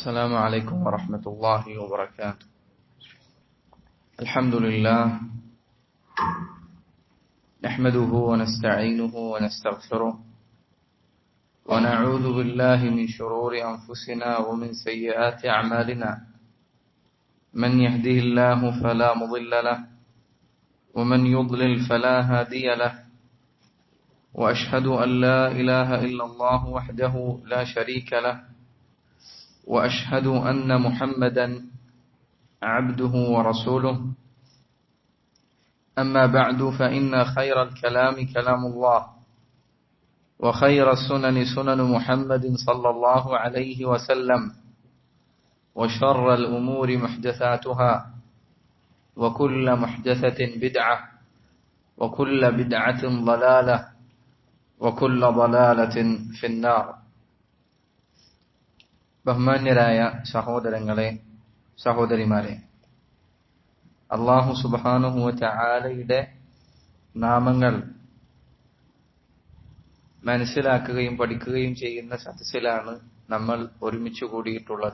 السلام عليكم ورحمة الله وبركاته الحمد لله نحمده ونستعينه ونستغفره ونعوذ بالله من شرور أنفسنا ومن سيئات أعمالنا من يهده الله فلا مضل له ومن يضلل فلا هادي له وأشهد أن لا إله إلا الله وحده لا شريك له وأشهد أن محمدا عبده ورسوله أما بعد فإن خير الكلام كلام الله وخير السنن سنن محمد صلى الله عليه وسلم وشر الأمور محدثاتها وكل محدثة بدعة وكل بدعة ضلالة وكل ضلالة في النار ബഹുമാന്യരായ സഹോദരങ്ങളെ സഹോദരിമാരെ അള്ളാഹു സുബാനുഹുവറ്റ ആലയുടെ നാമങ്ങൾ മനസ്സിലാക്കുകയും പഠിക്കുകയും ചെയ്യുന്ന സദസ്സിലാണ് നമ്മൾ ഒരുമിച്ച് കൂടിയിട്ടുള്ളത്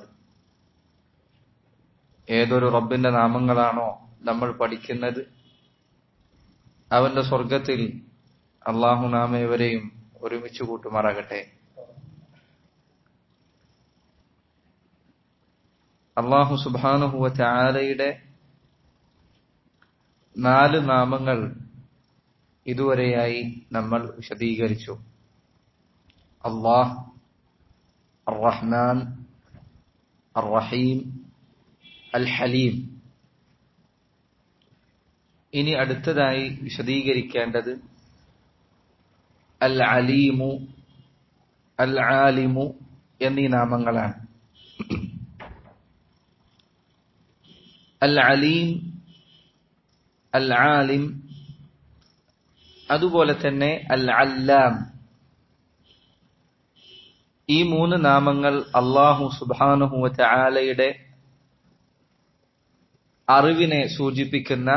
ഏതൊരു റബ്ബിന്റെ നാമങ്ങളാണോ നമ്മൾ പഠിക്കുന്നത് അവന്റെ സ്വർഗത്തിൽ അള്ളാഹു നാം ഏവരെയും ഒരുമിച്ച് കൂട്ടുമാറാകട്ടെ അള്ളാഹു സുബാനുഹുവ ചാലയുടെ നാല് നാമങ്ങൾ ഇതുവരെയായി നമ്മൾ വിശദീകരിച്ചു അള്ളാഹ് അറഹ്മാൻ അറഹീം അൽ ഹലീം ഇനി അടുത്തതായി വിശദീകരിക്കേണ്ടത് അൽ അലീമു അൽ ആലിമു എന്നീ നാമങ്ങളാണ് അൽ അലീം അൽ ആലിം അതുപോലെ തന്നെ അൽ അല്ലാം ഈ മൂന്ന് നാമങ്ങൾ അള്ളാഹു സുബാനുഹുവറ്റ ആലയുടെ അറിവിനെ സൂചിപ്പിക്കുന്ന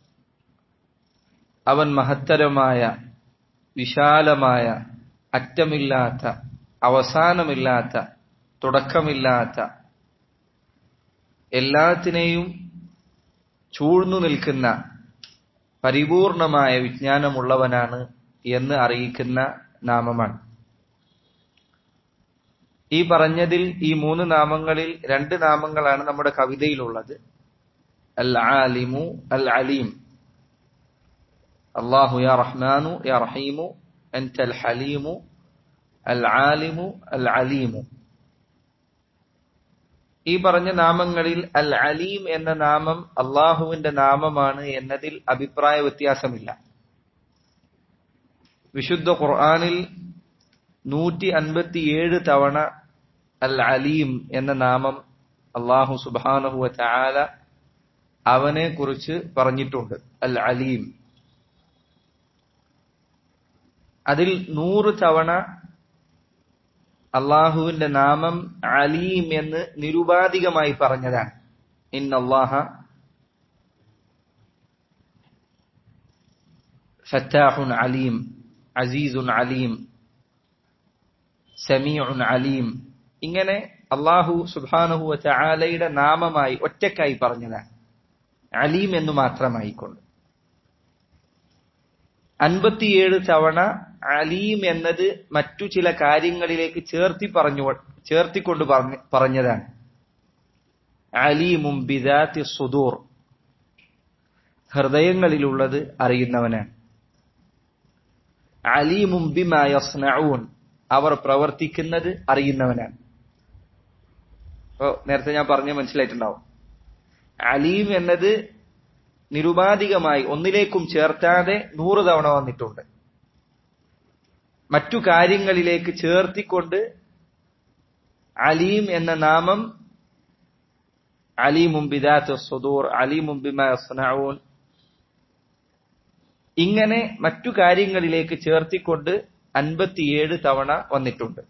അവൻ മഹത്തരമായ വിശാലമായ അറ്റമില്ലാത്ത അവസാനമില്ലാത്ത തുടക്കമില്ലാത്ത എല്ലാത്തിനെയും ചൂഴ്ന്നു നിൽക്കുന്ന പരിപൂർണമായ വിജ്ഞാനമുള്ളവനാണ് എന്ന് അറിയിക്കുന്ന നാമമാണ് ഈ പറഞ്ഞതിൽ ഈ മൂന്ന് നാമങ്ങളിൽ രണ്ട് നാമങ്ങളാണ് നമ്മുടെ കവിതയിലുള്ളത് അൽ ആലിമു അൽ അലീം അള്ളാഹു യാ റഹ്മാനു യാ റഹീമു അൻത അൽ ഹലീമു അൽ ആലിമു അൽ അലീമു ഈ പറഞ്ഞ നാമങ്ങളിൽ അൽ അലീം എന്ന നാമം അള്ളാഹുവിന്റെ നാമമാണ് എന്നതിൽ അഭിപ്രായ വ്യത്യാസമില്ല വിശുദ്ധ ഖുർആാനിൽ നൂറ്റി അൻപത്തിയേഴ് തവണ അൽ അലീം എന്ന നാമം അള്ളാഹു സുബാനഹുവ ചാല അവനെ കുറിച്ച് പറഞ്ഞിട്ടുണ്ട് അൽ അലീം അതിൽ നൂറ് തവണ അള്ളാഹുവിന്റെ നാമം അലീം എന്ന് നിരുപാധികമായി പറഞ്ഞതാണ് ഇന്നല്ലാഹ ഫറ്റാഹുൻ അലീം അസീസുൻ അലീം സമീഉൻ അലീം ഇങ്ങനെ അള്ളാഹു സുബാനഹു ചാലയുടെ നാമമായി ഒറ്റക്കായി പറഞ്ഞതാണ് അലീം എന്ന് മാത്രമായിക്കൊണ്ട് അൻപത്തിയേഴ് തവണ അലീം എന്നത് മറ്റു ചില കാര്യങ്ങളിലേക്ക് ചേർത്തി പറഞ്ഞു ചേർത്തിക്കൊണ്ട് പറഞ്ഞ പറഞ്ഞതാണ് അലീമും ബിദാത്തി സുദൂർ ഹൃദയങ്ങളിലുള്ളത് അറിയുന്നവനാണ് അലീമും ബിമായസ്നഊൻ അവർ പ്രവർത്തിക്കുന്നത് അറിയുന്നവനാണ് നേരത്തെ ഞാൻ പറഞ്ഞ മനസ്സിലായിട്ടുണ്ടാവും അലീം എന്നത് നിരുപാധികമായി ഒന്നിലേക്കും ചേർത്താതെ നൂറ് തവണ വന്നിട്ടുണ്ട് മറ്റു കാര്യങ്ങളിലേക്ക് ചേർത്തിക്കൊണ്ട് അലീം എന്ന നാമം അലീമും ബിദാത്ത് സുദൂർ അലീമും ബിമാൻ ഇങ്ങനെ മറ്റു കാര്യങ്ങളിലേക്ക് ചേർത്തിക്കൊണ്ട് അൻപത്തിയേഴ് തവണ വന്നിട്ടുണ്ട്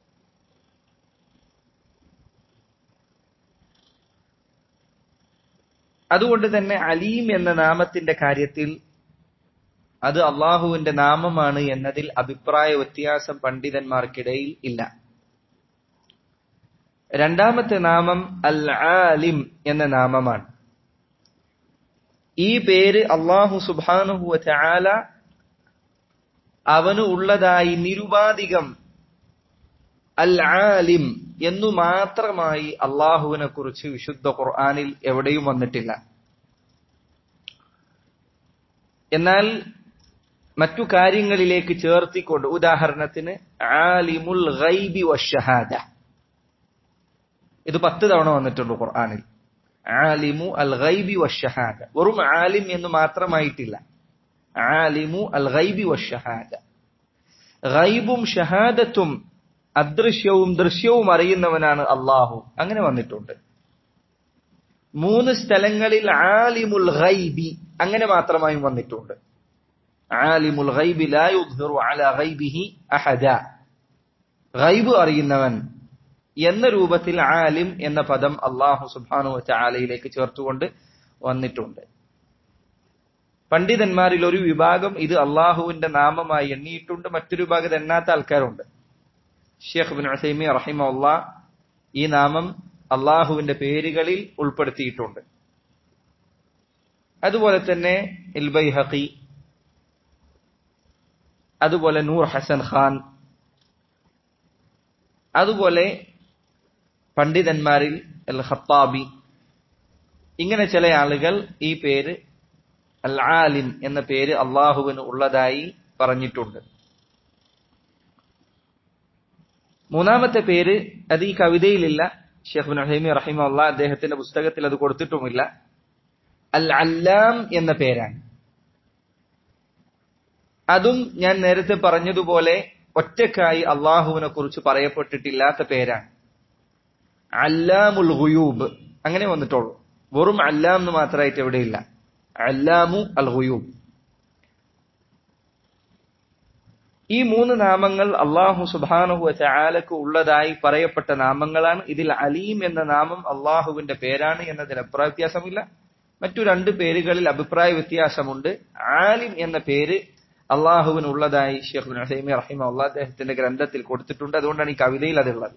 അതുകൊണ്ട് തന്നെ അലീം എന്ന നാമത്തിന്റെ കാര്യത്തിൽ അത് അള്ളാഹുവിന്റെ നാമമാണ് എന്നതിൽ അഭിപ്രായ വ്യത്യാസം പണ്ഡിതന്മാർക്കിടയിൽ ഇല്ല രണ്ടാമത്തെ നാമം അൽ ആലിം എന്ന നാമമാണ് ഈ പേര് അള്ളാഹു സുബാനുഹുവ ചാല അവന് ഉള്ളതായി നിരുപാധികം അൽ ആലിം എന്നു മാത്രമായി അള്ളാഹുവിനെ കുറിച്ച് വിശുദ്ധ ഖുർആാനിൽ എവിടെയും വന്നിട്ടില്ല എന്നാൽ മറ്റു കാര്യങ്ങളിലേക്ക് ചേർത്തിക്കൊണ്ട് ഉദാഹരണത്തിന് ആലിമുൽ ഗൈബി വഷഹാദ ഇത് പത്ത് തവണ വന്നിട്ടുണ്ട് ഖുർആാനിൽ ആലിമു അൽ ഗൈബി വഷഹാദ വെറും ആലിം എന്ന് മാത്രമായിട്ടില്ല ആലിമു അൽ ഗൈബി വഷഹാദ ഗൈബും ഷഹാദത്തും അദൃശ്യവും ദൃശ്യവും അറിയുന്നവനാണ് അള്ളാഹു അങ്ങനെ വന്നിട്ടുണ്ട് മൂന്ന് സ്ഥലങ്ങളിൽ ആലിമുൽ ഗൈബി അങ്ങനെ മാത്രമായും വന്നിട്ടുണ്ട് ആലിമുൽ ഗൈബി ലാ യുദ്ഹിറു അലാ ഗൈബിഹി അഹദ ഗൈബ് അറിയുന്നവൻ എന്ന രൂപത്തിൽ ആലിം എന്ന പദം അള്ളാഹു സുബാനു ചാലയിലേക്ക് ചേർത്തുകൊണ്ട് വന്നിട്ടുണ്ട് പണ്ഡിതന്മാരിൽ ഒരു വിഭാഗം ഇത് അള്ളാഹുവിന്റെ നാമമായി എണ്ണിയിട്ടുണ്ട് മറ്റൊരു വിഭാഗം എണ്ണാത്ത ആൾക്കാരുണ്ട് ഷെയ്ഖ് ബിൻ ഉസൈമി റഹിമുള്ള ഈ നാമം അള്ളാഹുവിന്റെ പേരുകളിൽ ഉൾപ്പെടുത്തിയിട്ടുണ്ട് അതുപോലെ തന്നെ ഇൽബൈ ഹഖി അതുപോലെ നൂർ ഹസൻ ഖാൻ അതുപോലെ പണ്ഡിതന്മാരിൽ അൽ ഖത്താബി ഇങ്ങനെ ചില ആളുകൾ ഈ പേര് അൽ ആലിം എന്ന പേര് അള്ളാഹുവിന് ഉള്ളതായി പറഞ്ഞിട്ടുണ്ട് മൂന്നാമത്തെ പേര് അത് ഈ കവിതയിലില്ല ഷെയ്ഖ് ബിൻ ഹൈമി റഹിമ അദ്ദേഹത്തിന്റെ പുസ്തകത്തിൽ അത് കൊടുത്തിട്ടുമില്ല അൽ അല്ലാം എന്ന പേരാണ് അതും ഞാൻ നേരത്തെ പറഞ്ഞതുപോലെ ഒറ്റക്കായി അള്ളാഹുവിനെ കുറിച്ച് പറയപ്പെട്ടിട്ടില്ലാത്ത പേരാണ് അല്ലാമുൽ ഗുയൂബ് അങ്ങനെ വന്നിട്ടുള്ളൂ വെറും അല്ലാം എന്ന് മാത്രമായിട്ട് എവിടെയില്ല അല്ലാമു അൽ ഗുയൂബ് ഈ മൂന്ന് നാമങ്ങൾ അള്ളാഹു സുബാനുഹു ചാലക്ക് ഉള്ളതായി പറയപ്പെട്ട നാമങ്ങളാണ് ഇതിൽ അലീം എന്ന നാമം അള്ളാഹുവിന്റെ പേരാണ് എന്നതിൽ അഭിപ്രായ വ്യത്യാസമില്ല മറ്റു രണ്ട് പേരുകളിൽ അഭിപ്രായ വ്യത്യാസമുണ്ട് ആലിം എന്ന പേര് അള്ളാഹുവിന് ഉള്ളതായി ഷെയ്ഖ് ബിൻ ഹസൈമി റഹിമ അള്ളാഹ് അദ്ദേഹത്തിന്റെ ഗ്രന്ഥത്തിൽ കൊടുത്തിട്ടുണ്ട് അതുകൊണ്ടാണ് ഈ കവിതയിൽ അതുള്ളത്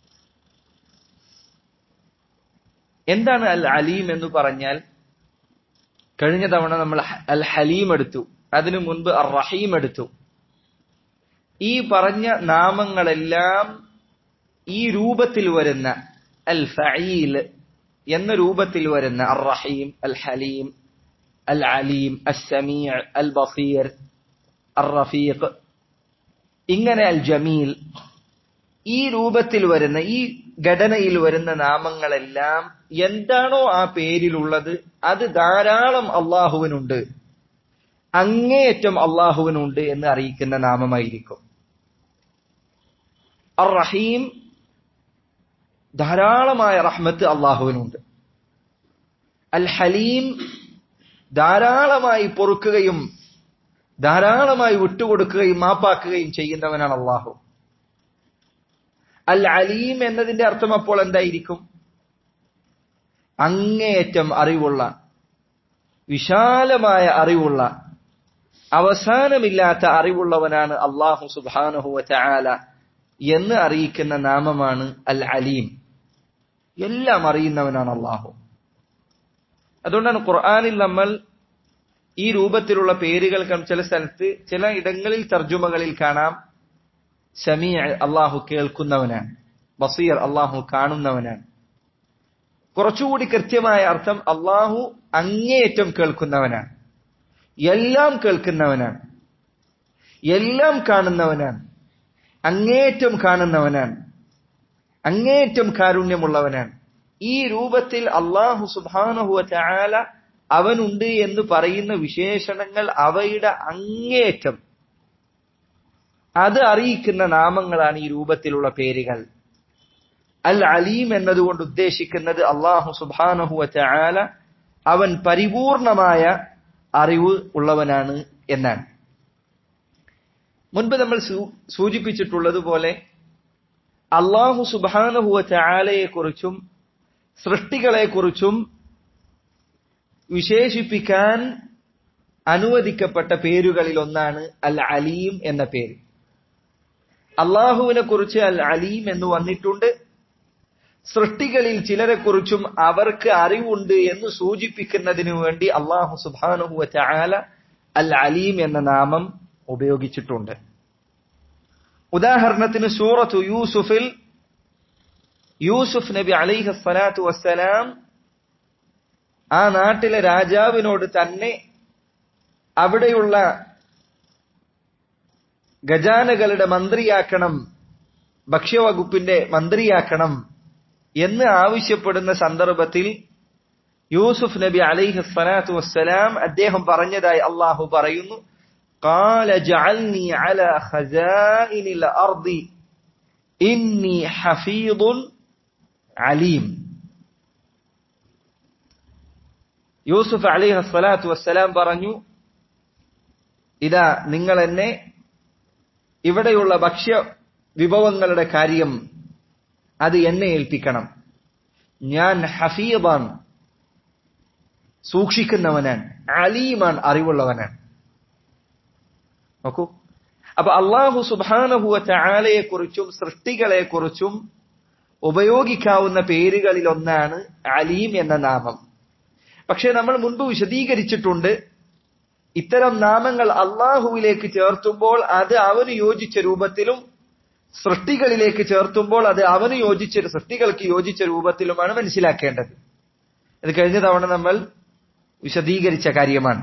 എന്താണ് അൽ അലീം എന്ന് പറഞ്ഞാൽ കഴിഞ്ഞ തവണ നമ്മൾ അൽ ഹലീം എടുത്തു അതിനു മുൻപ് അർ റഹീം എടുത്തു ഈ പറഞ്ഞ നാമങ്ങളെല്ലാം ഈ രൂപത്തിൽ വരുന്ന അൽ ഫഈൽ എന്ന രൂപത്തിൽ വരുന്ന അർ റഹീം അൽ ഹലീം അൽ അലീം അൽ സമീഅ് അൽ ബസീർ അർ റഫീഖ് ഇങ്ങനെ അൽ ജമീൽ ഈ രൂപത്തിൽ വരുന്ന ഈ ഘടനയിൽ വരുന്ന നാമങ്ങളെല്ലാം എന്താണോ ആ പേരിലുള്ളത് അത് ധാരാളം അള്ളാഹുവിനുണ്ട് അങ്ങേയറ്റം അള്ളാഹുവിനുണ്ട് എന്ന് അറിയിക്കുന്ന നാമമായിരിക്കും അർ റഹീം ധാരാളമായ റഹ്മത്ത് അള്ളാഹുവിനുണ്ട് അൽ ഹലീം ധാരാളമായി പൊറുക്കുകയും ധാരാളമായി വിട്ടുകൊടുക്കുകയും മാപ്പാക്കുകയും ചെയ്യുന്നവനാണ് അള്ളാഹു അൽ അലീം എന്നതിന്റെ അർത്ഥം അപ്പോൾ എന്തായിരിക്കും അങ്ങേയറ്റം അറിവുള്ള വിശാലമായ അറിവുള്ള അവസാനമില്ലാത്ത അറിവുള്ളവനാണ് അള്ളാഹു സുബാനഹുവ ചാല എന്ന് അറിയിക്കുന്ന നാമമാണ് അൽ അലീം എല്ലാം അറിയുന്നവനാണ് അള്ളാഹു അതുകൊണ്ടാണ് ഖുർആാനിൽ നമ്മൾ ഈ രൂപത്തിലുള്ള പേരുകൾ ചില സ്ഥലത്ത് ചില ഇടങ്ങളിൽ തർജുമകളിൽ കാണാം ഷമീ അള്ളാഹു കേൾക്കുന്നവനാണ് ബസീർ അള്ളാഹു കാണുന്നവനാണ് കുറച്ചുകൂടി കൃത്യമായ അർത്ഥം അള്ളാഹു അങ്ങേയറ്റം കേൾക്കുന്നവനാണ് എല്ലാം കേൾക്കുന്നവനാണ് എല്ലാം കാണുന്നവനാണ് അങ്ങേയറ്റം കാണുന്നവനാണ് അങ്ങേയറ്റം കാരുണ്യമുള്ളവനാണ് ഈ രൂപത്തിൽ അള്ളാഹു സുബാനഹുവ ചാല അവനുണ്ട് എന്ന് പറയുന്ന വിശേഷണങ്ങൾ അവയുടെ അങ്ങേയറ്റം അത് അറിയിക്കുന്ന നാമങ്ങളാണ് ഈ രൂപത്തിലുള്ള പേരുകൾ അൽ അലീം എന്നതുകൊണ്ട് ഉദ്ദേശിക്കുന്നത് അള്ളാഹു സുബാനഹുവ ചാല അവൻ പരിപൂർണമായ അറിവ് ഉള്ളവനാണ് എന്നാണ് മുൻപ് നമ്മൾ സൂചിപ്പിച്ചിട്ടുള്ളതുപോലെ അള്ളാഹു സുബാനഹുവ ചാലയെക്കുറിച്ചും സൃഷ്ടികളെക്കുറിച്ചും വിശേഷിപ്പിക്കാൻ അനുവദിക്കപ്പെട്ട പേരുകളിൽ ഒന്നാണ് അൽ അലീം എന്ന പേര് അള്ളാഹുവിനെ കുറിച്ച് അൽ അലീം എന്ന് വന്നിട്ടുണ്ട് സൃഷ്ടികളിൽ ചിലരെക്കുറിച്ചും അവർക്ക് അറിവുണ്ട് എന്ന് സൂചിപ്പിക്കുന്നതിനു വേണ്ടി അള്ളാഹു സുബാനുഹുവ ചാല അൽ അലീം എന്ന നാമം ഉപയോഗിച്ചിട്ടുണ്ട് ഉദാഹരണത്തിന് സൂറത്തു യൂസുഫിൽ യൂസുഫ് നബി അലൈഹി സ്വലാത്തു വസ്സലാം ആ നാട്ടിലെ രാജാവിനോട് തന്നെ അവിടെയുള്ള ഖജാനകളുടെ മന്ത്രിയാക്കണം ഭക്ഷ്യവകുപ്പിന്റെ മന്ത്രിയാക്കണം എന്ന് ആവശ്യപ്പെടുന്ന സന്ദർഭത്തിൽ യൂസുഫ് നബി അലൈഹി സ്വലാത്തു വസ്സലാം അദ്ദേഹം പറഞ്ഞതായി അള്ളാഹു പറയുന്നു قال جعلني على خزائن الأرض إني حفيظ عليم യൂസുഫ് അലിഹ് സ്വലാത്തു വസ്സലാം പറഞ്ഞു ഇതാ നിങ്ങൾ എന്നെ ഇവിടെയുള്ള ഭക്ഷ്യ വിഭവങ്ങളുടെ കാര്യം അത് എന്നെ ഏൽപ്പിക്കണം ഞാൻ ഹഫീബാണ് സൂക്ഷിക്കുന്നവനാണ് അലീമാൻ അറിവുള്ളവനാണ് നോക്കൂ അപ്പൊ അള്ളാഹു സുബാനഹുവ ചാലയെ കുറിച്ചും സൃഷ്ടികളെ കുറിച്ചും ഉപയോഗിക്കാവുന്ന പേരുകളിൽ ഒന്നാണ് അലീം എന്ന നാമം പക്ഷെ നമ്മൾ മുൻപ് വിശദീകരിച്ചിട്ടുണ്ട് ഇത്തരം നാമങ്ങൾ അള്ളാഹുവിലേക്ക് ചേർത്തുമ്പോൾ അത് അവന് യോജിച്ച രൂപത്തിലും സൃഷ്ടികളിലേക്ക് ചേർത്തുമ്പോൾ അത് അവന് യോജിച്ച സൃഷ്ടികൾക്ക് യോജിച്ച രൂപത്തിലുമാണ് മനസ്സിലാക്കേണ്ടത് ഇത് കഴിഞ്ഞ തവണ നമ്മൾ വിശദീകരിച്ച കാര്യമാണ്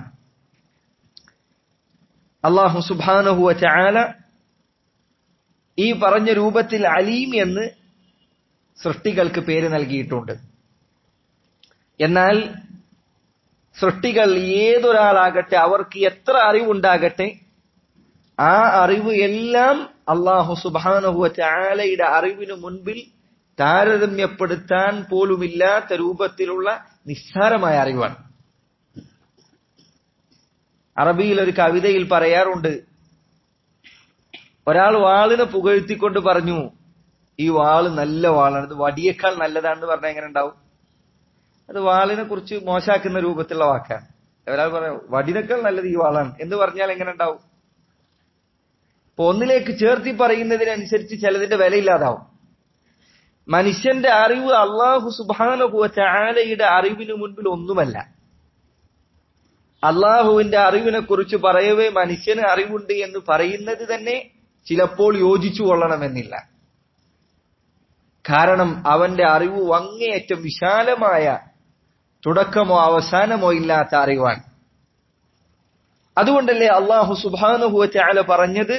അള്ളാഹു സുബാനഹുവ ചാല ഈ പറഞ്ഞ രൂപത്തിൽ അലീം എന്ന് സൃഷ്ടികൾക്ക് പേര് നൽകിയിട്ടുണ്ട് എന്നാൽ സൃഷ്ടികൾ ഏതൊരാളാകട്ടെ അവർക്ക് എത്ര അറിവുണ്ടാകട്ടെ ആ അറിവ് എല്ലാം അള്ളാഹു സുബാനഹുവ ചാലയുടെ അറിവിനു മുൻപിൽ താരതമ്യപ്പെടുത്താൻ പോലുമില്ലാത്ത രൂപത്തിലുള്ള നിസ്സാരമായ അറിവാണ് അറബിയിൽ ഒരു കവിതയിൽ പറയാറുണ്ട് ഒരാൾ വാളിനെ പുകഴ്ത്തിക്കൊണ്ട് പറഞ്ഞു ഈ വാള് നല്ല വാളാണ് ഇത് വടിയേക്കാൾ നല്ലതാണെന്ന് പറഞ്ഞാൽ എങ്ങനെ ഉണ്ടാവും അത് വാളിനെ കുറിച്ച് മോശാക്കുന്ന രൂപത്തിലുള്ള വാക്കാണ് ഒരാൾ പറയാം വടിനേക്കാൾ നല്ലത് ഈ വാളാണ് എന്ന് പറഞ്ഞാൽ എങ്ങനെ ഉണ്ടാവും അപ്പൊ ഒന്നിലേക്ക് ചേർത്തി പറയുന്നതിനനുസരിച്ച് ചിലതിന്റെ വിലയില്ലാതാവും മനുഷ്യന്റെ അറിവ് അള്ളാഹു സുബാനുഭവ ചാലയുടെ അറിവിന് മുൻപിൽ ഒന്നുമല്ല അള്ളാഹുവിന്റെ അറിവിനെ കുറിച്ച് പറയവേ മനുഷ്യന് അറിവുണ്ട് എന്ന് പറയുന്നത് തന്നെ ചിലപ്പോൾ യോജിച്ചു കൊള്ളണമെന്നില്ല കാരണം അവന്റെ അറിവ് അങ്ങേയറ്റം വിശാലമായ തുടക്കമോ അവസാനമോ ഇല്ലാത്ത അറിവാണ് അതുകൊണ്ടല്ലേ അള്ളാഹു സുബാനുഹുവ ചാല പറഞ്ഞത്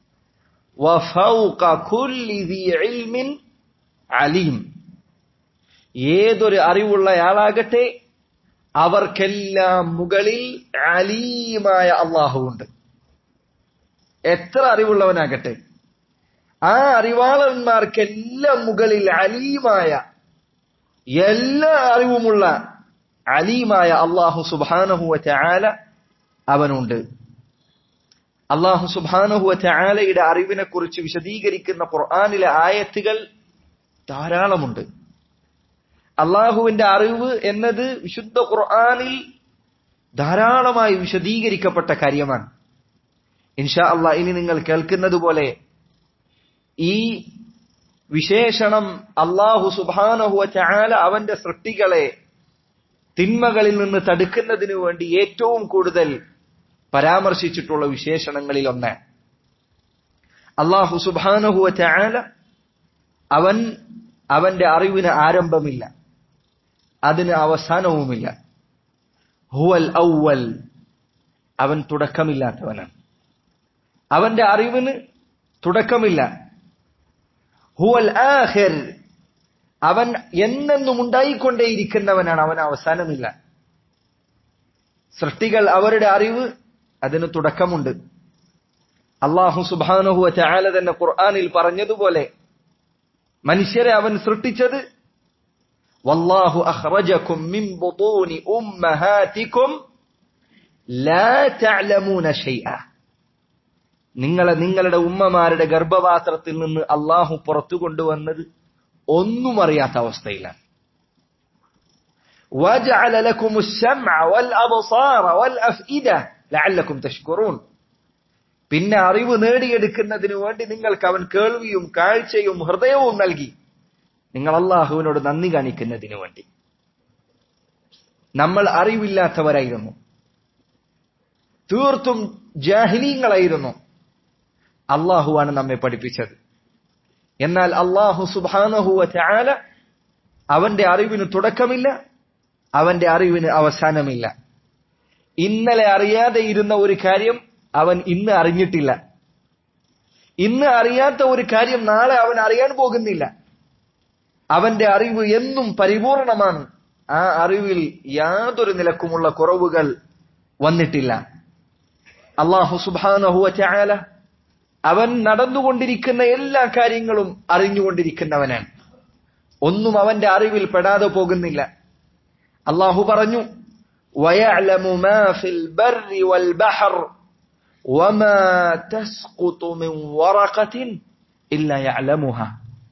അലീം ഏതൊരു അറിവുള്ളയാളാകട്ടെ അവർക്കെല്ലാം മുകളിൽ അലീമായ അള്ളാഹുവുണ്ട് എത്ര അറിവുള്ളവനാകട്ടെ ആ അറിവാളന്മാർക്കെല്ലാം മുകളിൽ അലീമായ എല്ലാ അറിവുമുള്ള അലീമായ അള്ളാഹു സുബാനഹുവ ചാല അവനുണ്ട് അള്ളാഹു സുബാനഹുവ ചാലയുടെ അറിവിനെ കുറിച്ച് വിശദീകരിക്കുന്ന ഖുർആാനിലെ ആയത്തുകൾ ധാരാളമുണ്ട് അള്ളാഹുവിന്റെ അറിവ് എന്നത് വിശുദ്ധ ഖുർആാനിൽ ധാരാളമായി വിശദീകരിക്കപ്പെട്ട കാര്യമാണ് ഇൻഷാ അള്ളാഹ് ഇനി നിങ്ങൾ കേൾക്കുന്നത് പോലെ ഈ വിശേഷണം അള്ളാഹു സുബാനഹുവ ചാല അവന്റെ സൃഷ്ടികളെ തിന്മകളിൽ നിന്ന് തടുക്കുന്നതിനു വേണ്ടി ഏറ്റവും കൂടുതൽ പരാമർശിച്ചിട്ടുള്ള വിശേഷണങ്ങളിൽ ഒന്ന് അള്ളാഹു സുബാനഹുവ ചാല അവൻ അവന്റെ അറിവിന് ആരംഭമില്ല അതിന് അവസാനവുമില്ല ഹുവൽ ഔവൽ അവൻ തുടക്കമില്ലാത്തവനാണ് അവന്റെ അറിവിന് തുടക്കമില്ല ഹുവൽ ആഹിർ അവൻ എന്നെന്നും ഉണ്ടായിക്കൊണ്ടേയിരിക്കുന്നവനാണ് അവൻ അവസാനമില്ല സൃഷ്ടികൾ അവരുടെ അറിവ് അതിന് തുടക്കമുണ്ട് അള്ളാഹു സുബാനുഹുവ ചാല തന്നെ ഖുർആാനിൽ പറഞ്ഞതുപോലെ മനുഷ്യരെ അവൻ സൃഷ്ടിച്ചത് വല്ലാഹു അഖ്റജകും മിൻ ബുതൂനി ഉമ്മഹാതികും ലാ തഅലമൂന ഷൈഅ നിങ്ങളെ നിങ്ങളുടെ ഉമ്മമാരുടെ ഗർഭപാത്രത്തിൽ നിന്ന് അള്ളാഹു പുറത്തു കൊണ്ടുവന്നത് ഒന്നും അറിയാത്ത അവസ്ഥയിലാണ് وجعل لكم السمع والأبصار والأفئدة لعلكم تشكرون പിന്നെ അറിവ് നേടിയെടുക്കുന്നതിനു വേണ്ടി നിങ്ങൾക്ക് അവൻ കേൾവിയും കാഴ്ചയും ഹൃദയവും നൽകി നിങ്ങൾ അള്ളാഹുവിനോട് നന്ദി കാണിക്കുന്നതിനു വേണ്ടി നമ്മൾ അറിവില്ലാത്തവരായിരുന്നു തീർത്തും ജാഹിലീങ്ങളായിരുന്നു അള്ളാഹുവാണ് നമ്മെ പഠിപ്പിച്ചത് എന്നാൽ അള്ളാഹു സുബാനഹുവ ചാല അവന്റെ അറിവിന് തുടക്കമില്ല അവന്റെ അറിവിന് അവസാനമില്ല ഇന്നലെ അറിയാതെ ഇരുന്ന ഒരു കാര്യം അവൻ ഇന്ന് അറിഞ്ഞിട്ടില്ല ഇന്ന് അറിയാത്ത ഒരു കാര്യം നാളെ അവൻ അറിയാൻ പോകുന്നില്ല അവന്റെ അറിവ് എന്നും പരിപൂർണമാണ് ആ അറിവിൽ യാതൊരു നിലക്കുമുള്ള കുറവുകൾ വന്നിട്ടില്ല അള്ളാഹു സുബാനഹുവ ചായാല അവൻ നടന്നുകൊണ്ടിരിക്കുന്ന എല്ലാ കാര്യങ്ങളും അറിഞ്ഞുകൊണ്ടിരിക്കുന്നവനാണ് ഒന്നും അവന്റെ അറിവിൽ പെടാതെ പോകുന്നില്ല അള്ളാഹു പറഞ്ഞു ويعلم ما في البر والبحر وما تسقط من ورقة إلا يعلمها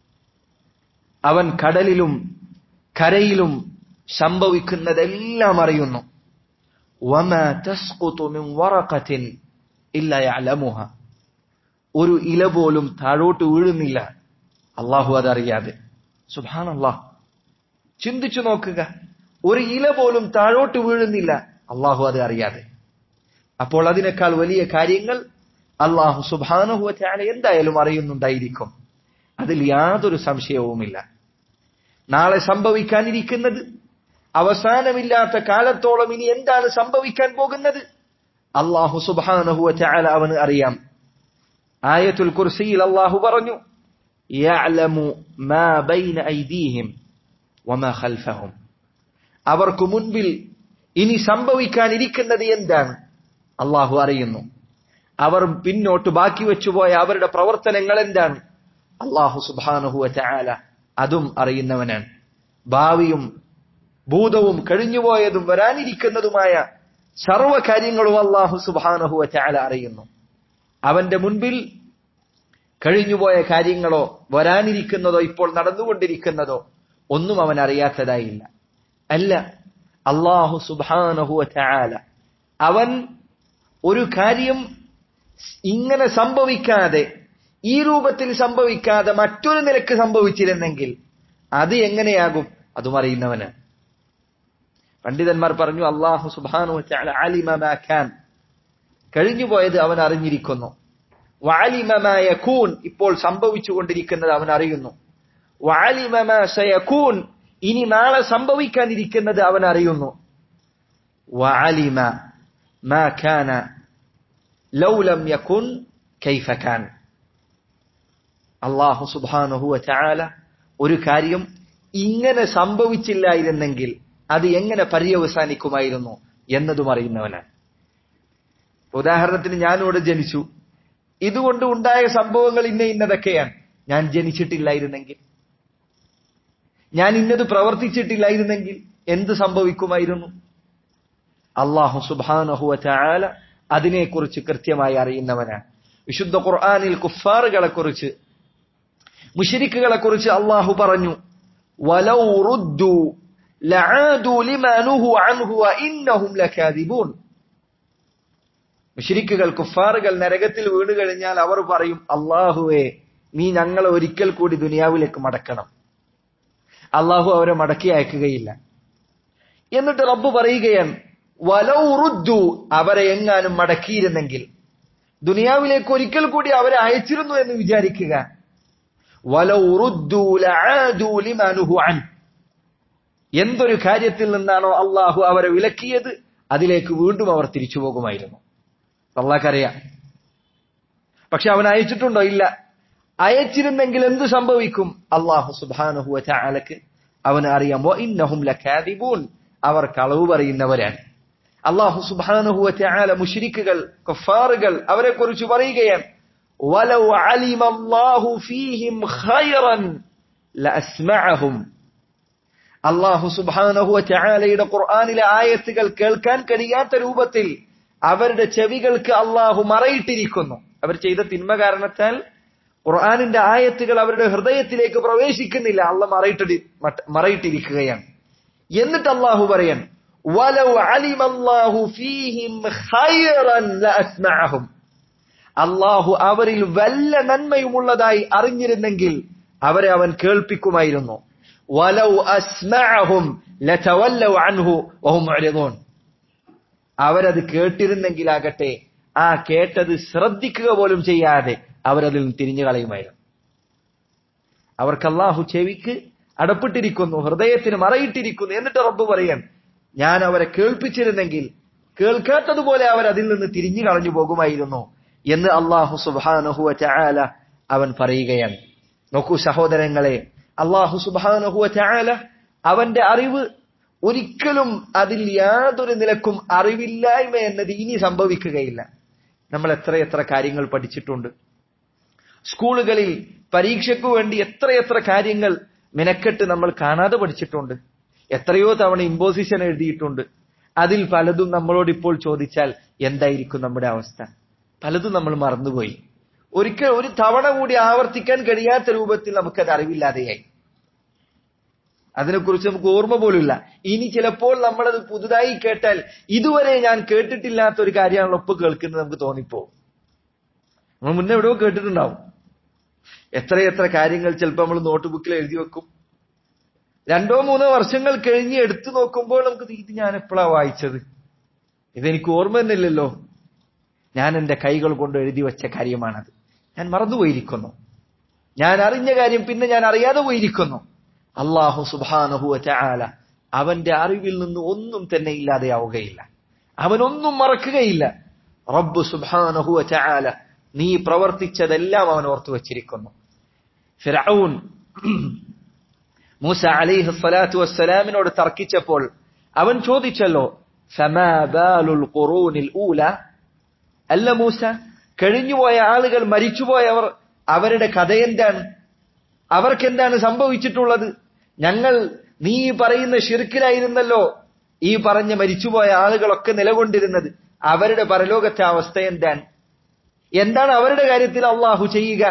അവൻ കടലിലും കരയിലും സംഭവിക്കുന്നതെല്ലാം അറിയുന്നു وما تسقط من ورقة إلا يعلمها ഒരു ഇല പോലും താഴോട്ട് വീഴുന്നില്ല അള്ളാഹു അതറിയാതെ സുഭാൻ അള്ളാഹ് ചിന്തിച്ചു നോക്കുക ഒരു ഇല പോലും താഴോട്ട് വീഴുന്നില്ല അള്ളാഹു അത് അറിയാതെ അപ്പോൾ അതിനേക്കാൾ വലിയ കാര്യങ്ങൾ അള്ളാഹു സുബാനുഹുവറ്റാല എന്തായാലും അറിയുന്നുണ്ടായിരിക്കും അതിൽ യാതൊരു സംശയവുമില്ല നാളെ സംഭവിക്കാനിരിക്കുന്നത് അവസാനമില്ലാത്ത കാലത്തോളം ഇനി എന്താണ് സംഭവിക്കാൻ പോകുന്നത് അള്ളാഹു സുബാനുഹുവറ്റാല അവന് അറിയാം ആയത്തുൽ കുർസിയിൽ അള്ളാഹു പറഞ്ഞു യഅലമു മാ ബൈന ഐദീഹിം വമാ ഖൽഫഹും അവർക്ക് മുൻപിൽ ഇനി സംഭവിക്കാനിരിക്കുന്നത് എന്താണ് അള്ളാഹു അറിയുന്നു അവർ പിന്നോട്ട് ബാക്കി വെച്ചുപോയ അവരുടെ പ്രവർത്തനങ്ങൾ എന്താണ് അള്ളാഹു സുബാനുഹുവ ചാല അതും അറിയുന്നവനാണ് ഭാവിയും ഭൂതവും കഴിഞ്ഞുപോയതും വരാനിരിക്കുന്നതുമായ സർവ കാര്യങ്ങളും അള്ളാഹു സുബാനുഹുവ ചാല അറിയുന്നു അവന്റെ മുൻപിൽ കഴിഞ്ഞുപോയ കാര്യങ്ങളോ വരാനിരിക്കുന്നതോ ഇപ്പോൾ നടന്നുകൊണ്ടിരിക്കുന്നതോ ഒന്നും അവൻ അറിയാത്തതായില്ല അല്ല അള്ളാഹു സുബാനഹുവ ചാല അവൻ ഒരു കാര്യം ഇങ്ങനെ സംഭവിക്കാതെ ഈ രൂപത്തിൽ സംഭവിക്കാതെ മറ്റൊരു നിലക്ക് സംഭവിച്ചിരുന്നെങ്കിൽ അത് എങ്ങനെയാകും അതും അറിയുന്നവന് പണ്ഡിതന്മാർ പറഞ്ഞു അള്ളാഹു സുബാനു ചാല ആലിമമാക്കാൻ കഴിഞ്ഞുപോയത് അവൻ അറിഞ്ഞിരിക്കുന്നു വാലിമമായ കൂൻ ഇപ്പോൾ സംഭവിച്ചുകൊണ്ടിരിക്കുന്നത് അവൻ അറിയുന്നു വാലിമൂൻ ഇനി നാളെ സംഭവിക്കാനിരിക്കുന്നത് അവൻ അറിയുന്നു വഅലിമ മാ കാന ലൗ ലം യകുൻ കൈഫ കാൻ അല്ലാഹു സുബ്ഹാനഹു വതആല ഒരു കാര്യം ഇങ്ങനെ സംഭവിച്ചില്ലായിരുന്നെങ്കിൽ അത് എങ്ങനെ പര്യവസാനിക്കുമായിരുന്നു എന്നതും അറിയുന്നവനാണ് ഉദാഹരണത്തിന് ഞാനിവിടെ ജനിച്ചു ഇതുകൊണ്ട് ഉണ്ടായ സംഭവങ്ങൾ ഇന്ന ഇന്നതൊക്കെയാണ് ഞാൻ ജനിച്ചിട്ടില്ലായിരുന്നെങ്കിൽ ഞാൻ ഇന്നത് പ്രവർത്തിച്ചിട്ടില്ലായിരുന്നെങ്കിൽ എന്ത് സംഭവിക്കുമായിരുന്നു അള്ളാഹു സുബാനഹുവ ചാല അതിനെക്കുറിച്ച് കൃത്യമായി അറിയുന്നവനാണ് വിശുദ്ധ ഖുർആാനിൽ കുഫാറുകളെ കുറിച്ച് മുഷരിക്കുകളെ കുറിച്ച് അള്ളാഹു പറഞ്ഞു വലൗ റുദ്ദു ലആദു ലിമാ നുഹു അൻഹു വഇന്നഹും ലകാദിബൂൻ മുഷരിക്കുകൾ കുഫാറുകൾ നരകത്തിൽ വീണു കഴിഞ്ഞാൽ അവർ പറയും അള്ളാഹുവേ നീ ഞങ്ങളെ ഒരിക്കൽ കൂടി ദുനിയാവിലേക്ക് മടക്കണം അള്ളാഹു അവരെ മടക്കി അയക്കുകയില്ല എന്നിട്ട് റബ്ബ് പറയുകയാണ് വലൗ റുദ്ദു അവരെ എങ്ങാനും മടക്കിയിരുന്നെങ്കിൽ ദുനിയാവിലേക്ക് ഒരിക്കൽ കൂടി അവരെ അയച്ചിരുന്നു എന്ന് വിചാരിക്കുക വലൗ റുദ്ദു ലആദു ലിമാ നുഹു അൻ എന്തൊരു കാര്യത്തിൽ നിന്നാണോ അള്ളാഹു അവരെ വിലക്കിയത് അതിലേക്ക് വീണ്ടും അവർ തിരിച്ചു പോകുമായിരുന്നു അള്ളാഹ്ക്കറിയാം പക്ഷെ അവൻ അയച്ചിട്ടുണ്ടോ ഇല്ല അയച്ചിരുന്നെങ്കിൽ എന്തു സംഭവിക്കും അള്ളാഹു സുബാനുഹുവ ചാലക്ക് അവന് അറിയാം ഇന്നഹും ലഖാദിബൂൻ അവർ കളവ് പറയുന്നവരാണ് അള്ളാഹു സുബാനുഹുവ ചാല മുഷിരിക്കുകൾ കഫാറുകൾ അവരെ കുറിച്ച് പറയുകയാണ് വലൗ അലിമ അല്ലാഹു ഫീഹിം ഖൈറൻ ലഅസ്മഅഹും അള്ളാഹു സുബാനഹുവ ചാലയുടെ ഖുർആാനിലെ ആയത്തുകൾ കേൾക്കാൻ കഴിയാത്ത രൂപത്തിൽ അവരുടെ ചെവികൾക്ക് അള്ളാഹു മറയിട്ടിരിക്കുന്നു അവർ ചെയ്ത തിന്മ കാരണത്താൽ ഖുർആാനിന്റെ ആയത്തുകൾ അവരുടെ ഹൃദയത്തിലേക്ക് പ്രവേശിക്കുന്നില്ല അള്ള മറയിട്ടി മറയിട്ടിരിക്കുകയാണ് എന്നിട്ട് അള്ളാഹു പറയാൻ വലൗ അലിമല്ലാഹു ഫീഹിം ഖൈറൻ ലഅസ്മഅഹും അള്ളാഹു അവരിൽ വല്ല നന്മയുമുള്ളതായി അറിഞ്ഞിരുന്നെങ്കിൽ അവരെ അവൻ കേൾപ്പിക്കുമായിരുന്നു വലൗ അസ്മഅഹും ലതവല്ലൗ അൻഹു വഹും മുഅ്രിദൂൻ അവരത് കേട്ടിരുന്നെങ്കിലാകട്ടെ ആ കേട്ടത് ശ്രദ്ധിക്കുക പോലും ചെയ്യാതെ അവരതിൽ നിന്ന് തിരിഞ്ഞു കളയുമായിരുന്നു അവർക്ക് അള്ളാഹു ചെവിക്ക് അടപ്പെട്ടിരിക്കുന്നു ഹൃദയത്തിന് മറയിട്ടിരിക്കുന്നു എന്നിട്ട് റബ്ബ് പറയാൻ ഞാൻ അവരെ കേൾപ്പിച്ചിരുന്നെങ്കിൽ കേൾക്കാത്തതുപോലെ അവർ അതിൽ നിന്ന് തിരിഞ്ഞു കളഞ്ഞു പോകുമായിരുന്നു എന്ന് അള്ളാഹു സുബാനഹുവ ചായാല അവൻ പറയുകയാണ് നോക്കൂ സഹോദരങ്ങളെ അള്ളാഹു സുബാനഹുവ ചായാല അവന്റെ അറിവ് ഒരിക്കലും അതിൽ യാതൊരു നിലക്കും അറിവില്ലായ്മ എന്നത് ഇനി സംഭവിക്കുകയില്ല നമ്മൾ എത്രയെത്ര കാര്യങ്ങൾ പഠിച്ചിട്ടുണ്ട് സ്കൂളുകളിൽ പരീക്ഷയ്ക്കു വേണ്ടി എത്രയെത്ര കാര്യങ്ങൾ മിനക്കെട്ട് നമ്മൾ കാണാതെ പഠിച്ചിട്ടുണ്ട് എത്രയോ തവണ ഇമ്പോസിഷൻ എഴുതിയിട്ടുണ്ട് അതിൽ പലതും നമ്മളോട് ഇപ്പോൾ ചോദിച്ചാൽ എന്തായിരിക്കും നമ്മുടെ അവസ്ഥ പലതും നമ്മൾ മറന്നുപോയി ഒരിക്കൽ ഒരു തവണ കൂടി ആവർത്തിക്കാൻ കഴിയാത്ത രൂപത്തിൽ നമുക്കത് അറിവില്ലാതെയായി അതിനെക്കുറിച്ച് നമുക്ക് ഓർമ്മ പോലുമില്ല ഇനി ചിലപ്പോൾ നമ്മളത് പുതുതായി കേട്ടാൽ ഇതുവരെ ഞാൻ കേട്ടിട്ടില്ലാത്ത ഒരു കാര്യമാണല്ലോ ഒപ്പ് കേൾക്കുന്നത് നമുക്ക് തോന്നിപ്പോ നമ്മൾ മുന്നേ എവിടെയോ കേട്ടിട്ടുണ്ടാവും എത്രയെത്ര കാര്യങ്ങൾ ചിലപ്പോൾ നമ്മൾ നോട്ട് ബുക്കിൽ എഴുതി വെക്കും രണ്ടോ മൂന്നോ വർഷങ്ങൾ കഴിഞ്ഞ് എടുത്തു നോക്കുമ്പോൾ നമുക്ക് ഇത് ഞാൻ എപ്പോഴാ വായിച്ചത് ഇതെനിക്ക് ഓർമ്മ തന്നെയില്ലല്ലോ ഞാൻ എന്റെ കൈകൾ കൊണ്ട് എഴുതി വെച്ച കാര്യമാണത് ഞാൻ മറന്നുപോയിരിക്കുന്നു ഞാൻ അറിഞ്ഞ കാര്യം പിന്നെ ഞാൻ അറിയാതെ പോയിരിക്കുന്നു അള്ളാഹു സുബാനഹുവ ചാല അവന്റെ അറിവിൽ നിന്ന് ഒന്നും തന്നെ ഇല്ലാതെയാവുകയില്ല അവനൊന്നും മറക്കുകയില്ല റബ്ബ് സുബാനഹുവ ചാല നീ പ്രവർത്തിച്ചതെല്ലാം അവൻ ഓർത്തു വച്ചിരിക്കുന്നു ഫിറൌൻ മൂസ അലിഹ് സ്വലാത്തു വസ്സലാമിനോട് തർക്കിച്ചപ്പോൾ അവൻ ചോദിച്ചല്ലോ സമാബാലുൽ ഖുറൂനിൽ ഊല അല്ല മൂസ കഴിഞ്ഞുപോയ ആളുകൾ മരിച്ചുപോയവർ അവരുടെ കഥ എന്താണ് അവർക്ക് എന്താണ് സംഭവിച്ചിട്ടുള്ളത് ഞങ്ങൾ നീ പറയുന്ന ഷിർക്കിലായിരുന്നല്ലോ ഈ പറഞ്ഞ മരിച്ചുപോയ ആളുകളൊക്കെ നിലകൊണ്ടിരുന്നത് അവരുടെ പരലോകത്തെ അവസ്ഥ എന്താണ് എന്താണ് അവരുടെ കാര്യത്തിൽ അള്ളാഹു ചെയ്യുക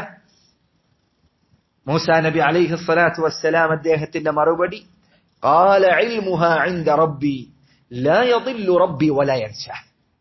മൂസാ നബി അലൈഹി സ്വലാത്തു വസ്സലാം അദ്ദേഹത്തിന്റെ മറുപടി قال علمها عند ربي لا يضل ربي ولا ينسى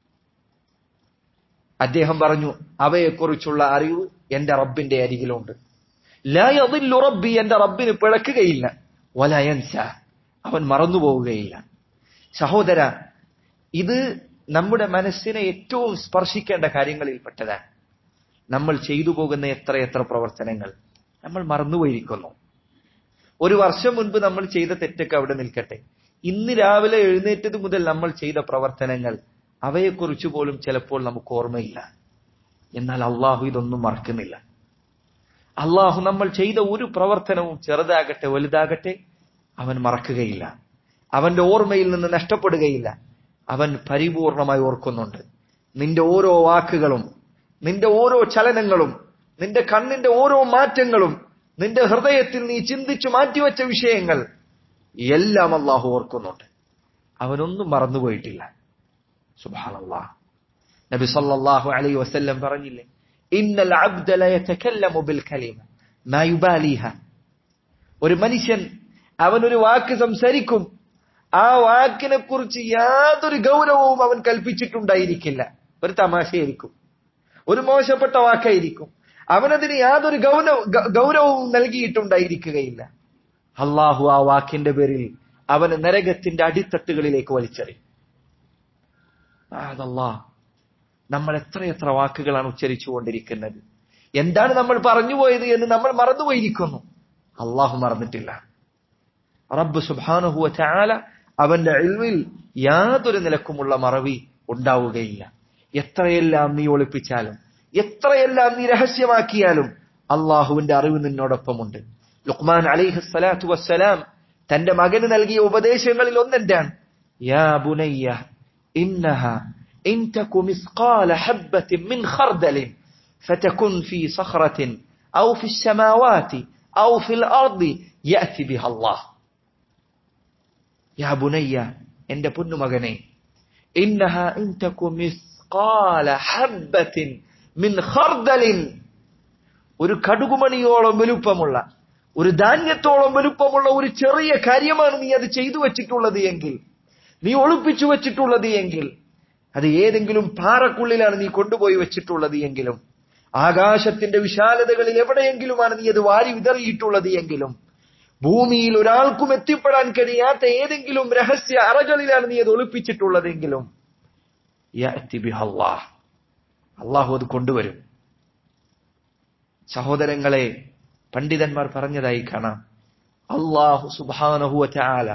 അദ്ദേഹം പറഞ്ഞു അവയെക്കുറിച്ചുള്ള അറിവ് എന്റെ റബ്ബിന്റെ അരികിലുണ്ട് ലാ യദില്ലു റബ്ബി എന്റെ റബ്ബിന് പിഴക്കുകയില്ല വലയൻസ അവൻ മറന്നുപോവുകയില്ല സഹോദര ഇത് നമ്മുടെ മനസ്സിനെ ഏറ്റവും സ്പർശിക്കേണ്ട കാര്യങ്ങളിൽപ്പെട്ടതാണ് നമ്മൾ ചെയ്തു പോകുന്ന എത്രയെത്ര പ്രവർത്തനങ്ങൾ നമ്മൾ മറന്നുപോയിരിക്കുന്നു ഒരു വർഷം മുൻപ് നമ്മൾ ചെയ്ത തെറ്റൊക്കെ അവിടെ നിൽക്കട്ടെ ഇന്ന് രാവിലെ എഴുന്നേറ്റത് മുതൽ നമ്മൾ ചെയ്ത പ്രവർത്തനങ്ങൾ അവയെക്കുറിച്ച് പോലും ചിലപ്പോൾ നമുക്ക് ഓർമ്മയില്ല എന്നാൽ അള്ളാഹു ഇതൊന്നും മറക്കുന്നില്ല അള്ളാഹു നമ്മൾ ചെയ്ത ഒരു പ്രവർത്തനവും ചെറുതാകട്ടെ വലുതാകട്ടെ അവൻ മറക്കുകയില്ല അവന്റെ ഓർമ്മയിൽ നിന്ന് നഷ്ടപ്പെടുകയില്ല അവൻ പരിപൂർണമായി ഓർക്കുന്നുണ്ട് നിന്റെ ഓരോ വാക്കുകളും നിന്റെ ഓരോ ചലനങ്ങളും നിന്റെ കണ്ണിന്റെ ഓരോ മാറ്റങ്ങളും നിന്റെ ഹൃദയത്തിൽ നീ ചിന്തിച്ചു മാറ്റിവെച്ച വിഷയങ്ങൾ എല്ലാം അള്ളാഹു ഓർക്കുന്നുണ്ട് അവനൊന്നും മറന്നുപോയിട്ടില്ല സുബാനല്ലാ നബി സല്ലല്ലാഹു അലൈഹി വസല്ലം പറഞ്ഞില്ലേ ഇന്നൽ അബ്ദ ലയതകല്ലമു ബിൽ കലിമ മാ യുബാലിഹ ഒരു മനുഷ്യൻ അവൻ ഒരു വാക്ക് സംസാരിക്കും ആ വാക്കിനെ കുറിച്ച് യാതൊരു ഗൗരവവും അവൻ കൽപ്പിച്ചിട്ടുണ്ടായിരിക്കില്ല ഒരു തമാശയായിരിക്കും ഒരു മോശപ്പെട്ട വാക്കായിരിക്കും അവനതിന് യാതൊരു ഗൗരവ ഗൗരവവും നൽകിയിട്ടുണ്ടായിരിക്കുകയില്ല അള്ളാഹു ആ വാക്കിന്റെ പേരിൽ അവന് നരകത്തിന്റെ അടിത്തട്ടുകളിലേക്ക് വലിച്ചെറിയും അതല്ലാ നമ്മൾ എത്രയെത്ര വാക്കുകളാണ് ഉച്ചരിച്ചുകൊണ്ടിരിക്കുന്നത് എന്താണ് നമ്മൾ പറഞ്ഞുപോയത് എന്ന് നമ്മൾ മറന്നുപോയിരിക്കുന്നു അള്ളാഹു മറന്നിട്ടില്ല റബ്ബ് സുബാനുഹുവ ചാല അവന്റെ അഴിവിൽ യാതൊരു നിലക്കുമുള്ള മറവി ഉണ്ടാവുകയില്ല എത്രയെല്ലാം നീ ഒളിപ്പിച്ചാലും എത്രയെല്ലാം നീ രഹസ്യമാക്കിയാലും അള്ളാഹുവിന്റെ അറിവ് നിന്നോടൊപ്പമുണ്ട് ലുക്മാൻ അലിഹ് സ്വലാത്തു വസ്സലാം തന്റെ മകന് നൽകിയ ഉപദേശങ്ങളിൽ ഒന്നെന്താണ് യാ ബുനയ്യ ഇന്നഹ إن تك مثقال حبة من خردل فتكن في صخرة أو في السماوات أو في الأرض يأتي بها الله يا بني عند بن مغني إنها إن تك مثقال حبة من خردل ഒരു കടുകുമണിയോളം വലുപ്പമുള്ള ഒരു ധാന്യത്തോളം വലുപ്പമുള്ള ഒരു ചെറിയ കാര്യമാണ് നീ അത് ചെയ്തു വെച്ചിട്ടുള്ളത് എങ്കിൽ നീ ഒളിപ്പിച്ചു വെച്ചിട്ടുള്ളത് എങ്കിൽ അത് ഏതെങ്കിലും പാറക്കുള്ളിലാണ് നീ കൊണ്ടുപോയി വെച്ചിട്ടുള്ളത് എങ്കിലും ആകാശത്തിന്റെ വിശാലതകളിൽ എവിടെയെങ്കിലുമാണ് നീ അത് വാരി വിതറിയിട്ടുള്ളത് എങ്കിലും ഭൂമിയിൽ ഒരാൾക്കും എത്തിപ്പെടാൻ കഴിയാത്ത ഏതെങ്കിലും രഹസ്യ അറകളിലാണ് നീ അത് ഒളിപ്പിച്ചിട്ടുള്ളതെങ്കിലും യഅ്തി ബിഹ അല്ലാഹ്. അള്ളാഹു അത് കൊണ്ടുവരും സഹോദരങ്ങളെ പണ്ഡിതന്മാർ പറഞ്ഞതായി കാണാം അള്ളാഹു സുബാനഹുവ ചാല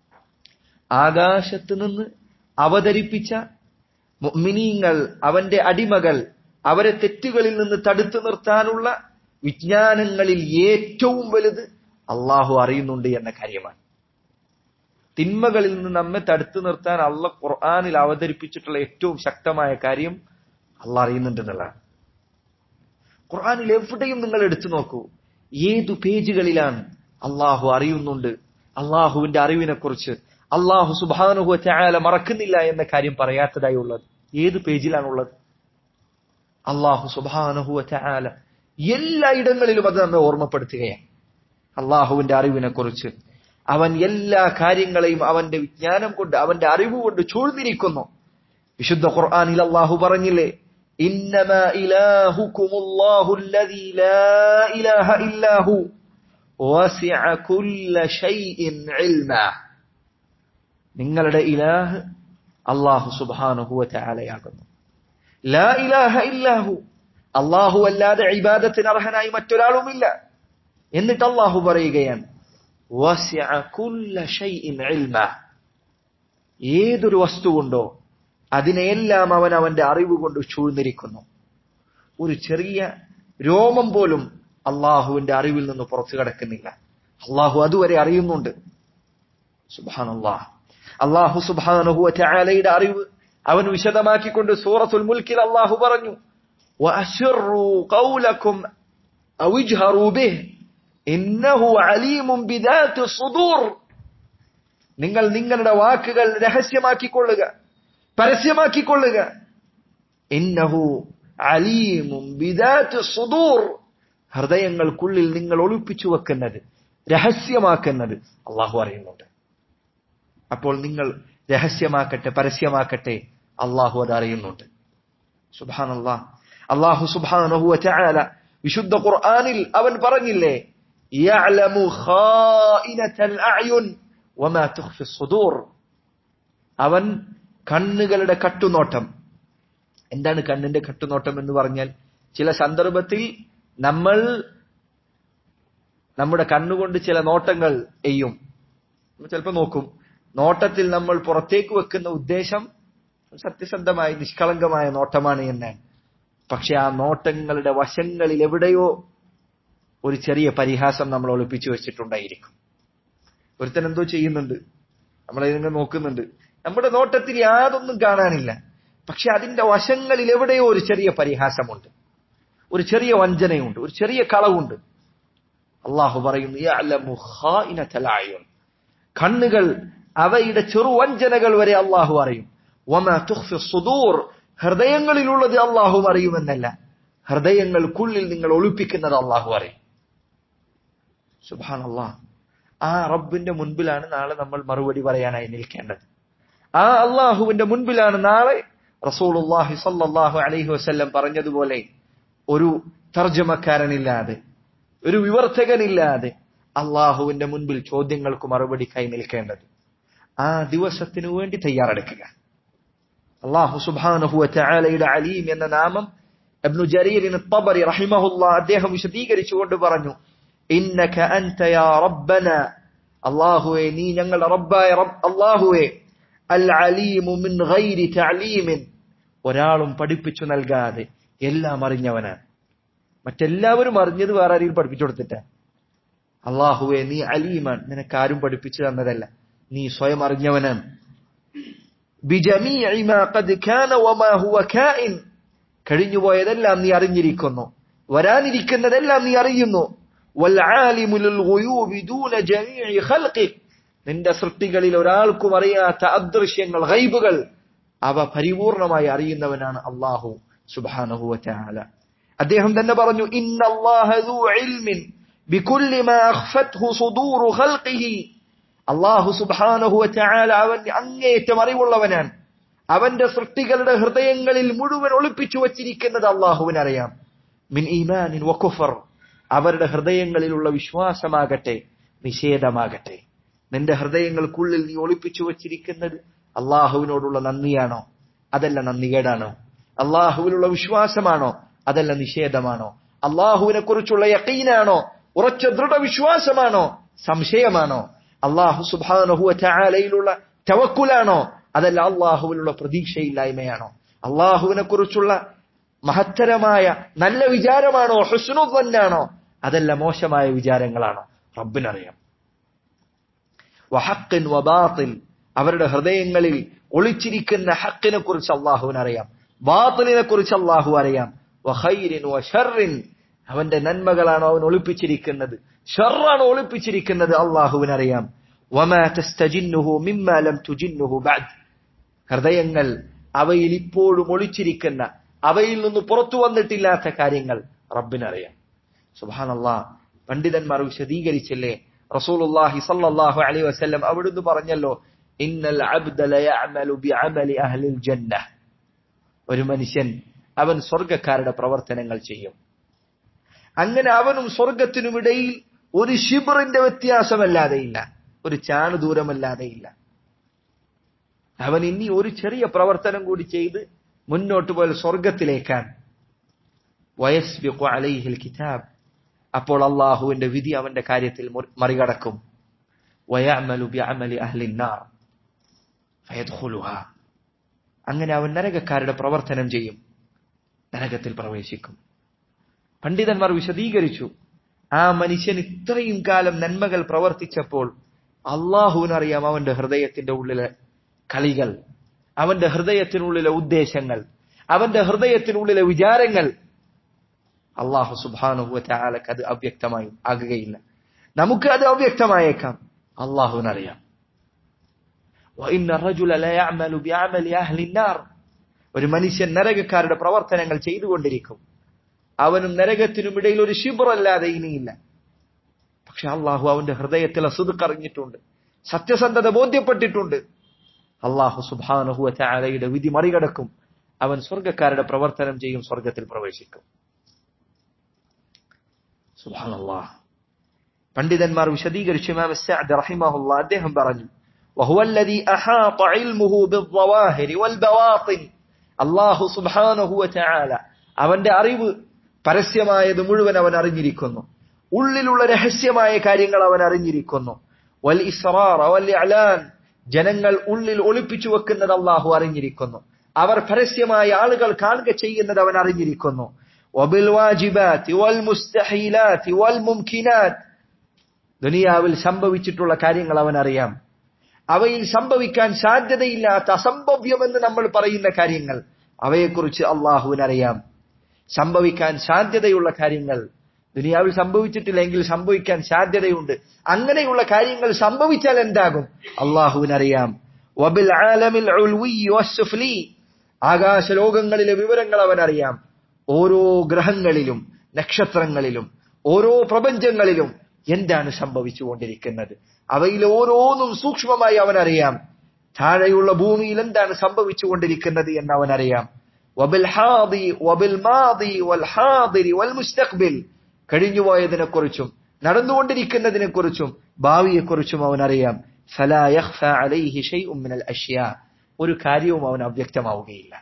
ആകാശത്ത് നിന്ന് അവതരിപ്പിച്ച മുഅ്മിനീങ്ങൾ അവന്റെ അടിമകൾ അവരെ തെറ്റുകളിൽ നിന്ന് തടുത്തു നിർത്താനുള്ള വിജ്ഞാനങ്ങളിൽ ഏറ്റവും വലുത് അള്ളാഹു അറിയുന്നുണ്ട് എന്ന കാര്യമാണ് തിന്മകളിൽ നിന്ന് നമ്മെ തടുത്തു നിർത്താൻ അള്ള ഖുർആാനിൽ അവതരിപ്പിച്ചിട്ടുള്ള ഏറ്റവും ശക്തമായ കാര്യം അള്ള അറിയുന്നുണ്ട് എന്നുള്ളതാണ് ഖുർആാനിൽ എവിടെയും നിങ്ങൾ എടുത്തു നോക്കൂ ഏതു പേജുകളിലാണ് അള്ളാഹു അറിയുന്നുണ്ട് അള്ളാഹുവിന്റെ അറിവിനെ കുറിച്ച് അള്ളാഹു സുബാനുഹു ചായാല മറക്കുന്നില്ല എന്ന കാര്യം പറയാത്തതായി ഉള്ളത് ഏത് പേജിലാണുള്ളത് അള്ളാഹു സുബാനുഹു ചായാല എല്ലായിടങ്ങളിലും അത് നമ്മെ ഓർമ്മപ്പെടുത്തുകയാണ് അള്ളാഹുവിന്റെ അറിവിനെ കുറിച്ച് അവൻ എല്ലാ കാര്യങ്ങളെയും അവന്റെ വിജ്ഞാനം കൊണ്ട് അവന്റെ അറിവ് കൊണ്ട് ചൂഴ്ന്നിരിക്കുന്നു വിശുദ്ധ ഖുർആാനിൽ അള്ളാഹു പറഞ്ഞില്ലേ إنما إلهكم الله الذي لا إله إلا هو وسع كل شيء علما നിങ്ങളുടെ ഇലാഹ് അള്ളാഹു സുബാനുഹുവ ചാലയാകുന്നു ലാ ഇലാഹ ഇല്ലാഹു അള്ളാഹു അല്ലാതെ ഇബാദത്തിന് അർഹനായി മറ്റൊരാളുമില്ല എന്നിട്ട് അള്ളാഹു പറയുകയാണ് വസിഅ കുല്ല ഷൈഇൻ ഇൽമ ഏതൊരു വസ്തുവുണ്ടോ അതിനെയെല്ലാം അവൻ അവന്റെ അറിവ് കൊണ്ട് ചൂഴ്ന്നിരിക്കുന്നു ഒരു ചെറിയ രോമം പോലും അള്ളാഹുവിന്റെ അറിവിൽ നിന്ന് പുറത്തു കിടക്കുന്നില്ല അള്ളാഹു അതുവരെ അറിയുന്നുണ്ട് സുബാനല്ലാഹ് അള്ളാഹു സുബാനുഹു ചാലയുടെ അറിവ് അവൻ വിശദമാക്കിക്കൊണ്ട് സൂറത്തുൽ മുൽക്കിൽ അള്ളാഹു പറഞ്ഞു وأسروا قولكم أو اجهروا به إنه عليم بذات الصدور നിങ്ങൾ നിങ്ങളുടെ വാക്കുകൾ രഹസ്യമാക്കിക്കൊള്ളുക പരസ്യമാക്കിക്കൊള്ളുക ഇന്നഹു അലീമും ബിദാത്ത് സുദൂർ ഹൃദയങ്ങൾക്കുള്ളിൽ നിങ്ങൾ ഒളിപ്പിച്ചു വെക്കുന്നത് രഹസ്യമാക്കുന്നത് അള്ളാഹു അറിയുന്നുണ്ട് അപ്പോൾ നിങ്ങൾ രഹസ്യമാക്കട്ടെ പരസ്യമാക്കട്ടെ അള്ളാഹു അത് അറിയുന്നുണ്ട് സുബാൻ അള്ളാഹ് അള്ളാഹു സുബാനഹു ചാല വിശുദ്ധ ഖുർആാനിൽ അവൻ പറഞ്ഞില്ലേ യഅലമു ഖായിനത്തൽ അഅ്യുൻ വമാ തുഖ്ഫി സുദൂർ അവൻ കണ്ണുകളുടെ കട്ടുനോട്ടം എന്താണ് കണ്ണിന്റെ കട്ടുനോട്ടം എന്ന് പറഞ്ഞാൽ ചില സന്ദർഭത്തിൽ നമ്മൾ നമ്മുടെ കണ്ണുകൊണ്ട് ചില നോട്ടങ്ങൾ എയ്യും ചിലപ്പോൾ നോക്കും നോട്ടത്തിൽ നമ്മൾ പുറത്തേക്ക് വെക്കുന്ന ഉദ്ദേശം സത്യസന്ധമായ നിഷ്കളങ്കമായ നോട്ടമാണ് എന്നാണ് പക്ഷെ ആ നോട്ടങ്ങളുടെ വശങ്ങളിൽ എവിടെയോ ഒരു ചെറിയ പരിഹാസം നമ്മൾ ഒളിപ്പിച്ചു വെച്ചിട്ടുണ്ടായിരിക്കും ഒരുത്തൻ എന്തോ ചെയ്യുന്നുണ്ട് നമ്മളതിനെ നോക്കുന്നുണ്ട് നമ്മുടെ നോട്ടത്തിൽ യാതൊന്നും കാണാനില്ല പക്ഷെ അതിന്റെ വശങ്ങളിൽ എവിടെയോ ഒരു ചെറിയ പരിഹാസമുണ്ട് ഒരു ചെറിയ വഞ്ചനയുണ്ട് ഒരു ചെറിയ കളവുണ്ട് അള്ളാഹു പറയുന്നു "യഅലമു ഖായിനത്തൽ അയുൻ." കണ്ണുകൾ അവയുടെ ചെറുവഞ്ചനകൾ വരെ അള്ളാഹു അറിയും വമാ തുഖ്ഫി സുദൂർ ഹൃദയങ്ങളിലുള്ളത് അള്ളാഹു അറിയുമെന്നല്ല ഹൃദയങ്ങൾക്കുള്ളിൽ നിങ്ങൾ ഒളിപ്പിക്കുന്നത് അള്ളാഹു അറിയും സുബാനല്ലാഹ് ആ റബ്ബിന്റെ മുൻപിലാണ് നാളെ നമ്മൾ മറുപടി പറയാനായി നിൽക്കേണ്ടത് ആ അള്ളാഹുവിന്റെ മുൻപിലാണ് നാളെ റസൂലുള്ളാഹി സല്ലല്ലാഹു അലൈഹി വസല്ലം പറഞ്ഞതുപോലെ ഒരു തർജ്ജമക്കാരനില്ലാതെ ഒരു വിവർത്തകനില്ലാതെ അള്ളാഹുവിന്റെ മുൻപിൽ ചോദ്യങ്ങൾക്ക് മറുപടിക്കായി നിൽക്കേണ്ടത് ആ ദിവസത്തിനു വേണ്ടി തയ്യാറെടുക്കുക അള്ളാഹു സുബ്ഹാനഹു വതആലയുടെ അലീം എന്ന നാമം ഇബ്നു ജരീറിൻ തബറി റഹിമഹുല്ലാ അദ്ദേഹം വിശദീകരിച്ചുകൊണ്ട് പറഞ്ഞു ഇന്നക അൻത യാ റബ്ബന അല്ലാഹുവേ നീ ഞങ്ങളുടെ റബ്ബായ റബ്ബ് അല്ലാഹുവേ അൽ അലീമു മിൻ ഗൈരി തഅലീമിൻ ഒരാളും പഠിപ്പിച്ചു നൽകാതെ എല്ലാം അറിഞ്ഞവനാണ് മറ്റെല്ലാവരും അറിഞ്ഞത് വേറെ ആരെങ്കിലും പഠിപ്പിച്ചു കൊടുത്തിട്ട അള്ളാഹുവെ നീ അലീമാൻ നിനക്ക് ആരും പഠിപ്പിച്ചു തന്നതല്ല നീ സ്വയം അറിഞ്ഞവനാണ് ബിജമീഇ മാ ഖദ് കാന വമാ ഹുവ കായിൻ കഴിഞ്ഞുപോയതെല്ലാം നീ അറിഞ്ഞിരിക്കുന്നു വരാനിരിക്കുന്നതെല്ലാം നീ അറിയുന്നു വൽആലിമു ലിൽ ഗുയൂബി ദൂന ജമീഇ ഖൽഖിക് നിന്റെ സൃഷ്ടികളിൽ ഒരാൾക്കും അറിയാത്ത അദൃശ്യങ്ങൾ ഗൈബുകൾ അവ പരിപൂർണമായി അറിയുന്നവനാണ് അള്ളാഹു സുബ്ഹാനഹു വതആല അദ്ദേഹം തന്നെ പറഞ്ഞു ഇന്നല്ലാഹ ദൂ ഇൽമിൻ ബികുല്ലി മാ അഖ്ഫത്ഹു സുദൂറു ഖൽഖിഹി അള്ളാഹു സുബ്ഹാനഹു വതആല അവൻ അങ്ങേയറ്റം അറിവുള്ളവനാണ് അവന്റെ സൃഷ്ടികളുടെ ഹൃദയങ്ങളിൽ മുഴുവൻ ഒളിപ്പിച്ചു വച്ചിരിക്കുന്നത് അള്ളാഹുവിന് അറിയാം മിൻ ഈമാനിൻ വകുഫർ അവരുടെ ഹൃദയങ്ങളിലുള്ള വിശ്വാസമാകട്ടെ നിഷേധമാകട്ടെ നിന്റെ ഹൃദയങ്ങൾക്കുള്ളിൽ നീ ഒളിപ്പിച്ചു വച്ചിരിക്കുന്നത് അള്ളാഹുവിനോടുള്ള നന്ദിയാണോ അതല്ല നന്ദികേടാണോ അള്ളാഹുവിനുള്ള വിശ്വാസമാണോ അതല്ല നിഷേധമാണോ അള്ളാഹുവിനെ കുറിച്ചുള്ള യക്കീനാണോ ഉറച്ച ദൃഢവിശ്വാസമാണോ സംശയമാണോ അള്ളാഹു സുബാനഹുവ ചാലയിലുള്ള തവക്കുലാണോ അതല്ല അള്ളാഹുവിലുള്ള പ്രതീക്ഷയില്ലായ്മയാണോ അള്ളാഹുവിനെ കുറിച്ചുള്ള മഹത്തരമായ നല്ല വിചാരമാണോ ഹുസ്നുദ്വന്നാണോ അതല്ല മോശമായ വിചാരങ്ങളാണോ റബ്ബിനറിയാം വഹക്കിൻ വബാത്തിൽ അവരുടെ ഹൃദയങ്ങളിൽ ഒളിച്ചിരിക്കുന്ന ഹക്കിനെ കുറിച്ച് അള്ളാഹുവിനറിയാം ബാത്തിലിനെ കുറിച്ച് അള്ളാഹു അറിയാം വഹൈരിൻ വഷറിൻ അവന്റെ നന്മകളാണോ അവൻ ഒളിപ്പിച്ചിരിക്കുന്നത് ഷറാണ് ഒളിപ്പിച്ചിരിക്കുന്നത് അള്ളാഹുവിനറിയാം വമാ തസ്തജിന്നുഹു മിമ്മാ ലം തുജിന്നുഹു ബഅദ് ഹൃദയങ്ങൾ അവയിൽ ഇപ്പോഴും ഒളിച്ചിരിക്കുന്ന അവയിൽ നിന്ന് പുറത്തു വന്നിട്ടില്ലാത്ത കാര്യങ്ങൾ റബ്ബിനറിയാം സുബാനല്ലാ പണ്ഡിതന്മാർ വിശദീകരിച്ചില്ലേ റസൂലുള്ളാഹി സല്ലല്ലാഹു അലൈഹി വസല്ലം അവിടുന്ന് പറഞ്ഞല്ലോ ഇന്നൽ അബ്ദ ലയഅമലു ബിഅമലി അഹ്ലിൽ ജന്ന ഒരു മനുഷ്യൻ അവൻ സ്വർഗക്കാരുടെ പ്രവർത്തനങ്ങൾ ചെയ്യും അങ്ങനെ അവനും സ്വർഗത്തിനുമിടയിൽ ഒരു ഷിബറിന്റെ വ്യത്യാസമല്ലാതെയില്ല ഒരു ചാണു ദൂരമല്ലാതെയില്ല അവൻ ഇനി ഒരു ചെറിയ പ്രവർത്തനം കൂടി ചെയ്ത് മുന്നോട്ട് പോയാൽ സ്വർഗത്തിലേക്കാണ് വയസ്ബിഖു അലൈഹിൽ കിതാബ് അപ്പോൾ അള്ളാഹുവിന്റെ വിധി അവന്റെ കാര്യത്തിൽ മറികടക്കും വയഅമലു ബിഅമലി അഹ്ലിന്നാർ ഫയദ്ഖുലുഹ അങ്ങനെ അവൻ നരകക്കാരുടെ പ്രവർത്തനം ചെയ്യും നരകത്തിൽ പ്രവേശിക്കും പണ്ഡിതന്മാർ വിശദീകരിച്ചു ആ മനുഷ്യൻ ഇത്രയും കാലം നന്മകൾ പ്രവർത്തിച്ചപ്പോൾ അള്ളാഹുവിനറിയാം അവന്റെ ഹൃദയത്തിന്റെ ഉള്ളിലെ കളികൾ അവന്റെ ഹൃദയത്തിനുള്ളിലെ ഉദ്ദേശങ്ങൾ അവന്റെ ഹൃദയത്തിനുള്ളിലെ വിചാരങ്ങൾ അള്ളാഹു സുബാനുഭവത്തെ ആലക്ക് അത് അവ്യക്തമായി ആകുകയില്ല നമുക്ക് അത് അവ്യക്തമായേക്കാം അള്ളാഹുവിനറിയാം ഒരു മനുഷ്യൻ നരകക്കാരുടെ പ്രവർത്തനങ്ങൾ ചെയ്തുകൊണ്ടിരിക്കും അവനും നരകത്തിനും ഇടയിൽ ഒരു ശിബറല്ലാതെ ഇനിയില്ല പക്ഷെ അള്ളാഹു അവന്റെ ഹൃദയത്തിൽ അസുഖറിഞ്ഞിട്ടുണ്ട് സത്യസന്ധത ബോധ്യപ്പെട്ടിട്ടുണ്ട് അള്ളാഹു സുബാനഹുവ ചാലയുടെ വിധി മറികടക്കും അവൻ സ്വർഗക്കാരുടെ പ്രവർത്തനം ചെയ്യും സ്വർഗത്തിൽ പ്രവേശിക്കും സുബാനല്ലാഹ് പണ്ഡിതന്മാർ വിശദീകരിച്ചു ഇമാം സഅദ് റഹിമഹുല്ലാ അദ്ദേഹം പറഞ്ഞു وهو الذي أحاط علمه بالظواهر والبواطن അള്ളാഹു സുബ്ഹാനഹു വതആല അവന്റെ അറിവ് പരസ്യമായത് മുഴുവൻ അവൻ അറിഞ്ഞിരിക്കുന്നു ഉള്ളിലുള്ള രഹസ്യമായ കാര്യങ്ങൾ അവൻ അറിഞ്ഞിരിക്കുന്നു വൽ ഇസ്റാർ വൽ ഇഅലാൻ ജനങ്ങൾ ഉള്ളിൽ ഒളിപ്പിച്ചു വെക്കുന്നത് അള്ളാഹു അറിഞ്ഞിരിക്കുന്നു അവർ പരസ്യമായ ആളുകൾ കാണുക ചെയ്യുന്നത് അവൻ അറിഞ്ഞിരിക്കുന്നു വബിൽ വാജിബാത്തി വൽ മുസ്തഹീലാത്തി വൽ മുംകിനാത്ത് ദുനിയാവിൽ സംഭവിച്ചിട്ടുള്ള കാര്യങ്ങൾ അവൻ അറിയാം അവയിൽ സംഭവിക്കാൻ സാധ്യതയില്ലാത്ത അസംഭവ്യമെന്ന് നമ്മൾ പറയുന്ന കാര്യങ്ങൾ അവയെക്കുറിച്ച് അള്ളാഹുവിനറിയാം സംഭവിക്കാൻ സാധ്യതയുള്ള കാര്യങ്ങൾ ദുനിയാവിൽ സംഭവിച്ചിട്ടില്ലെങ്കിൽ സംഭവിക്കാൻ സാധ്യതയുണ്ട് അങ്ങനെയുള്ള കാര്യങ്ങൾ സംഭവിച്ചാൽ എന്താകും അള്ളാഹുവിനറിയാം വബിൽ ആലമിൽ ഉൽവി വസ്സുഫ്ലി ആകാശ ലോകങ്ങളിലെ വിവരങ്ങൾ അവനറിയാം ഓരോ ഗ്രഹങ്ങളിലും നക്ഷത്രങ്ങളിലും ഓരോ പ്രപഞ്ചങ്ങളിലും എന്താണ് സംഭവിച്ചുകൊണ്ടിരിക്കുന്നത് അവയിൽ ഓരോന്നും സൂക്ഷ്മമായി അവനറിയാം താഴെയുള്ള ഭൂമിയിൽ എന്താണ് സംഭവിച്ചുകൊണ്ടിരിക്കുന്നത് എന്ന് അവനറിയാം വബിൽ ഹാദി വബിൽ മാദി വൽ ഹാദിരി വൽ മുസ്തഖ്ബിൽ കഴിഞ്ഞുപോയതിനെ കുറിച്ചും നടന്നുകൊണ്ടിരിക്കുന്നതിനെ കുറിച്ചും ഭാവിയെക്കുറിച്ചും അവനറിയാം ഫലാ യഖ്ഫ അലൈഹി ഷൈഉം മിനൽ അഷ്യാ ഒരു കാര്യവും അവൻ അവ്യക്തമാവുകയില്ല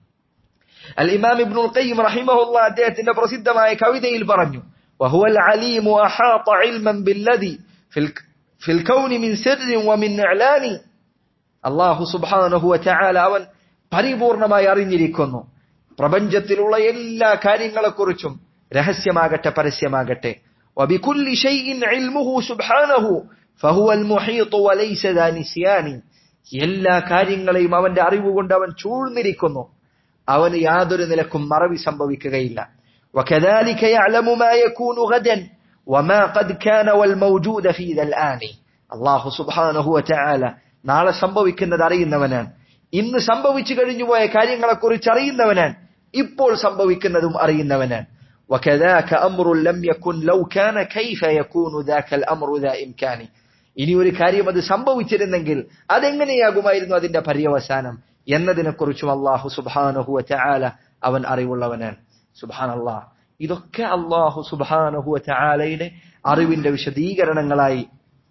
അൽ ഇമാം ഇബ്നുൽ ഖയ്യിം റഹിമഹുല്ലാ അദ്ദേഹത്തിന്റെ പ്രസിദ്ധമായ കവിതയിൽ പറഞ്ഞു وهو العليم أحاط علما بالذي في, الك في الكون من سر ومن إعلان الله سبحانه وتعالى അവൻ പരിപൂർണമായി അറിഞ്ഞിരിക്കുന്നു പ്രപഞ്ചത്തിലുള്ള എല്ലാ കാര്യങ്ങളെക്കുറിച്ചും രഹസ്യമാകട്ടെ പരസ്യമാകട്ടെ وبكل شيء علمه سبحانه فهو المحيط وليس ذا نسيان എല്ലാ കാര്യങ്ങളെയും അവന്റെ അറിവ് കൊണ്ട് അവൻ ചൂഴ്ന്നിരിക്കുന്നു അവന് യാതൊരു നിലക്കും മറവി സംഭവിക്കുകയില്ല وكذلك يعلم ما يكون غدا وما قد كان والموجود في ذا الآن الله سبحانه وتعالى നാളെ സംഭവിക്കുന്നത് അറിയുന്നവനാണ് ഇന്ന് സംഭവിച്ചു കഴിഞ്ഞുപോയ കാര്യങ്ങളെക്കുറിച്ച് അറിയുന്നവനാണ് ഇപ്പോൾ സംഭവിക്കുന്നതും അറിയുന്നവനാണ് وكذاك أمر لم يكن لو كان كيف يكون ذاك الأمر ذا إمكان ഇനി ഒരു കാര്യം അത് സംഭവിച്ചിരുന്നെങ്കിൽ അതെങ്ങനെയാകുമായിരുന്നു അതിന്റെ പര്യവസാനം എന്നതിനെക്കുറിച്ചും അള്ളാഹു സുബാനഹു ചാല അവൻ അറിവുള്ളവനാണ് സുബാൻ അള്ളാഹ് ഇതൊക്കെ അള്ളാഹു സുബാനഹു ചാലയുടെ അറിവിന്റെ വിശദീകരണങ്ങളായി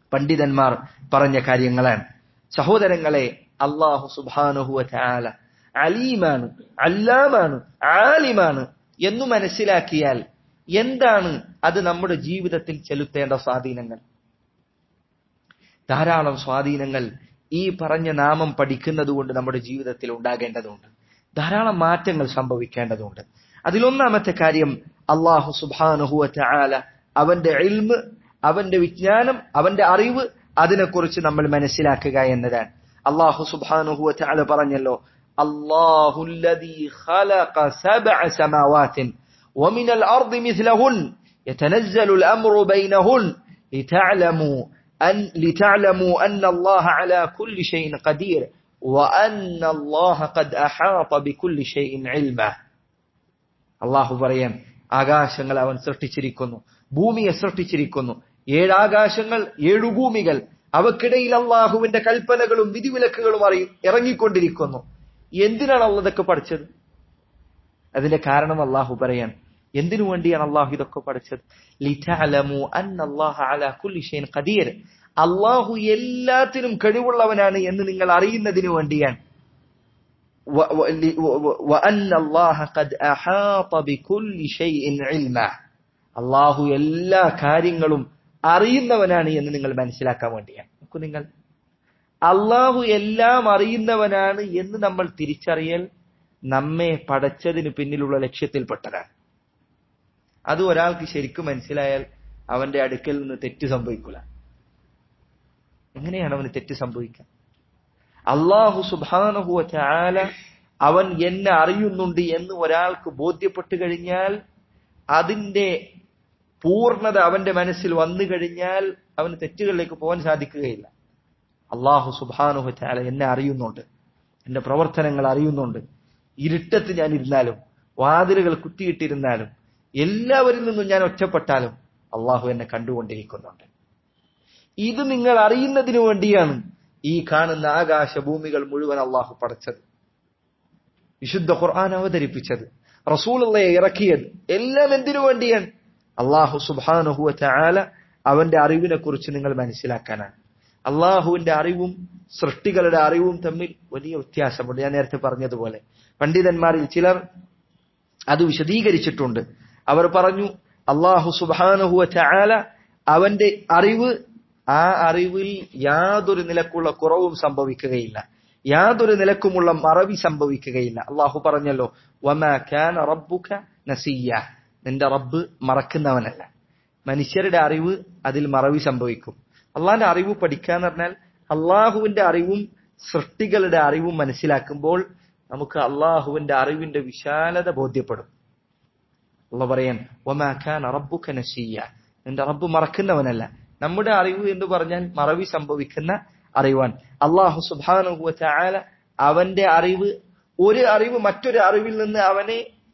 പണ്ഡിതന്മാർ പറഞ്ഞ കാര്യങ്ങളാണ് സഹോദരങ്ങളെ അള്ളാഹു സുബാനുഹുവ ചാല അലീമാണ് അല്ലാമാണ് ആലിമാണ് എന്നു മനസ്സിലാക്കിയാൽ എന്താണ് അത് നമ്മുടെ ജീവിതത്തിൽ ചെലുത്തേണ്ട സ്വാധീനങ്ങൾ ധാരാളം സ്വാധീനങ്ങൾ ഈ പറഞ്ഞ നാമം പഠിക്കുന്നത് കൊണ്ട് നമ്മുടെ ജീവിതത്തിൽ ഉണ്ടാകേണ്ടതുണ്ട് ധാരാളം മാറ്റങ്ങൾ സംഭവിക്കേണ്ടതുണ്ട് അതിലൊന്നാമത്തെ കാര്യം അള്ളാഹു സുബാനുഹുവ ചാല അവന്റെ ഇൽമ് അവന്റെ വിജ്ഞാനം അവന്റെ അറിവ് അതിനെക്കുറിച്ച് നമ്മൾ മനസ്സിലാക്കുക എന്നതാണ് അള്ളാഹു സുബാനുഹുവ ചാല പറഞ്ഞല്ലോ അള്ളാഹു خلق سبع سماوات ومن الأرض مثلهن يتنزل الأمر بينهن لتعلموا أن لتعلموا أن الله على كل شيء قدير وأن الله قد أحاط بكل شيء علما അള്ളാഹു പറയാൻ ആകാശങ്ങൾ അവൻ സൃഷ്ടിച്ചിരിക്കുന്നു ഭൂമിയെ സൃഷ്ടിച്ചിരിക്കുന്നു ഏഴാകാശങ്ങൾ ഏഴു ഭൂമികൾ അവക്കിടയിൽ അള്ളാഹുവിന്റെ കൽപ്പനകളും വിധിവിലക്കുകളും അറിയും ഇറങ്ങിക്കൊണ്ടിരിക്കുന്നു എന്തിനാണ് അള്ള ഇതൊക്കെ പഠിച്ചത് അതിന്റെ കാരണം അള്ളാഹു പറയാൻ എന്തിനു വേണ്ടിയാണ് അള്ളാഹു ഇതൊക്കെ പഠിച്ചത് ലിതഅലമു അന്നല്ലാഹ അലാ കുല്ലി ഷൈഇൻ ഖദീർ അള്ളാഹു എല്ലാത്തിനും കഴിവുള്ളവനാണ് എന്ന് നിങ്ങൾ അറിയുന്നതിന് വേണ്ടിയാണ് وأن الله قد أحاط بكل شيء علما അള്ളാഹു എല്ലാ കാര്യങ്ങളും അറിയുന്നവനാണ് എന്ന് നിങ്ങൾ മനസ്സിലാക്കാൻ വേണ്ടിയാണ് നോക്കൂ നിങ്ങൾ അള്ളാഹു എല്ലാം അറിയുന്നവനാണ് എന്ന് നമ്മൾ തിരിച്ചറിയൽ നമ്മെ പടച്ചതിന് പിന്നിലുള്ള ലക്ഷ്യത്തിൽപ്പെട്ടതാണ് അത് ഒരാൾക്ക് ശരിക്കും മനസ്സിലായാൽ അവന്റെ അടുക്കൽ നിന്ന് തെറ്റ് സംഭവിക്കില്ല എങ്ങനെയാണ് അവന് തെറ്റ് സംഭവിക്കുക അള്ളാഹു സുബാനഹുവ ചാല അവൻ എന്നെ അറിയുന്നുണ്ട് എന്ന് ഒരാൾക്ക് ബോധ്യപ്പെട്ടു കഴിഞ്ഞാൽ അതിന്റെ പൂർണ്ണത അവന്റെ മനസ്സിൽ വന്നു കഴിഞ്ഞാൽ അവന് തെറ്റുകളിലേക്ക് പോകാൻ സാധിക്കുകയില്ല അള്ളാഹു സുബാനുഹു ചാല എന്നെ അറിയുന്നുണ്ട് എന്റെ പ്രവർത്തനങ്ങൾ അറിയുന്നുണ്ട് ഇരുട്ടത്ത് ഞാൻ ഇരുന്നാലും വാതിലുകൾ കുത്തിയിട്ടിരുന്നാലും എല്ലാവരിൽ നിന്നും ഞാൻ ഒറ്റപ്പെട്ടാലും അള്ളാഹു എന്നെ കണ്ടുകൊണ്ടിരിക്കുന്നുണ്ട് ഇത് നിങ്ങൾ അറിയുന്നതിന് വേണ്ടിയാണ് ഈ കാണുന്ന ആകാശഭൂമികൾ മുഴുവൻ അള്ളാഹു പടച്ചത് വിശുദ്ധ ഖുർആൻ അവതരിപ്പിച്ചത് റസൂലുള്ളയെ ഇറക്കിയത് എല്ലാം എന്തിനു വേണ്ടിയാണ് അള്ളാഹു സുബാനുഹുവ ചാല അവന്റെ അറിവിനെ കുറിച്ച് നിങ്ങൾ മനസ്സിലാക്കാനാണ് അള്ളാഹുവിന്റെ അറിവും സൃഷ്ടികളുടെ അറിവും തമ്മിൽ വലിയ വ്യത്യാസമുണ്ട് ഞാൻ നേരത്തെ പറഞ്ഞതുപോലെ പണ്ഡിതന്മാരിൽ ചിലർ അത് വിശദീകരിച്ചിട്ടുണ്ട് അവർ പറഞ്ഞു അള്ളാഹു സുബാനുഹുവ ചാല അവന്റെ അറിവ് ആ അറിവിൽ യാതൊരു നിലക്കുള്ള കുറവും സംഭവിക്കുകയില്ല യാതൊരു നിലക്കുമുള്ള മറവി സംഭവിക്കുകയില്ല അള്ളാഹു പറഞ്ഞല്ലോ വമാ കാന റബ്ബുക നസിയ നിന്റെ റബ്ബ് മറക്കുന്നവനല്ല മനുഷ്യരുടെ അറിവ് അതിൽ മറവി സംഭവിക്കും അള്ളാഹിന്റെ അറിവ് പഠിക്കാന്ന് പറഞ്ഞാൽ അള്ളാഹുവിന്റെ അറിവും സൃഷ്ടികളുടെ അറിവും മനസ്സിലാക്കുമ്പോൾ നമുക്ക് അള്ളാഹുവിന്റെ അറിവിന്റെ വിശാലത ബോധ്യപ്പെടും അള്ള പറയാൻ ഒമാ ഖാൻ റബ്ബുക നസിയ നിന്റെ റബ്ബ് മറക്കുന്നവനല്ല നമ്മുടെ അറിവ് എന്ന് പറഞ്ഞാൽ മറവി സംഭവിക്കുന്ന അറിവാണ് അള്ളാഹു സുബാനുഹുവ ചായാല അവന്റെ അറിവ് ഒരു അറിവ് മറ്റൊരു അറിവിൽ നിന്ന് അവനെ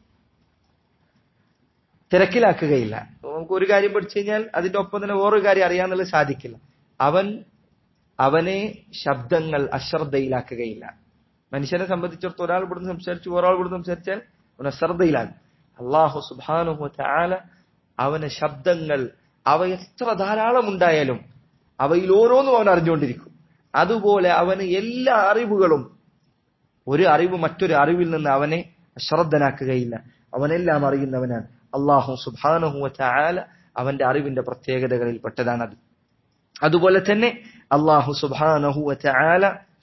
തിരക്കിലാക്കുകയില്ല നമുക്ക് ഒരു കാര്യം പഠിച്ചു കഴിഞ്ഞാൽ അതിന്റെ ഒപ്പം തന്നെ വേറൊരു കാര്യം അറിയാന്നുള്ളത് സാധിക്കില്ല അവൻ അവനെ ശബ്ദങ്ങൾ അശ്രദ്ധയിലാക്കുകയില്ല മനുഷ്യനെ സംബന്ധിച്ചിടത്തോളം ഒരാൾ ഇവിടുന്ന് സംസാരിച്ചു ഒരാൾ ഇവിടുന്ന് സംസാരിച്ചാൽ അവൻ അശ്രദ്ധയിലാകും അള്ളാഹു സുബാനുഹു ചാല അവന് ശബ്ദങ്ങൾ അവ എത്ര ധാരാളം ഉണ്ടായാലും അവയിൽ ഓരോന്നും അവൻ അറിഞ്ഞുകൊണ്ടിരിക്കും അതുപോലെ അവന് എല്ലാ അറിവുകളും ഒരു അറിവ് മറ്റൊരു അറിവിൽ നിന്ന് അവനെ അശ്രദ്ധനാക്കുകയില്ല അവനെല്ലാം അറിയുന്നവനാണ് അള്ളാഹു സുബാനുഹുവ ചായാല അവന്റെ അറിവിന്റെ പ്രത്യേകതകളിൽ പെട്ടതാണത് അതുപോലെ തന്നെ അള്ളാഹു സുബാനഹുവ ചായാല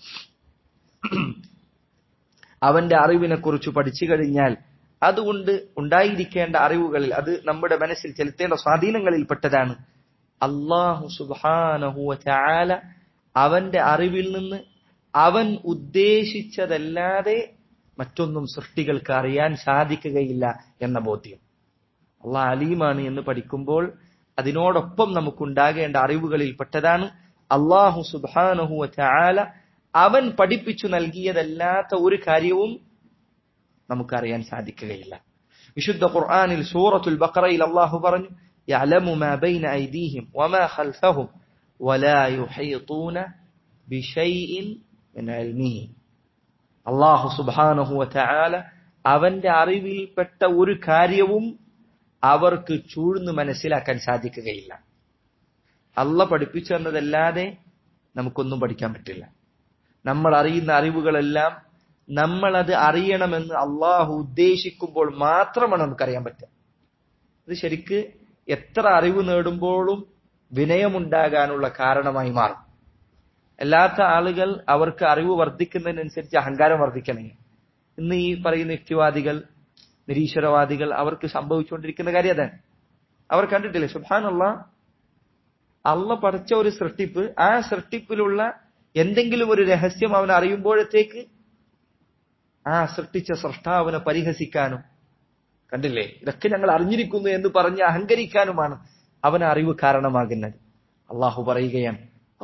അവന്റെ അറിവിനെ കുറിച്ച് പഠിച്ചു കഴിഞ്ഞാൽ അതുകൊണ്ട് ഉണ്ടായിരിക്കേണ്ട അറിവുകളിൽ അത് നമ്മുടെ മനസ്സിൽ ചെലുത്തേണ്ട സ്വാധീനങ്ങളിൽ പെട്ടതാണ് അള്ളാഹു സുബാനഹുവ ചായാല അവന്റെ അറിവിൽ നിന്ന് അവൻ ഉദ്ദേശിച്ചതല്ലാതെ മറ്റൊന്നും സൃഷ്ടികൾക്ക് അറിയാൻ സാധിക്കുകയില്ല എന്ന ബോധ്യം അള്ളാഹ് അലീമാണ് എന്ന് പഠിക്കുമ്പോൾ അതിനോടൊപ്പം നമുക്കുണ്ടാകേണ്ട അറിവുകളിൽ പെട്ടതാണ് അള്ളാഹു സുബാനഹുവ ചായാല അവൻ പഠിപ്പിച്ചു നൽകിയതല്ലാത്ത ഒരു കാര്യവും നമുക്കറിയാൻ സാധിക്കുകയില്ല വിശുദ്ധ ഖുർആനിൽ സൂറത്തുൽ ബഖറയിൽ അള്ളാഹു പറഞ്ഞു يعلم ما بين أيديهم وما خلفهم ولا يحيطون بشيء من علمه അള്ളാഹു സുബാനഹു വതആല അവന്റെ അറിവിൽപ്പെട്ട ഒരു കാര്യവും അവർക്ക് ചൂഴ്ന്ന് മനസ്സിലാക്കാൻ സാധിക്കുകയില്ല അല്ല പഠിപ്പിച്ചു തന്നതല്ലാതെ നമുക്കൊന്നും പഠിക്കാൻ പറ്റില്ല നമ്മൾ അറിയുന്ന അറിവുകളെല്ലാം നമ്മൾ അത് അറിയണമെന്ന് അള്ളാഹു ഉദ്ദേശിക്കുമ്പോൾ മാത്രമാണ് നമുക്കറിയാൻ പറ്റുക ഇത് ശരിക്ക് എത്ര അറിവ് നേടുമ്പോഴും വിനയമുണ്ടാകാനുള്ള കാരണമായി മാറും അല്ലാത്ത ആളുകൾ അവർക്ക് അറിവ് വർദ്ധിക്കുന്നതിനനുസരിച്ച് അഹങ്കാരം വർദ്ധിക്കണേ ഇന്ന് ഈ പറയുന്ന യുക്തിവാദികൾ നിരീശ്വരവാദികൾ അവർക്ക് സംഭവിച്ചുകൊണ്ടിരിക്കുന്ന കാര്യം അതാണ് അവർ കണ്ടിട്ടില്ലേ സുബാനുള്ള അള്ള പഠിച്ച ഒരു സൃഷ്ടിപ്പ് ആ സൃഷ്ടിപ്പിലുള്ള എന്തെങ്കിലും ഒരു രഹസ്യം അവൻ അറിയുമ്പോഴത്തേക്ക് ആ സൃഷ്ടിച്ച സൃഷ്ടാവിനെ പരിഹസിക്കാനും കണ്ടില്ലേ ഇതൊക്കെ ഞങ്ങൾ അറിഞ്ഞിരിക്കുന്നു എന്ന് പറഞ്ഞ് അഹങ്കരിക്കാനുമാണ് അവന് അറിവ് കാരണമാകുന്നത് അള്ളാഹു പറയുകയാണ്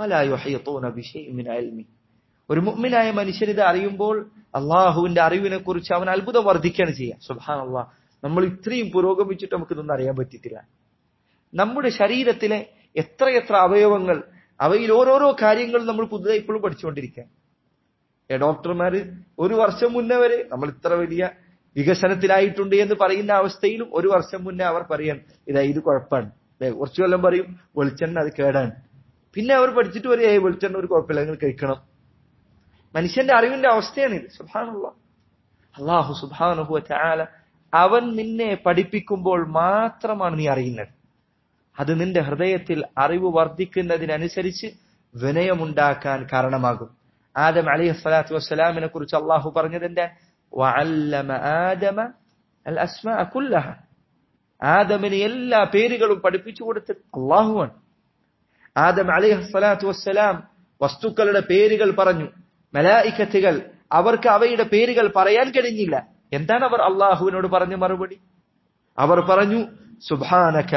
ഒരു മുഗ്മിനായ മനുഷ്യൻ ഇത് അറിയുമ്പോൾ അള്ളാഹുവിന്റെ അറിവിനെ കുറിച്ച് അവൻ അത്ഭുതം വർദ്ധിക്കുകയാണ് ചെയ്യുക സുബാൻ അള്ളാഹ് നമ്മൾ ഇത്രയും പുരോഗമിച്ചിട്ട് നമുക്ക് ഇതൊന്നും അറിയാൻ പറ്റിയിട്ടില്ല നമ്മുടെ ശരീരത്തിലെ എത്രയെത്ര അവയവങ്ങൾ അവയിൽ ഓരോരോ കാര്യങ്ങൾ നമ്മൾ പുതുതായി ഇപ്പോഴും പഠിച്ചുകൊണ്ടിരിക്കുക ഡോക്ടർമാര് ഒരു വർഷം മുന്നേ വരെ നമ്മൾ ഇത്ര വലിയ വികസനത്തിലായിട്ടുണ്ട് എന്ന് പറയുന്ന അവസ്ഥയിലും ഒരു വർഷം മുന്നേ അവർ പറയാൻ ഇതാ ഇത് കുഴപ്പമാണ് കുറച്ചു കൊല്ലം പറയും വെളിച്ചെണ്ണ അത് കേടാണ് പിന്നെ അവർ പഠിച്ചിട്ട് പറയും ഏ വെളിച്ചെണ്ണ ഒരു കുഴപ്പമില്ല നിങ്ങൾ കഴിക്കണം മനുഷ്യന്റെ അറിവിന്റെ അവസ്ഥയാണ് ഇത് സുഭാനുള്ള അള്ളാഹു സുബാനുഹു ചാല അവൻ നിന്നെ പഠിപ്പിക്കുമ്പോൾ മാത്രമാണ് നീ അറിയുന്നത് അത് നിന്റെ ഹൃദയത്തിൽ അറിവ് വർദ്ധിക്കുന്നതിനനുസരിച്ച് വിനയമുണ്ടാക്കാൻ കാരണമാകും ആദം അലൈഹി സ്വലാത്തു വസ്സലാമിനെ കുറിച്ച് അള്ളാഹു പറഞ്ഞത് എന്താ ആദമ അൽ അസ്മ കുല്ലഹ ആദമിന് എല്ലാ പേരുകളും പഠിപ്പിച്ചു കൊടുത്തത് അള്ളാഹുവാണ് ആദം അലൈഹി സ്വലാത്തു വസ്സലാം വസ്തുക്കളുടെ പേരുകൾ പറഞ്ഞു മലായിക്കത്തുകൾ അവർക്ക് അവയുടെ പേരുകൾ പറയാൻ കഴിഞ്ഞില്ല എന്താണ് അവർ അള്ളാഹുവിനോട് പറഞ്ഞ മറുപടി അവർ പറഞ്ഞു സുബാനക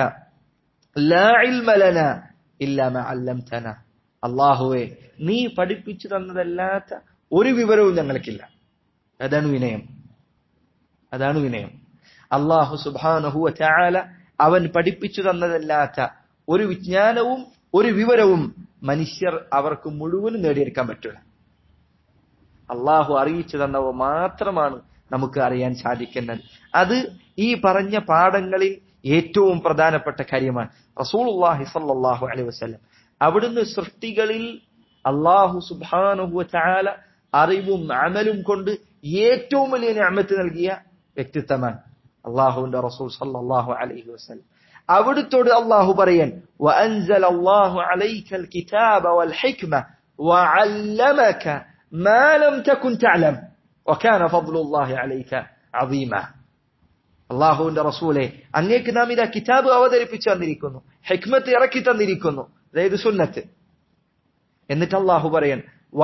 അള്ളാഹുവെ നീ പഠിപ്പിച്ചു തന്നതല്ലാത്ത ഒരു വിവരവും ഞങ്ങൾക്കില്ല അതാണ് വിനയം അതാണ് വിനയം അള്ളാഹു സുബാനഹുവ ചാല അവൻ പഠിപ്പിച്ചു തന്നതല്ലാത്ത ഒരു വിജ്ഞാനവും ഒരു വിവരവും മനുഷ്യർ അവർക്ക് മുഴുവനും നേടിയെടുക്കാൻ പറ്റില്ല അള്ളാഹു അറിയിച്ചു തന്നവ മാത്രമാണ് നമുക്ക് അറിയാൻ സാധിക്കുന്നത് അത് ഈ പറഞ്ഞ പാഠങ്ങളിൽ ഏറ്റവും പ്രധാനപ്പെട്ട കാര്യമാണ് റസൂലുള്ളാഹി സല്ലല്ലാഹു അലൈഹി വസല്ലം അവിടുന്ന് സൃഷ്ടികളിൽ അള്ളാഹു സുബ്ഹാനഹു ചാല അറിവും അമലും കൊണ്ട് ഏറ്റവും വലിയ ഞാമത്ത് നൽകിയ വ്യക്തിത്വമാണ് അള്ളാഹുവിന്റെ റസൂൽ സല്ലല്ലാഹു അലൈഹി വസല്ലം അവിടുത്തോട് അള്ളാഹു പറയാൻ وأنزل الله عليك الكتاب والحكمة وعلمك ما لم تكن تعلم وكان فضل الله عليك عظيما അള്ളാഹുവിന്റെ റസൂലെ അങ്ങേക്ക് നാം ഇതാ കിതാബ് അവതരിപ്പിച്ചു തന്നിരിക്കുന്നു ഹെക്മത്ത് ഇറക്കി തന്നിരിക്കുന്നു അതായത് സുന്നത്ത് എന്നിട്ട് അള്ളാഹു പറയാൻ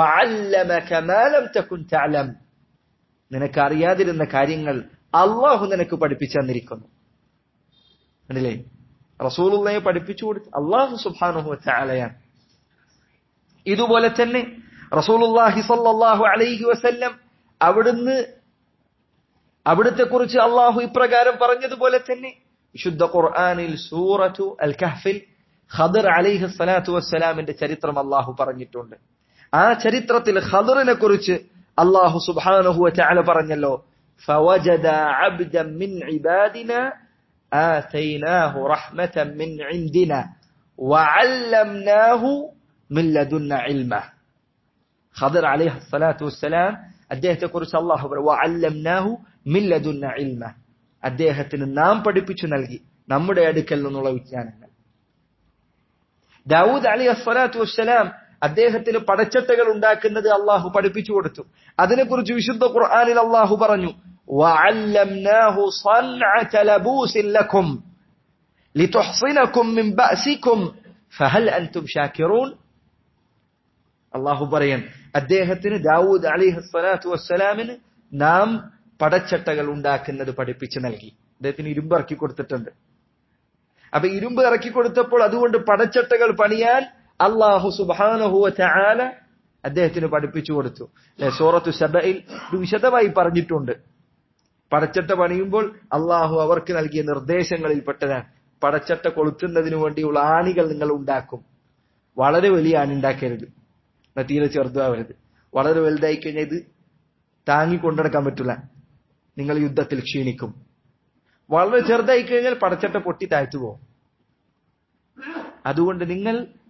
നിനക്ക് അറിയാതിരുന്ന കാര്യങ്ങൾ അള്ളാഹു നിനക്ക് പഠിപ്പിച്ചു തന്നിരിക്കുന്നു കണ്ടില്ലേ റസൂലുള്ളയെ പഠിപ്പിച്ചു കൊടുത്ത് അള്ളാഹു സുബാനുഹു ചാലയാണ് ഇതുപോലെ തന്നെ റസൂലുള്ളാഹി സല്ലല്ലാഹു അലൈഹി വസല്ലം അവിടുന്ന് അവിടുത്തെ കുറിച്ച് അള്ളാഹു ഇപ്രകാരം പറഞ്ഞതുപോലെ തന്നെ വിശുദ്ധ ഖുർആനിൽ സൂറത്തു അൽ കഹ്ഫിൽ ഖദർ അലൈഹി സ്വലാത്തു വസ്സലാമിന്റെ ചരിത്രം അള്ളാഹു പറഞ്ഞിട്ടുണ്ട് ആ ചരിത്രത്തിൽ ഖദറിനെ കുറിച്ച് അള്ളാഹു സുബ്ഹാനഹു വതആല പറഞ്ഞല്ലോ فوجد عبدا من عبادنا آتيناه رحمة من عندنا وعلمناه من لدنا علما ഖദർ അലൈഹി സ്വലാത്തു വസ്സലാം അദ്ദേഹത്തെ കുറിച്ച് അള്ളാഹു വഅല്ലംനാഹു മിൻ ലദുന്ന ഇൽമ അദ്ദേഹത്തിന് നാം പഠിപ്പിച്ചു നൽകി നമ്മുടെ അടുക്കൽ നിന്നുള്ള വിജ്ഞാനങ്ങൾ ദാവൂദ് അലി അസ്വലാത്തു വസ്സലാം അദ്ദേഹത്തിന് പടച്ചട്ടകൾ ഉണ്ടാക്കുന്നത് അള്ളാഹു പഠിപ്പിച്ചു കൊടുത്തു അതിനെക്കുറിച്ച് വിശുദ്ധ ഖുർആനിൽ അള്ളാഹു പറഞ്ഞു وعلمناه صنعة لبوس لكم لتحصنكم من بأسكم فهل أنتم شاكرون അള്ളാഹു പറയാൻ അദ്ദേഹത്തിന് ദാവൂദ് അലിഹ് സ്വലാത്തു വസ്സലാമിന് നാം പടച്ചട്ടകൾ ഉണ്ടാക്കുന്നത് പഠിപ്പിച്ചു നൽകി അദ്ദേഹത്തിന് ഇരുമ്പ് ഇറക്കി കൊടുത്തിട്ടുണ്ട് അപ്പൊ ഇരുമ്പ് ഇറക്കി കൊടുത്തപ്പോൾ അതുകൊണ്ട് പടച്ചട്ടകൾ പണിയാൻ അള്ളാഹു സുബാനഹുവ ചാല അദ്ദേഹത്തിന് പഠിപ്പിച്ചു കൊടുത്തു അല്ലെ സൂറത്തു സബയിൽ ഇത് വിശദമായി പറഞ്ഞിട്ടുണ്ട് പടച്ചട്ട പണിയുമ്പോൾ അള്ളാഹു അവർക്ക് നൽകിയ നിർദ്ദേശങ്ങളിൽ പെട്ടതാണ് പടച്ചട്ട കൊളുത്തുന്നതിന് വേണ്ടിയുള്ള ആണികൾ നിങ്ങൾ ഉണ്ടാക്കും വളരെ വലിയ ആണി ഉണ്ടാക്കരുത് തീരെ ചെറുതാവരുത് വളരെ വലുതായി കഴിഞ്ഞാൽ ഇത് താങ്ങി കൊണ്ടുനടക്കാൻ പറ്റില്ല നിങ്ങൾ യുദ്ധത്തിൽ ക്ഷീണിക്കും വളരെ ചെറുതായി കഴിഞ്ഞാൽ പടച്ചട്ട പൊട്ടി താഴ്ത്തു പോകും അതുകൊണ്ട് നിങ്ങൾ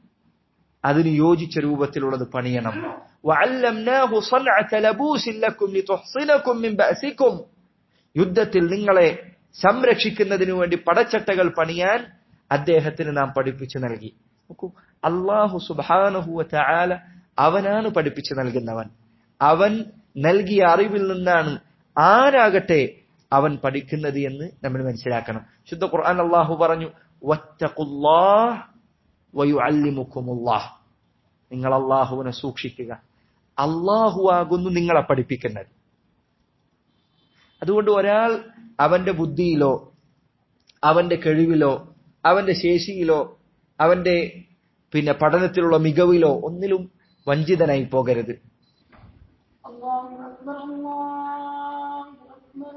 അതിന് യോജിച്ച രൂപത്തിലുള്ളത് പണിയണം وَعَلَّمْنَاهُ صَنْعَةَ لَبُوسٍ لَكُمْ لِتُحْصِنَكُم مِّن بَأْسِكُمْ യുദ്ധത്തിൽ നിങ്ങളെ സംരക്ഷിക്കുന്നതിനു വേണ്ടി പടച്ചട്ടകൾ പണിയാൻ അദ്ദേഹത്തിന് നാം പഠിപ്പിച്ചു നൽകി നോക്കൂ അള്ളാഹു സുബാനഹുവ ചായാല അവനാണ് പഠിപ്പിച്ചു നൽകുന്നവൻ അവൻ നൽകിയ അറിവിൽ നിന്നാണ് ആരാകട്ടെ അവൻ പഠിക്കുന്നത് എന്ന് നമ്മൾ മനസ്സിലാക്കണം ശുദ്ധ ഖുർആൻ അള്ളാഹു പറഞ്ഞു വറ്റഖുല്ലാഹ് വയുഅല്ലിമുക്കുമുല്ലാഹ് നിങ്ങൾ അള്ളാഹുവിനെ സൂക്ഷിക്കുക അള്ളാഹു ആകുന്നു നിങ്ങളെ പഠിപ്പിക്കുന്നത് അതുകൊണ്ട് ഒരാൾ അവന്റെ ബുദ്ധിയിലോ അവന്റെ കഴിവിലോ അവന്റെ ശേഷിയിലോ അവന്റെ പിന്നെ പഠനത്തിലുള്ള മികവിലോ ഒന്നിലും വഞ്ചിതനായി പോകരുത് الله أكبر الله أكبر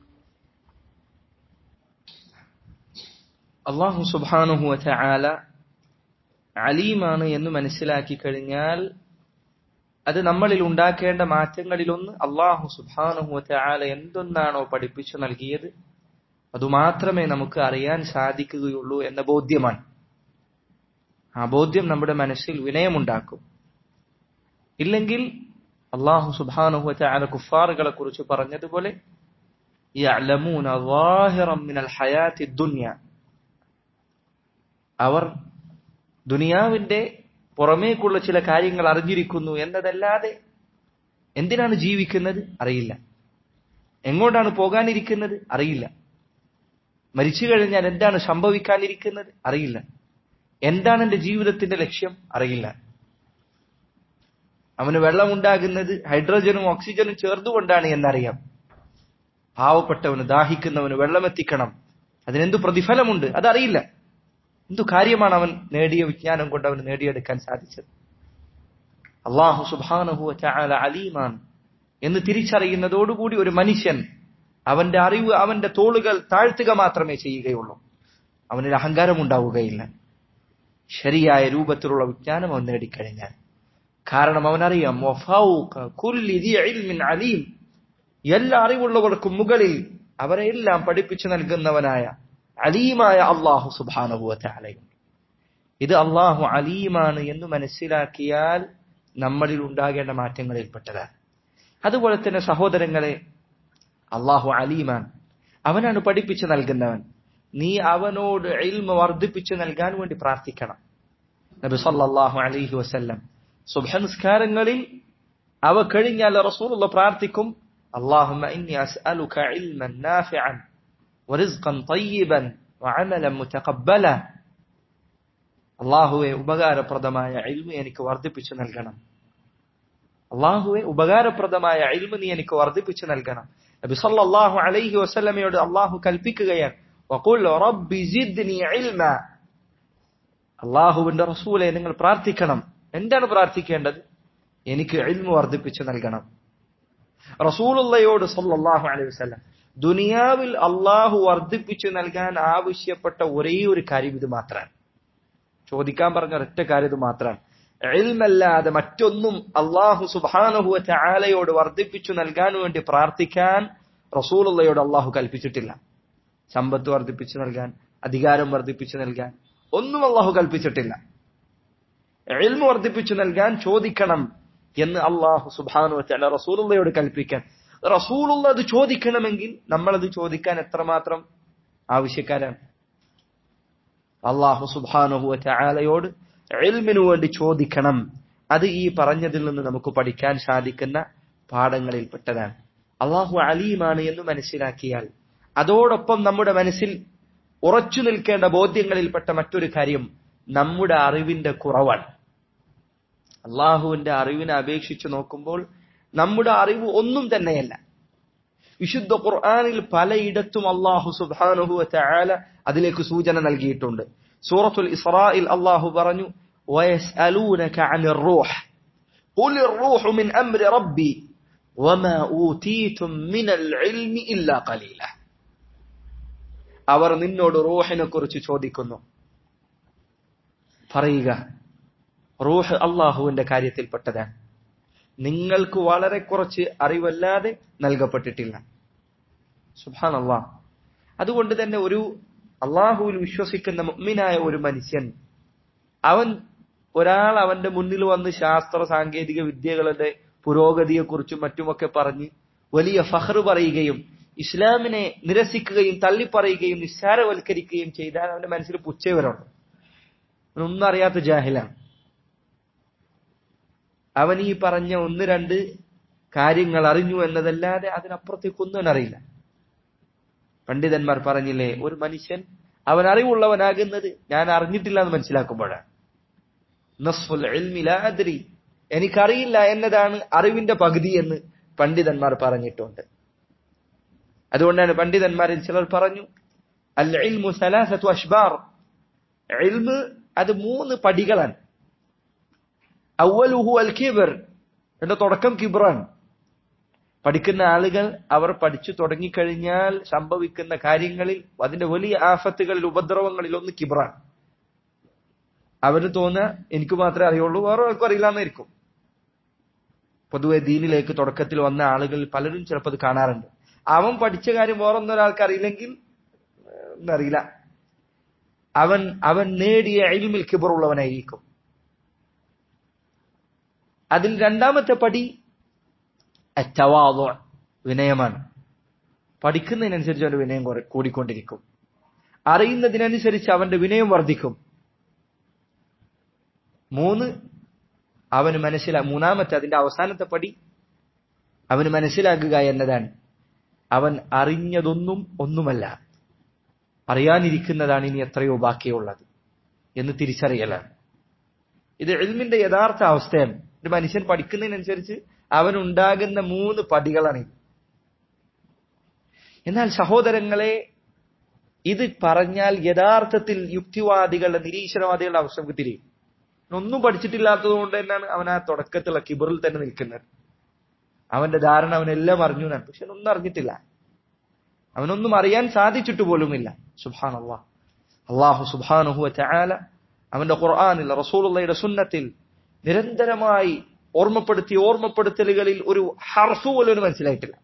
അള്ളാഹു സുബാനുഹു ചാല അലീമാണ് എന്ന് മനസ്സിലാക്കി കഴിഞ്ഞാൽ അത് നമ്മളിൽ ഉണ്ടാക്കേണ്ട മാറ്റങ്ങളിലൊന്ന് അള്ളാഹു സുബാനുഹു ചാല എന്തൊന്നാണോ പഠിപ്പിച്ചു നൽകിയത് അതുമാത്രമേ നമുക്ക് അറിയാൻ സാധിക്കുകയുള്ളൂ എന്ന ബോധ്യമാണ് ആ ബോധ്യം നമ്മുടെ മനസ്സിൽ വിനയമുണ്ടാക്കും ഇല്ലെങ്കിൽ അള്ളാഹു സുബാനുഹു ചാല കുഫാറുകളെ കുറിച്ച് പറഞ്ഞതുപോലെ يعلمون ظاهرا من الحياة الدنيا അവർ ദുനിയാവിന്റെ പുറമേക്കുള്ള ചില കാര്യങ്ങൾ അറിഞ്ഞിരിക്കുന്നു എന്നതല്ലാതെ എന്തിനാണ് ജീവിക്കുന്നത് അറിയില്ല എങ്ങോട്ടാണ് പോകാനിരിക്കുന്നത് അറിയില്ല മരിച്ചു കഴിഞ്ഞാൽ എന്താണ് സംഭവിക്കാനിരിക്കുന്നത് അറിയില്ല എന്താണ് എന്റെ ജീവിതത്തിന്റെ ലക്ഷ്യം അറിയില്ല അവന് വെള്ളമുണ്ടാകുന്നത് ഹൈഡ്രജനും ഓക്സിജനും ചേർന്നുകൊണ്ടാണ് എന്നറിയാം പാവപ്പെട്ടവന് ദാഹിക്കുന്നവന് വെള്ളമെത്തിക്കണം അതിനെന്തു പ്രതിഫലമുണ്ട് അതറിയില്ല എന്തു കാര്യമാണ് അവൻ നേടിയ വിജ്ഞാനം കൊണ്ട് അവന് നേടിയെടുക്കാൻ സാധിച്ചത് അള്ളാഹു സുബാനഹു ചാല അലീമാണ് എന്ന് തിരിച്ചറിയുന്നതോടുകൂടി ഒരു മനുഷ്യൻ അവന്റെ അറിവ് അവന്റെ തോളുകൾ താഴ്ത്തുക മാത്രമേ ചെയ്യുകയുള്ളൂ അവനിൽ അഹങ്കാരം ഉണ്ടാവുകയില്ല ശരിയായ രൂപത്തിലുള്ള വിജ്ഞാനം അവൻ നേടിക്കഴിഞ്ഞാൽ കാരണം അവനറിയാം വഫൗക കുല്ലി ദി ഇൽമിൻ അലീം എല്ലാ അറിവുള്ളവർക്കും മുകളിൽ അവരെ എല്ലാം പഠിപ്പിച്ചു നൽകുന്നവനായ അലീമായ അള്ളാഹു സുബാനുഭവത്താലയുണ്ട് ഇത് അള്ളാഹു അലീമാണ് എന്ന് മനസ്സിലാക്കിയാൽ നമ്മളിൽ ഉണ്ടാകേണ്ട മാറ്റങ്ങളിൽപ്പെട്ടതാണ് അതുപോലെ തന്നെ സഹോദരങ്ങളെ അള്ളാഹു അലീമാൻ അവനാണ് പഠിപ്പിച്ചു നൽകുന്നവൻ നീ അവനോട് ഇൽമ വർദ്ധിപ്പിച്ചു നൽകാൻ വേണ്ടി പ്രാർത്ഥിക്കണം നബി സല്ലല്ലാഹു അലൈഹി വസല്ലം സുബ്ഹനിസ്കാരങ്ങളിൽ അവ കഴിഞ്ഞാൽ റസൂലുള്ള പ്രാർത്ഥിക്കും اللهم إني أسألك علما نافعا ورزقا طيبا وعملا متقبلا അള്ളാഹുവെ ഉപകാരപ്രദമായ ഇൽമ എനിക്ക് വർദ്ധിപ്പിച്ചു നൽകണം അള്ളാഹുവെ ഉപകാരപ്രദമായ ഇൽമ നീ എനിക്ക് വർദ്ധിപ്പിച്ചു നൽകണം നബി സല്ലല്ലാഹു അലൈഹി വസല്ലമയോട് അള്ളാഹു കൽപ്പിക്കുകയാണ് വഖുൽ റബ്ബി സിദ്നി ഇൽമ അള്ളാഹുവിന്റെ റസൂലെ നിങ്ങൾ പ്രാർത്ഥിക്കണം എന്താണ് പ്രാർത്ഥിക്കേണ്ടത് എനിക്ക് ഇൽമ വർദ്ധിപ്പിച്ചു നൽകണം റസൂലുള്ളയോട് സല്ലല്ലാഹു അലൈഹി വസല്ലം ദുനിയാവിൽ അള്ളാഹു വർദ്ധിപ്പിച്ചു നൽകാൻ ആവശ്യപ്പെട്ട ഒരേ ഒരു കാര്യം ഇത് മാത്രമാണ് ചോദിക്കാൻ പറഞ്ഞ ഒരൊറ്റ കാര്യം ഇത് മാത്രമാണ് എൽമല്ലാതെ മറ്റൊന്നും അള്ളാഹു സുബാനഹുവ ചാലയോട് വർദ്ധിപ്പിച്ചു നൽകാൻ വേണ്ടി പ്രാർത്ഥിക്കാൻ റസൂലുള്ളയോട് അള്ളാഹു കൽപ്പിച്ചിട്ടില്ല സമ്പത്ത് വർദ്ധിപ്പിച്ചു നൽകാൻ അധികാരം വർദ്ധിപ്പിച്ചു നൽകാൻ ഒന്നും അള്ളാഹു കൽപ്പിച്ചിട്ടില്ല എൽമ വർദ്ധിപ്പിച്ചു നൽകാൻ ചോദിക്കണം എന്ന് അള്ളാഹു സുബാനു വച്ചാല റസൂലുള്ളയോട് കൽപ്പിക്കാൻ റസൂലുള്ള അത് ചോദിക്കണമെങ്കിൽ നമ്മളത് ചോദിക്കാൻ എത്രമാത്രം ആവശ്യക്കാരാണ് അള്ളാഹു സുബാനുഹു ചായാലയോട് എൽമിനു വേണ്ടി ചോദിക്കണം അത് ഈ പറഞ്ഞതിൽ നിന്ന് നമുക്ക് പഠിക്കാൻ സാധിക്കുന്ന പാഠങ്ങളിൽപ്പെട്ടതാണ് അള്ളാഹു അലീമാണ് എന്ന് മനസ്സിലാക്കിയാൽ അതോടൊപ്പം നമ്മുടെ മനസ്സിൽ ഉറച്ചു നിൽക്കേണ്ട ബോധ്യങ്ങളിൽപ്പെട്ട മറ്റൊരു കാര്യം നമ്മുടെ അറിവിന്റെ കുറവാണ് അള്ളാഹുവിന്റെ അറിവിനെ അപേക്ഷിച്ച് നോക്കുമ്പോൾ നമ്മുടെ അറിവ് ഒന്നും തന്നെയല്ല വിശുദ്ധ ഖുർആാനിൽ പലയിടത്തും അള്ളാഹു സുബാനുഹു ചായാല അതിലേക്ക് സൂചന നൽകിയിട്ടുണ്ട് സൂറത്തുൽ ഇസ്രായിൽ അള്ളാഹു പറഞ്ഞു ويسألونك عن الروح قل الروح من أمر ربي وما أوتيتم من العلم إلا قليلا അവർ നിന്നോട് റൂഹിനെ കുറിച്ച് ചോദിക്കുന്നു പറയുക റൂഹ് അള്ളാഹുവിന്റെ കാര്യത്തിൽപ്പെട്ടതാണ് നിങ്ങൾക്ക് വളരെ കുറച്ച് അറിവല്ലാതെ നൽകപ്പെട്ടിട്ടില്ല സുഹാൻ അള്ളാഹ് അതുകൊണ്ട് തന്നെ ഒരു അള്ളാഹുവിൽ വിശ്വസിക്കുന്ന മുഗ്മിനായ ഒരു മനുഷ്യൻ അവൻ ഒരാൾ അവന്റെ മുന്നിൽ വന്ന് ശാസ്ത്ര സാങ്കേതിക വിദ്യകളുടെ പുരോഗതിയെക്കുറിച്ചും മറ്റുമൊക്കെ പറഞ്ഞ് വലിയ ഫഹ്റ് പറയുകയും ഇസ്ലാമിനെ നിരസിക്കുകയും തള്ളിപ്പറയുകയും നിസ്സാരവൽക്കരിക്കുകയും ചെയ്താൽ അവന്റെ മനസ്സിൽ പുച്ഛേ വരണം അവനൊന്നും അറിയാത്ത ജാഹിലാണ് അവൻ ഈ പറഞ്ഞ ഒന്ന് രണ്ട് കാര്യങ്ങൾ അറിഞ്ഞു എന്നതല്ലാതെ അതിനപ്പുറത്തേക്കൊന്നും അവനറിയില്ല പണ്ഡിതന്മാർ പറഞ്ഞില്ലേ ഒരു മനുഷ്യൻ അവൻ അറിവുള്ളവനാകുന്നത് ഞാൻ അറിഞ്ഞിട്ടില്ല എന്ന് മനസ്സിലാക്കുമ്പോഴാണ് നസ്ഫുൽ ഇൽമി ലാ അദ്രി എനിക്കറിയില്ല എന്നതാണ് അറിവിന്റെ പകുതി എന്ന് പണ്ഡിതന്മാർ പറഞ്ഞിട്ടുണ്ട് അതുകൊണ്ടാണ് പണ്ഡിതന്മാരിൽ ചിലർ പറഞ്ഞു അൽ ഇൽമു സലാസത്തു അഷ്ബാർ ഇൽമ് അത് മൂന്ന് പടികളാണ് അവലുഹു അൽ കിബർ എന്റെ തുടക്കം കിബറാണ് പഠിക്കുന്ന ആളുകൾ അവർ പഠിച്ചു തുടങ്ങിക്കഴിഞ്ഞാൽ സംഭവിക്കുന്ന കാര്യങ്ങളിൽ അതിന്റെ വലിയ ആഫത്തുകളിൽ ഉപദ്രവങ്ങളിൽ ഒന്ന് കിബറാണ് അവന് തോന്നുക എനിക്ക് മാത്രമേ അറിയുള്ളൂ വേറെ ആർക്കും അറിയില്ല എന്നായിരിക്കും പൊതുവെ ദീനിലേക്ക് തുടക്കത്തിൽ വന്ന ആളുകൾ പലരും ചിലപ്പോൾ അത് കാണാറുണ്ട് അവൻ പഠിച്ച കാര്യം വേറൊന്നൊരാൾക്ക് അറിയില്ലെങ്കിൽ അറിയില്ല അവൻ അവൻ നേടിയ അയിൽമിൽ കിബറുള്ളവനായിരിക്കും അതിൽ രണ്ടാമത്തെ പടി അറ്റവാദോ വിനയമാണ് പഠിക്കുന്നതിനനുസരിച്ച് അവന്റെ വിനയം കുറ- കൂടിക്കൊണ്ടിരിക്കും അറിയുന്നതിനനുസരിച്ച് അവന്റെ വിനയം വർദ്ധിക്കും മൂന്ന് അവന് മനസ്സിലാ മൂന്നാമത്തെ അതിന്റെ അവസാനത്തെ പടി അവന് മനസ്സിലാക്കുക എന്നതാണ് അവൻ അറിഞ്ഞതൊന്നും ഒന്നുമല്ല അറിയാനിരിക്കുന്നതാണ് ഇനി എത്രയോ ബാക്കിയുള്ളത് എന്ന് തിരിച്ചറിയലാണ് ഇത് എൽമിന്റെ യഥാർത്ഥ അവസ്ഥയാണ് ഒരു മനുഷ്യൻ പഠിക്കുന്നതിനനുസരിച്ച് അവനുണ്ടാകുന്ന മൂന്ന് പടികളാണ് ഇത് എന്നാൽ സഹോദരങ്ങളെ ഇത് പറഞ്ഞാൽ യഥാർത്ഥത്തിൽ യുക്തിവാദികളുടെ നിരീശ്വരവാദികളുടെ അവസ്ഥ നമുക്ക് തിരിയും ഒന്നും പഠിച്ചിട്ടില്ലാത്തത് കൊണ്ട് തന്നെയാണ് അവൻ ആ തുടക്കത്തിലുള്ള കിബറിൽ തന്നെ നിൽക്കുന്നത് അവന്റെ ധാരണ അവനെല്ലാം അറിഞ്ഞു എന്നാണ് പക്ഷെ ഒന്നും അറിഞ്ഞിട്ടില്ല അവനൊന്നും അറിയാൻ സാധിച്ചിട്ട് പോലുമില്ല സുബാൻ അള്ളാഹ് അള്ളാഹു സുബാനുഹു ചായാല അവന്റെ ഖുർആാനിൽ റസൂലുള്ളയുടെ സുന്നത്തിൽ നിരന്തരമായി ഓർമ്മപ്പെടുത്തിയ ഓർമ്മപ്പെടുത്തലുകളിൽ ഒരു ഹർഫ് പോലും അവന് മനസ്സിലായിട്ടില്ല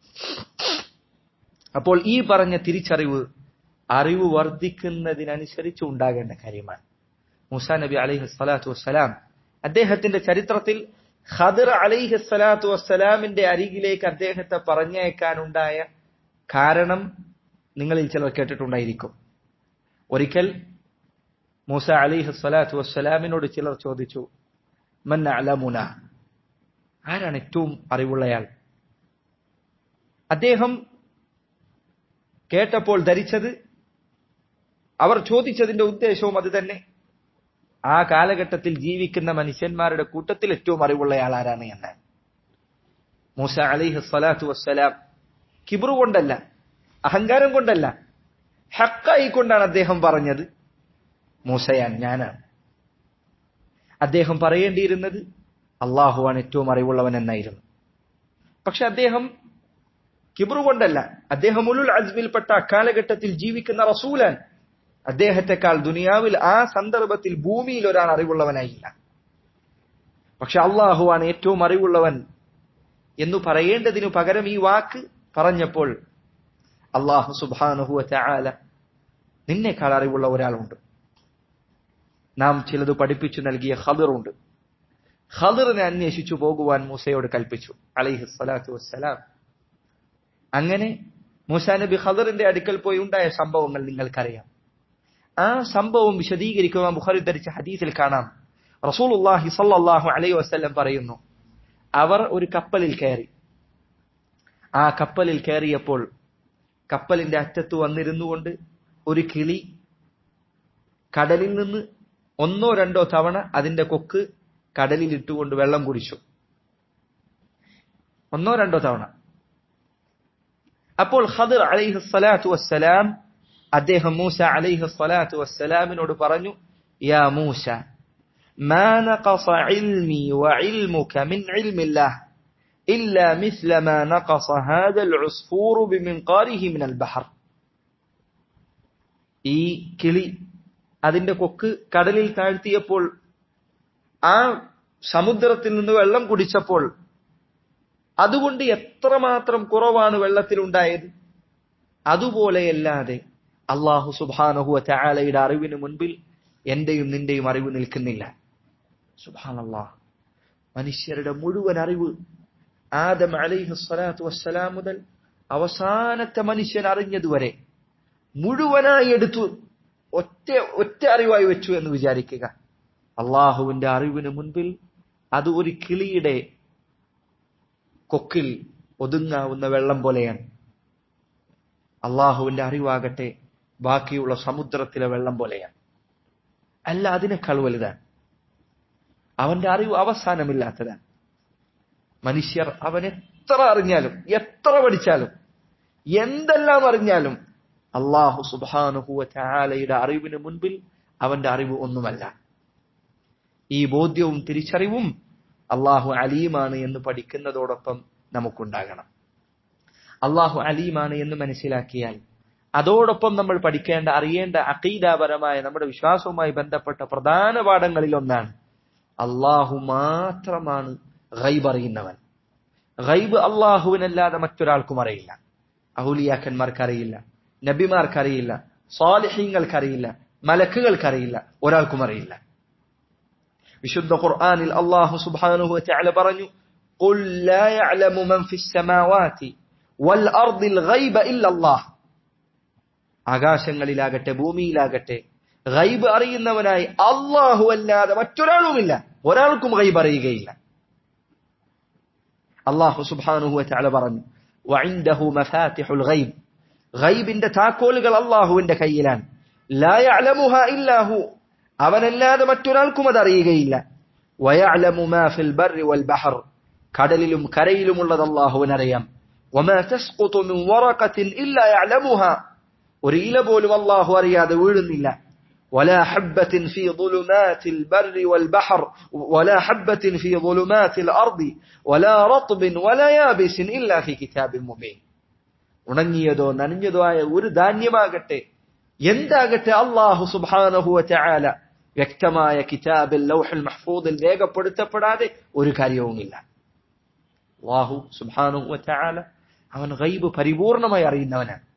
അപ്പോൾ ഈ പറഞ്ഞ തിരിച്ചറിവ് അറിവ് വർദ്ധിക്കുന്നതിനനുസരിച്ച് ഉണ്ടാകേണ്ട കാര്യമാണ് മൂസാ നബി അലൈഹി സ്വലാത്തു വസ്സലാം അദ്ദേഹത്തിന്റെ ചരിത്രത്തിൽ ഖദർ അലൈഹി സ്വലാത്തു വസ്സലാമിന്റെ അരികിലേക്ക് അദ്ദേഹത്തെ പറഞ്ഞയക്കാനുണ്ടായ കാരണം നിങ്ങളിൽ ചിലർ കേട്ടിട്ടുണ്ടായിരിക്കും ഒരിക്കൽ മൂസ അലിഹി സ്വലാത്തു വസ്സലാമിനോട് ചിലർ ചോദിച്ചു മൻ അലമുന ആരാണ് ഏറ്റവും അറിവുള്ളയാൾ അദ്ദേഹം കേട്ടപ്പോൾ ധരിച്ചത് അവർ ചോദിച്ചതിന്റെ ഉദ്ദേശവും അത് തന്നെ ആ കാലഘട്ടത്തിൽ ജീവിക്കുന്ന മനുഷ്യന്മാരുടെ കൂട്ടത്തിൽ ഏറ്റവും അറിവുള്ളയാൾ ആരാണ് എന്നാണ് മൂസ അലിഹി സ്വലാത്തു വസ്സലാം കിബറു കൊണ്ടല്ല അഹങ്കാരം കൊണ്ടല്ല ഹക്കായി കൊണ്ടാണ് അദ്ദേഹം പറഞ്ഞത് മൂസയാൻ ഞാനാണ് അദ്ദേഹം പറയേണ്ടിയിരുന്നത് അള്ളാഹുവാണ് ഏറ്റവും അറിവുള്ളവൻ എന്നായിരുന്നു പക്ഷെ അദ്ദേഹം കിബറു കൊണ്ടല്ല അദ്ദേഹം ഉലുൽ അജ്മിൽപ്പെട്ട അക്കാലഘട്ടത്തിൽ ജീവിക്കുന്ന റസൂലാൻ അദ്ദേഹത്തെക്കാൾ ദുനിയാവിൽ ആ സന്ദർഭത്തിൽ ഭൂമിയിൽ ഒരാൾ അറിവുള്ളവനായില്ല പക്ഷെ അള്ളാഹുവാണ് ഏറ്റവും അറിവുള്ളവൻ എന്ന് പറയേണ്ടതിനു പകരം ഈ വാക്ക് പറഞ്ഞപ്പോൾ അള്ളാഹു സുബാനുഹുവ ചാല നിന്നേക്കാൾ അറിവുള്ള ഒരാളുണ്ട് നാം ചിലത് പഠിപ്പിച്ചു നൽകിയ ഖദറുണ്ട് ഖദറിനെ അന്വേഷിച്ചു പോകുവാൻ മൂസയോട് കൽപ്പിച്ചു അലൈഹി സ്വലാത്തു വസ്സലാം അങ്ങനെ മൂസാ നബി ഖദറിന്റെ അടുക്കൽ പോയി ഉണ്ടായ സംഭവങ്ങൾ നിങ്ങൾക്കറിയാം ആ സംഭവം വിശദീകരിക്കുവാൻ ബുഖാരി ധരിച്ച ഹദീസിൽ കാണാം റസൂലുള്ളാഹി സല്ലല്ലാഹു അലൈഹി വസല്ലം പറയുന്നു അവർ ഒരു കപ്പലിൽ കയറി ആ കപ്പലിൽ കയറിയപ്പോൾ കപ്പലിന്റെ അറ്റത്ത് വന്നിരുന്നു കൊണ്ട് ഒരു കിളി കടലിൽ നിന്ന് ഒന്നോ രണ്ടോ തവണ അതിന്റെ കൊക്ക് കടലിൽ ഇട്ടുകൊണ്ട് വെള്ളം കുടിച്ചു ഒന്നോ രണ്ടോ തവണ അപ്പോൾ ഖദർ അലൈഹി സ്വലാത്തു വസ്സലാം അദ്ദേഹം മൂസ അലൈഹി സ്വലാത്തു വസ്സലാമിനോട് പറഞ്ഞു യാ മൂസ ما نقص علمي وعلمك من علم الله إلا مثل ما نقص هذا العصفور بمنقاره من البحر ഈ കിളി അതിന്റെ കൊക്ക് കടലിൽ താഴ്ത്തിയപ്പോൾ ആ സമുദ്രത്തിൽ നിന്ന് വെള്ളം കുടിച്ചപ്പോൾ അതുകൊണ്ട് എത്രമാത്രം കുറവാണ് വെള്ളത്തിലുണ്ടായത് അതുപോലെയല്ലാതെ അള്ളാഹു സുബാനഹുവ ചായാലയുടെ അറിവിന് മുൻപിൽ എന്റെയും നിന്റെയും അറിവ് നിൽക്കുന്നില്ല സുബാനല്ലാ മനുഷ്യരുടെ മുഴുവൻ അറിവ് ആദം അലൈഹി സ്വലാത്തു വസ്സലാം മുതൽ അവസാനത്തെ മനുഷ്യൻ അറിഞ്ഞതുവരെ മുഴുവനായി എടുത്തു ഒറ്റ ഒറ്റ അറിവായി വെച്ചു എന്ന് വിചാരിക്കുക അള്ളാഹുവിന്റെ അറിവിന് മുൻപിൽ അത് ഒരു കിളിയുടെ കൊക്കിൽ ഒതുങ്ങാവുന്ന വെള്ളം പോലെയാണ് അള്ളാഹുവിന്റെ അറിവാകട്ടെ ബാക്കിയുള്ള സമുദ്രത്തിലെ വെള്ളം പോലെയാണ് അല്ല അതിനേക്കാൾ വലുതാണ് അവന്റെ അറിവ് അവസാനമില്ലാത്തതാണ് മനുഷ്യർ അവൻ എത്ര അറിഞ്ഞാലും എത്ര പഠിച്ചാലും എന്തെല്ലാം അറിഞ്ഞാലും അള്ളാഹു സുബാനുഹുവ ചാലയുടെ അറിവിന് മുൻപിൽ അവന്റെ അറിവ് ഒന്നുമല്ല ഈ ബോധ്യവും തിരിച്ചറിവും അള്ളാഹു അലീമാണ് എന്ന് പഠിക്കുന്നതോടൊപ്പം നമുക്കുണ്ടാകണം അള്ളാഹു അലീമാണ് എന്ന് മനസ്സിലാക്കിയാൽ അതോടൊപ്പം നമ്മൾ പഠിക്കേണ്ട അറിയേണ്ട അഖീദാപരമായ നമ്മുടെ വിശ്വാസവുമായി ബന്ധപ്പെട്ട പ്രധാന പാഠങ്ങളിൽ ഒന്നാണ് അള്ളാഹു മാത്രമാണ് ഗൈബ് അറിയുന്നവൻ ഗൈബ് അള്ളാഹുവിനല്ലാതെ മറ്റൊരാൾക്കും അറിയില്ല അഹുലിയാക്കന്മാർക്കറിയില്ല നബിമാർക്കറിയില്ല സ്വാലിഹീങ്ങൾക്കറിയില്ല മലക്കുകൾക്കറിയില്ല ഒരാൾക്കും അറിയില്ല വിശുദ്ധ ഖുർആനിൽ അള്ളാഹു സുബ്ഹാനഹു വതആല പറഞ്ഞു قل لا يعلم من في السماوات والأرض الغيب إلا الله ആകാശങ്ങളിലാകട്ടെ ഭൂമിയിലാകട്ടെ ഗൈബ് അറിയുന്നവനായി അള്ളാഹു അല്ലാതെ മറ്റൊരാളുമില്ല ഒരാൾക്കും ഗൈബ് അറിയുകയില്ല അള്ളാഹു സുബ്ഹാനഹു വതആല പറഞ്ഞു വഇൻദഹു മഫാത്തിഹുൽ ഗൈബ് ഗൈബിന്റെ താക്കോലുകൾ അള്ളാഹുവിന്റെ കയ്യിലാണ് ലാ യഅലമുഹാ ഇല്ലാഹു അവനല്ലാതെ മറ്റൊരാൾക്കും അത് അറിയുകയില്ല വയഅലമു മാ ഫിൽ ബർരി വൽ ബഹർ കടലിലും കരയിലുമുള്ളത് അള്ളാഹുവിനറിയാം വമാ തസ്ഖുതു മിൻ വറഖത്തിൻ ഇല്ലാ യഅലമുഹാ ഒരു ഇല പോലും അള്ളാഹു അറിയാതെ വീഴുന്നില്ല ولا حبة في ظلمات البر والبحر ولا حبة في ظلمات الأرض ولا رطب ولا يابس إلا في كتاب مبين ഉണങ്ങിയതോ നനഞ്ഞതോ ആയ ഒരു ധാന്യമാകട്ടെ എന്താകട്ടെ അള്ളാഹു സുബാനഹുവ ചായാല വ്യക്തമായ കിതാബിൽ ലൗഹൽ മഹ്ഫൂദിൽ രേഖപ്പെടുത്തപ്പെടാതെ ഒരു കാര്യവുമില്ല അള്ളാഹു സുബാനഹുവ ചായാല അവൻ ഗൈബ് പരിപൂർണമായി അറിയുന്നവനാണ്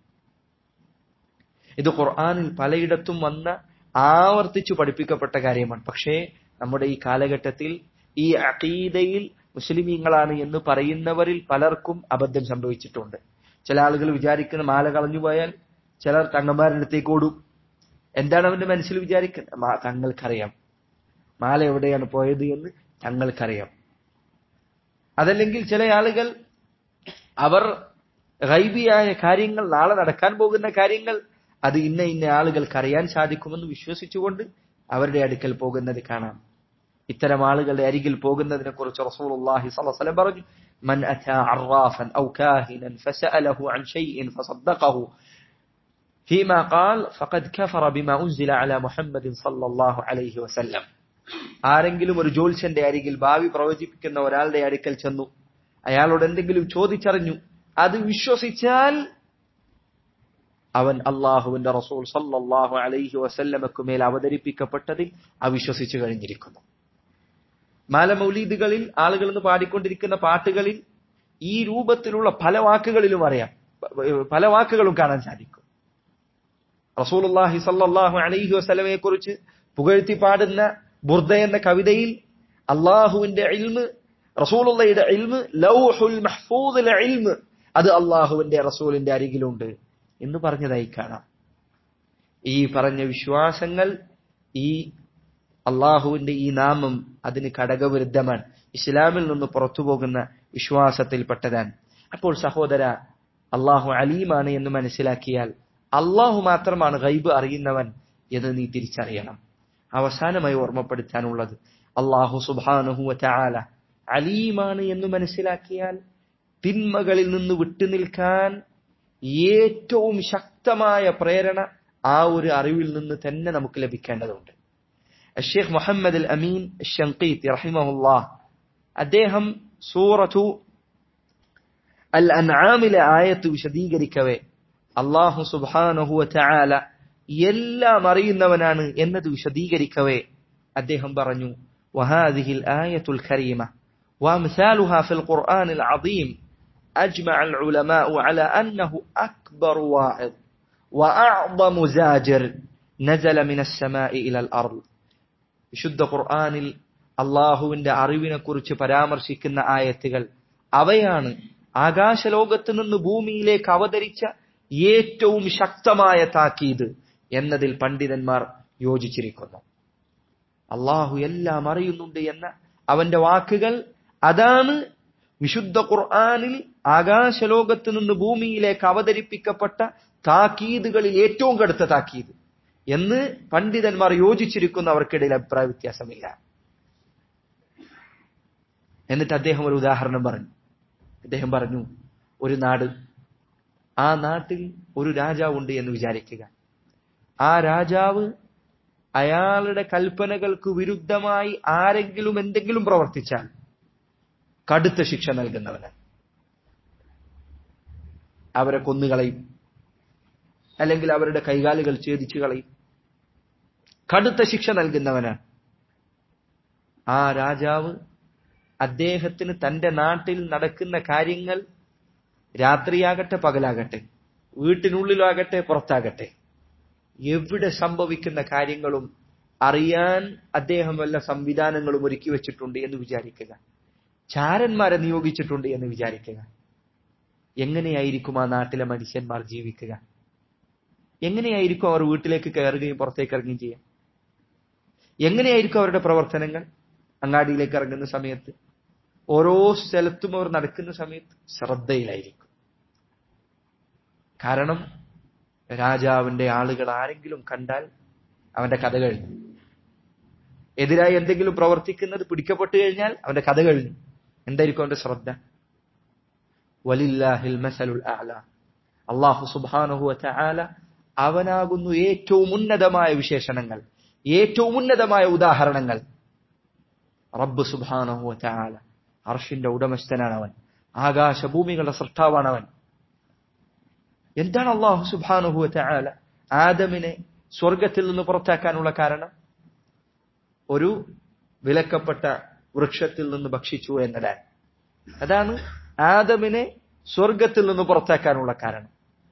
ഇത് ഖുർആാനിൽ പലയിടത്തും വന്ന ആവർത്തിച്ചു പഠിപ്പിക്കപ്പെട്ട കാര്യമാണ് പക്ഷേ നമ്മുടെ ഈ കാലഘട്ടത്തിൽ ഈ അഖീദയിൽ മുസ്ലിമീങ്ങളാണ് എന്ന് പറയുന്നവരിൽ പലർക്കും അബദ്ധം സംഭവിച്ചിട്ടുണ്ട് ചില ആളുകൾ വിചാരിക്കുന്ന മാല കളഞ്ഞു പോയാൽ ചിലർ തങ്ങന്മാരുടെ അടുത്തേക്ക് ഓടും എന്താണ് അവന്റെ മനസ്സിൽ വിചാരിക്കുന്നത് മാ- തങ്ങൾക്കറിയാം മാല എവിടെയാണ് പോയത് എന്ന് തങ്ങൾക്കറിയാം അതല്ലെങ്കിൽ ചില ആളുകൾ അവർ ഗൈബിയായ കാര്യങ്ങൾ നാളെ നടക്കാൻ പോകുന്ന കാര്യങ്ങൾ അത് ഇന്ന ഇന്ന ആളുകൾക്ക് അറിയാൻ സാധിക്കുമെന്ന് വിശ്വസിച്ചുകൊണ്ട് അവരുടെ അടുക്കൽ പോകുന്നത് കാണാം ഇത്തരം ആളുകളുടെ അരികിൽ പോകുന്നതിനെ കുറിച്ച് റസൂലുള്ളാഹി സ്വല്ലല്ലാഹു അലൈഹി വസല്ലം പറഞ്ഞു മൻ അതാ അറാഫൻ ഔ കാഹിനൻ ഫസഅലഹു അൻ ഷൈഇൻ ഫസദ്ദഖഹു فيما قال فقد كفر بما أنزل على محمد صلى الله عليه وسلم ആരെങ്കിലും ഒരു ജോത്സ്യന്റെ അരികിൽ ഭാവി പ്രവചിപ്പിക്കുന്ന ഒരാളുടെ അടുക്കൽ ചെന്നു അയാളോട് എന്തെങ്കിലും ചോദിച്ചറിഞ്ഞു അത് വിശ്വസിച്ചാൽ അവൻ അള്ളാഹുവിന്റെ റസൂൽ സല്ലല്ലാഹു അലൈഹി വസല്ലമക്കു മേൽ അവതരിപ്പിക്കപ്പെട്ടതിൽ അവിശ്വസിച്ചു കഴിഞ്ഞിരിക്കുന്നു മാലമൗലീദുകളിൽ ആളുകൾ ഇന്ന് പാടിക്കൊണ്ടിരിക്കുന്ന പാട്ടുകളിൽ ഈ രൂപത്തിലുള്ള പല വാക്കുകളിലും അറിയാം പല വാക്കുകളും കാണാൻ സാധിക്കും റസൂലുള്ളാഹി സല്ലല്ലാഹു അലൈഹി വസല്ലമയെ കുറിച്ച് പുകഴ്ത്തി പാടുന്ന ബുർദ എന്ന കവിതയിൽ അള്ളാഹുവിന്റെ ഇൽമ് റസൂലുള്ളയുടെ ഇൽമ് ലൗഹുൽ മഹ്ഫൂദിലെ ഇൽമ് അത് അള്ളാഹുവിന്റെ റസൂലിന്റെ അരികിലുണ്ട് എന്ന് പറഞ്ഞതായി കാണാം ഈ പറഞ്ഞ വിശ്വാസങ്ങൾ ഈ അള്ളാഹുവിന്റെ ഈ നാമം അതിന് ഘടകവിരുദ്ധമാണ് ഇസ്ലാമിൽ നിന്ന് പുറത്തു പോകുന്ന വിശ്വാസത്തിൽപ്പെട്ടതാണ് അപ്പോൾ സഹോദര അള്ളാഹു അലീമാണ് എന്ന് മനസ്സിലാക്കിയാൽ അള്ളാഹു മാത്രമാണ് ഗൈബ് അറിയുന്നവൻ എന്ന് നീ തിരിച്ചറിയണം അവസാനമായി ഓർമ്മപ്പെടുത്താനുള്ളത് അള്ളാഹു സുബാനുഹുവ ചാല അലീമാണ് എന്ന് മനസ്സിലാക്കിയാൽ തിന്മകളിൽ നിന്ന് വിട്ടുനിൽക്കാൻ ഏറ്റവും ശക്തമായ പ്രേരണ ആ ഒരു അറിവിൽ നിന്ന് തന്നെ നമുക്ക് ലഭിക്കേണ്ടതുണ്ട് ഷെയ്ഖ് മുഹമ്മദ് അൽ അമീൻ ഷങ്കീത്ത് റഹിമഹുല്ലാ അദ്ദേഹം സൂറത്തു അൽ അൻആമിലെ ആയത്ത് വിശദീകരിക്കവേ അള്ളാഹു സുബാനഹുവ ചാല എല്ലാം അറിയുന്നവനാണ് എന്നത് വിശദീകരിക്കവേ അദ്ദേഹം പറഞ്ഞു وهذه الآية الكريمة وأمثالها في القرآن العظيم أجمع العلماء على أنه أكبر واعظ وأعظم زاجر نزل من السماء إلى الأرض വിശുദ്ധ ഖുർആനിൽ അള്ളാഹുവിന്റെ അറിവിനെ കുറിച്ച് പരാമർശിക്കുന്ന ആയത്തുകൾ അവയാണ് ആകാശലോകത്ത് നിന്ന് ഭൂമിയിലേക്ക് അവതരിച്ച ഏറ്റവും ശക്തമായ താക്കീത് എന്നതിൽ പണ്ഡിതന്മാർ യോജിച്ചിരിക്കുന്നു അള്ളാഹു എല്ലാം അറിയുന്നുണ്ട് എന്ന അവന്റെ വാക്കുകൾ അതാണ് വിശുദ്ധ ഖുർആാനിൽ ആകാശലോകത്ത് നിന്ന് ഭൂമിയിലേക്ക് അവതരിപ്പിക്കപ്പെട്ട താക്കീതുകളിൽ ഏറ്റവും കടുത്ത താക്കീത് എന്ന് പണ്ഡിതന്മാർ യോജിച്ചിരിക്കുന്ന അവർക്കിടയിൽ അഭിപ്രായ വ്യത്യാസമില്ല എന്നിട്ട് അദ്ദേഹം ഒരു ഉദാഹരണം പറഞ്ഞു അദ്ദേഹം പറഞ്ഞു ഒരു നാട് ആ നാട്ടിൽ ഒരു രാജാവുണ്ട് എന്ന് വിചാരിക്കുക ആ രാജാവ് അയാളുടെ കൽപ്പനകൾക്ക് വിരുദ്ധമായി ആരെങ്കിലും എന്തെങ്കിലും പ്രവർത്തിച്ചാൽ കടുത്ത ശിക്ഷ നൽകുന്നവന് അവരെ കൊന്നുകളയും അല്ലെങ്കിൽ അവരുടെ കൈകാലുകൾ ഛേദിച്ചു കളയും കടുത്ത ശിക്ഷ നൽകുന്നവനാണ് ആ രാജാവ് അദ്ദേഹത്തിന് തന്റെ നാട്ടിൽ നടക്കുന്ന കാര്യങ്ങൾ രാത്രിയാകട്ടെ പകലാകട്ടെ വീട്ടിനുള്ളിലാകട്ടെ പുറത്താകട്ടെ എവിടെ സംഭവിക്കുന്ന കാര്യങ്ങളും അറിയാൻ അദ്ദേഹം വല്ല സംവിധാനങ്ങളും ഒരുക്കി വെച്ചിട്ടുണ്ട് എന്ന് വിചാരിക്കുക ചാരന്മാരെ നിയോഗിച്ചിട്ടുണ്ട് എന്ന് വിചാരിക്കുക എങ്ങനെയായിരിക്കും ആ നാട്ടിലെ മനുഷ്യന്മാർ ജീവിക്കുക എങ്ങനെയായിരിക്കും അവർ വീട്ടിലേക്ക് കയറുകയും പുറത്തേക്ക് ഇറങ്ങുകയും ചെയ്യുക എങ്ങനെയായിരിക്കും അവരുടെ പ്രവർത്തനങ്ങൾ അങ്ങാടിയിലേക്ക് ഇറങ്ങുന്ന സമയത്ത് ഓരോ സ്ഥലത്തും അവർ നടക്കുന്ന സമയത്ത് ശ്രദ്ധയിലായിരിക്കും കാരണം രാജാവിന്റെ ആളുകൾ ആരെങ്കിലും കണ്ടാൽ അവന്റെ കഥ കഴിഞ്ഞു എതിരായി എന്തെങ്കിലും പ്രവർത്തിക്കുന്നത് പിടിക്കപ്പെട്ടു കഴിഞ്ഞാൽ അവന്റെ കഥ കഴിഞ്ഞു എന്തായിരിക്കും അവന്റെ ശ്രദ്ധ വലില്ലാഹിൽ മസലുൽ അഅല അള്ളാഹു സുബ്ഹാനഹു വതആല അവനാകുന്നു ഏറ്റവും ഉന്നതമായ വിശേഷണങ്ങൾ ഏറ്റവും ഉന്നതമായ ഉദാഹരണങ്ങൾ റബ്ബ് സുബ്ഹാനഹു വതആല അർഷിന്റെ ഉടമസ്ഥനാണ് അവൻ ആകാശഭൂമികളുടെ സൃഷ്ടാവാണ് അവൻ എന്താണ് അള്ളാഹു സുബ്ഹാനഹു വതആല ആദമിനെ സ്വർഗത്തിൽ നിന്ന് പുറത്താക്കാനുള്ള കാരണം ഒരു വിലക്കപ്പെട്ട വൃക്ഷത്തിൽ നിന്ന് ഭക്ഷിച്ചു എന്നതാണ് അതാണ് ആദമിനെ സ്വർഗത്തിൽ നിന്ന് പുറത്താക്കാനുള്ള കാരണം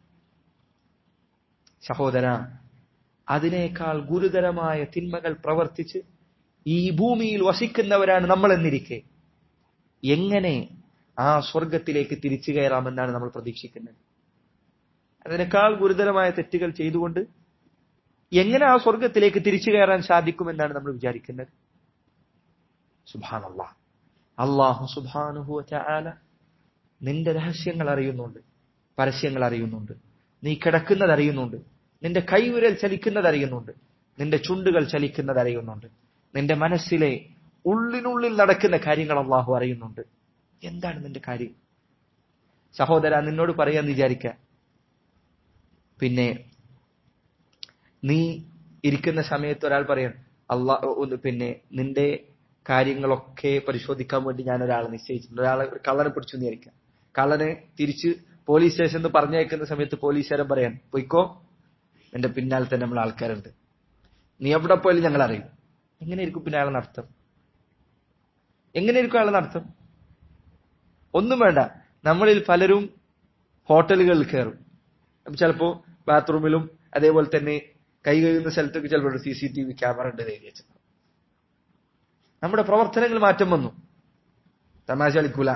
സഹോദര അതിനേക്കാൾ ഗുരുതരമായ തിന്മകൾ പ്രവർത്തിച്ച് ഈ ഭൂമിയിൽ വസിക്കുന്നവരാണ് നമ്മൾ എന്നിരിക്കെ എങ്ങനെ ആ സ്വർഗത്തിലേക്ക് തിരിച്ചു കയറാമെന്നാണ് നമ്മൾ പ്രതീക്ഷിക്കുന്നത് അതിനേക്കാൾ ഗുരുതരമായ തെറ്റുകൾ ചെയ്തുകൊണ്ട് എങ്ങനെ ആ സ്വർഗത്തിലേക്ക് തിരിച്ചു കയറാൻ സാധിക്കുമെന്നാണ് നമ്മൾ വിചാരിക്കുന്നത് സുബാനല്ലാ അള്ളാഹു സുബാനുഹു ചാല നിന്റെ രഹസ്യങ്ങൾ അറിയുന്നുണ്ട് പരസ്യങ്ങൾ അറിയുന്നുണ്ട് നീ കിടക്കുന്നത് അറിയുന്നുണ്ട് നിന്റെ കൈവിരൽ ചലിക്കുന്നത് അറിയുന്നുണ്ട് നിന്റെ ചുണ്ടുകൾ ചലിക്കുന്നത് അറിയുന്നുണ്ട് നിന്റെ മനസ്സിലെ ഉള്ളിനുള്ളിൽ നടക്കുന്ന കാര്യങ്ങൾ അള്ളാഹു അറിയുന്നുണ്ട് എന്താണ് നിന്റെ കാര്യം സഹോദര നിന്നോട് പറയാന്ന് വിചാരിക്ക പിന്നെ നീ ഇരിക്കുന്ന സമയത്ത് ഒരാൾ പറയാൻ അള്ളാഹ് പിന്നെ നിന്റെ കാര്യങ്ങളൊക്കെ പരിശോധിക്കാൻ വേണ്ടി ഞാൻ ഒരാളെ നിശ്ചയിച്ചിട്ടുണ്ട് ഒരാളെ ഒരു കള്ളനെ പിടിച്ചു വിചാരിക്കാം കള്ളനെ തിരിച്ച് പോലീസ് സ്റ്റേഷനിൽ പറഞ്ഞയക്കുന്ന സമയത്ത് പോലീസുകാരൻ പറയാൻ പൊയ്ക്കോ എന്റെ പിന്നാലെ തന്നെ നമ്മൾ ആൾക്കാരുണ്ട് നീ എവിടെ പോയാലും ഞങ്ങൾ അറിയും എങ്ങനെയായിരിക്കും പിന്നെ അയാളെ നടത്തം എങ്ങനെയായിരിക്കും അയാളെ നടത്തം ഒന്നും വേണ്ട നമ്മളിൽ പലരും ഹോട്ടലുകളിൽ കയറും അപ്പൊ ചിലപ്പോ ബാത്റൂമിലും അതേപോലെ തന്നെ കൈ കഴിയുന്ന സ്ഥലത്തൊക്കെ ചിലപ്പോൾ C C T V camera ഉണ്ട് എഴുതി വെച്ചത് നമ്മുടെ പ്രവർത്തനങ്ങൾ മാറ്റം വന്നു തമാശ കളിക്കൂല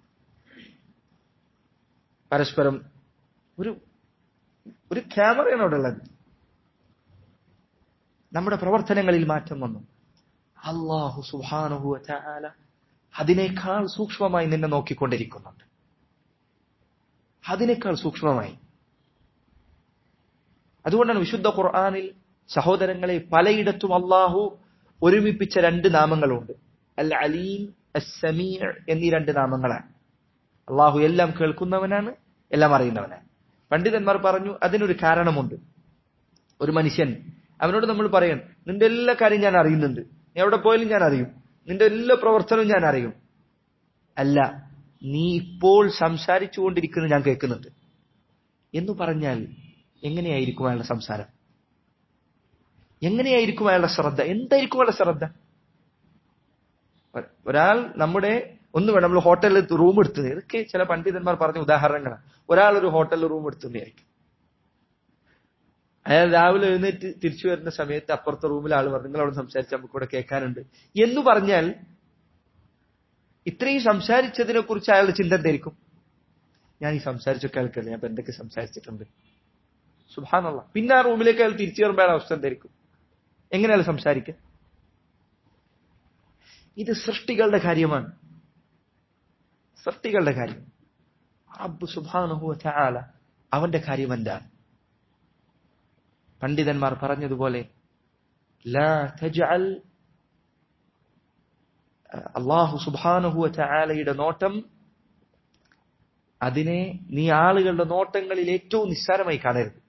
പരസ്പരം ഒരു ഒരു ക്യാമറയാണ് അവിടെ ഉള്ളത് നമ്മുടെ പ്രവർത്തനങ്ങളിൽ മാറ്റം വന്നു അള്ളാഹു സുഹാനുഹു ചാല അതിനേക്കാൾ സൂക്ഷ്മമായി നിന്നെ നോക്കിക്കൊണ്ടിരിക്കുന്നുണ്ട് അതിനേക്കാൾ സൂക്ഷ്മമായി അതുകൊണ്ടാണ് വിശുദ്ധ ഖുർആാനിൽ സഹോദരങ്ങളെ പലയിടത്തും അള്ളാഹു ഒരുമിപ്പിച്ച രണ്ട് നാമങ്ങളുണ്ട് അൽ അലീം അസമീർ എന്നീ രണ്ട് നാമങ്ങളാണ് അള്ളാഹു എല്ലാം കേൾക്കുന്നവനാണ് എല്ലാം അറിയുന്നവനാണ് പണ്ഡിതന്മാർ പറഞ്ഞു അതിനൊരു കാരണമുണ്ട് ഒരു മനുഷ്യൻ അവനോട് നമ്മൾ പറയാൻ നിന്റെ എല്ലാ കാര്യം ഞാൻ അറിയുന്നുണ്ട് നീ എവിടെ പോയാലും ഞാൻ അറിയും നിന്റെ എല്ലാ പ്രവർത്തനവും ഞാൻ അറിയും അല്ല നീ ഇപ്പോൾ സംസാരിച്ചു കൊണ്ടിരിക്കുന്നത് ഞാൻ കേൾക്കുന്നുണ്ട് എന്ന് പറഞ്ഞാൽ എങ്ങനെയായിരിക്കും അയാളുടെ സംസാരം എങ്ങനെയായിരിക്കും അയാളുടെ ശ്രദ്ധ എന്തായിരിക്കും അയാളുടെ ശ്രദ്ധ ഒരാൾ നമ്മുടെ ഒന്ന് വേണം നമ്മൾ ഹോട്ടലിൽ റൂം എടുത്തത് ഇതൊക്കെ ചില പണ്ഡിതന്മാർ പറഞ്ഞ ഉദാഹരണങ്ങളാണ് ഒരാൾ ഒരു ഹോട്ടലിൽ റൂം എടുത്തതായിരിക്കും അയാൾ രാവിലെ എഴുന്നേറ്റ് തിരിച്ചു വരുന്ന സമയത്ത് അപ്പുറത്തെ റൂമിൽ ആൾ പറഞ്ഞു നിങ്ങൾ അവിടെ സംസാരിച്ച് നമുക്ക് ഇവിടെ കേൾക്കാനുണ്ട് എന്ന് പറഞ്ഞാൽ ഇത്രയും സംസാരിച്ചതിനെ കുറിച്ച് അയാളുടെ ചിന്ത എന്തായിരിക്കും ഞാൻ ഈ സംസാരിച്ചൊക്കെ ആൾക്കല്ലേ ഞാൻ ഇപ്പൊ എന്തൊക്കെ സംസാരിച്ചിട്ടുണ്ട് സുഭാനുള്ള പിന്നെ ആ റൂമിലേക്ക് അയാൾ തിരിച്ചു വരുമ്പോൾ അയാളുടെ അവസ്ഥ എന്തായിരിക്കും എങ്ങനെ അയാൾ സംസാരിക്കുക ഇത് സൃഷ്ടികളുടെ കാര്യമാണ് സൃഷ്ടികളുടെ കാര്യം റബ്ബ് സുബ്ഹാനഹു വതആല അവന്റെ കാര്യം എന്താണ് പണ്ഡിതന്മാർ പറഞ്ഞതുപോലെ ലാ തജ്അൽ അള്ളാഹു സുബ്ഹാനഹു വതആലയുടെ നോട്ടം അതിനെ നീ ആളുകളുടെ നോട്ടങ്ങളിൽ ഏറ്റവും നിസ്സാരമായി കാണരുത്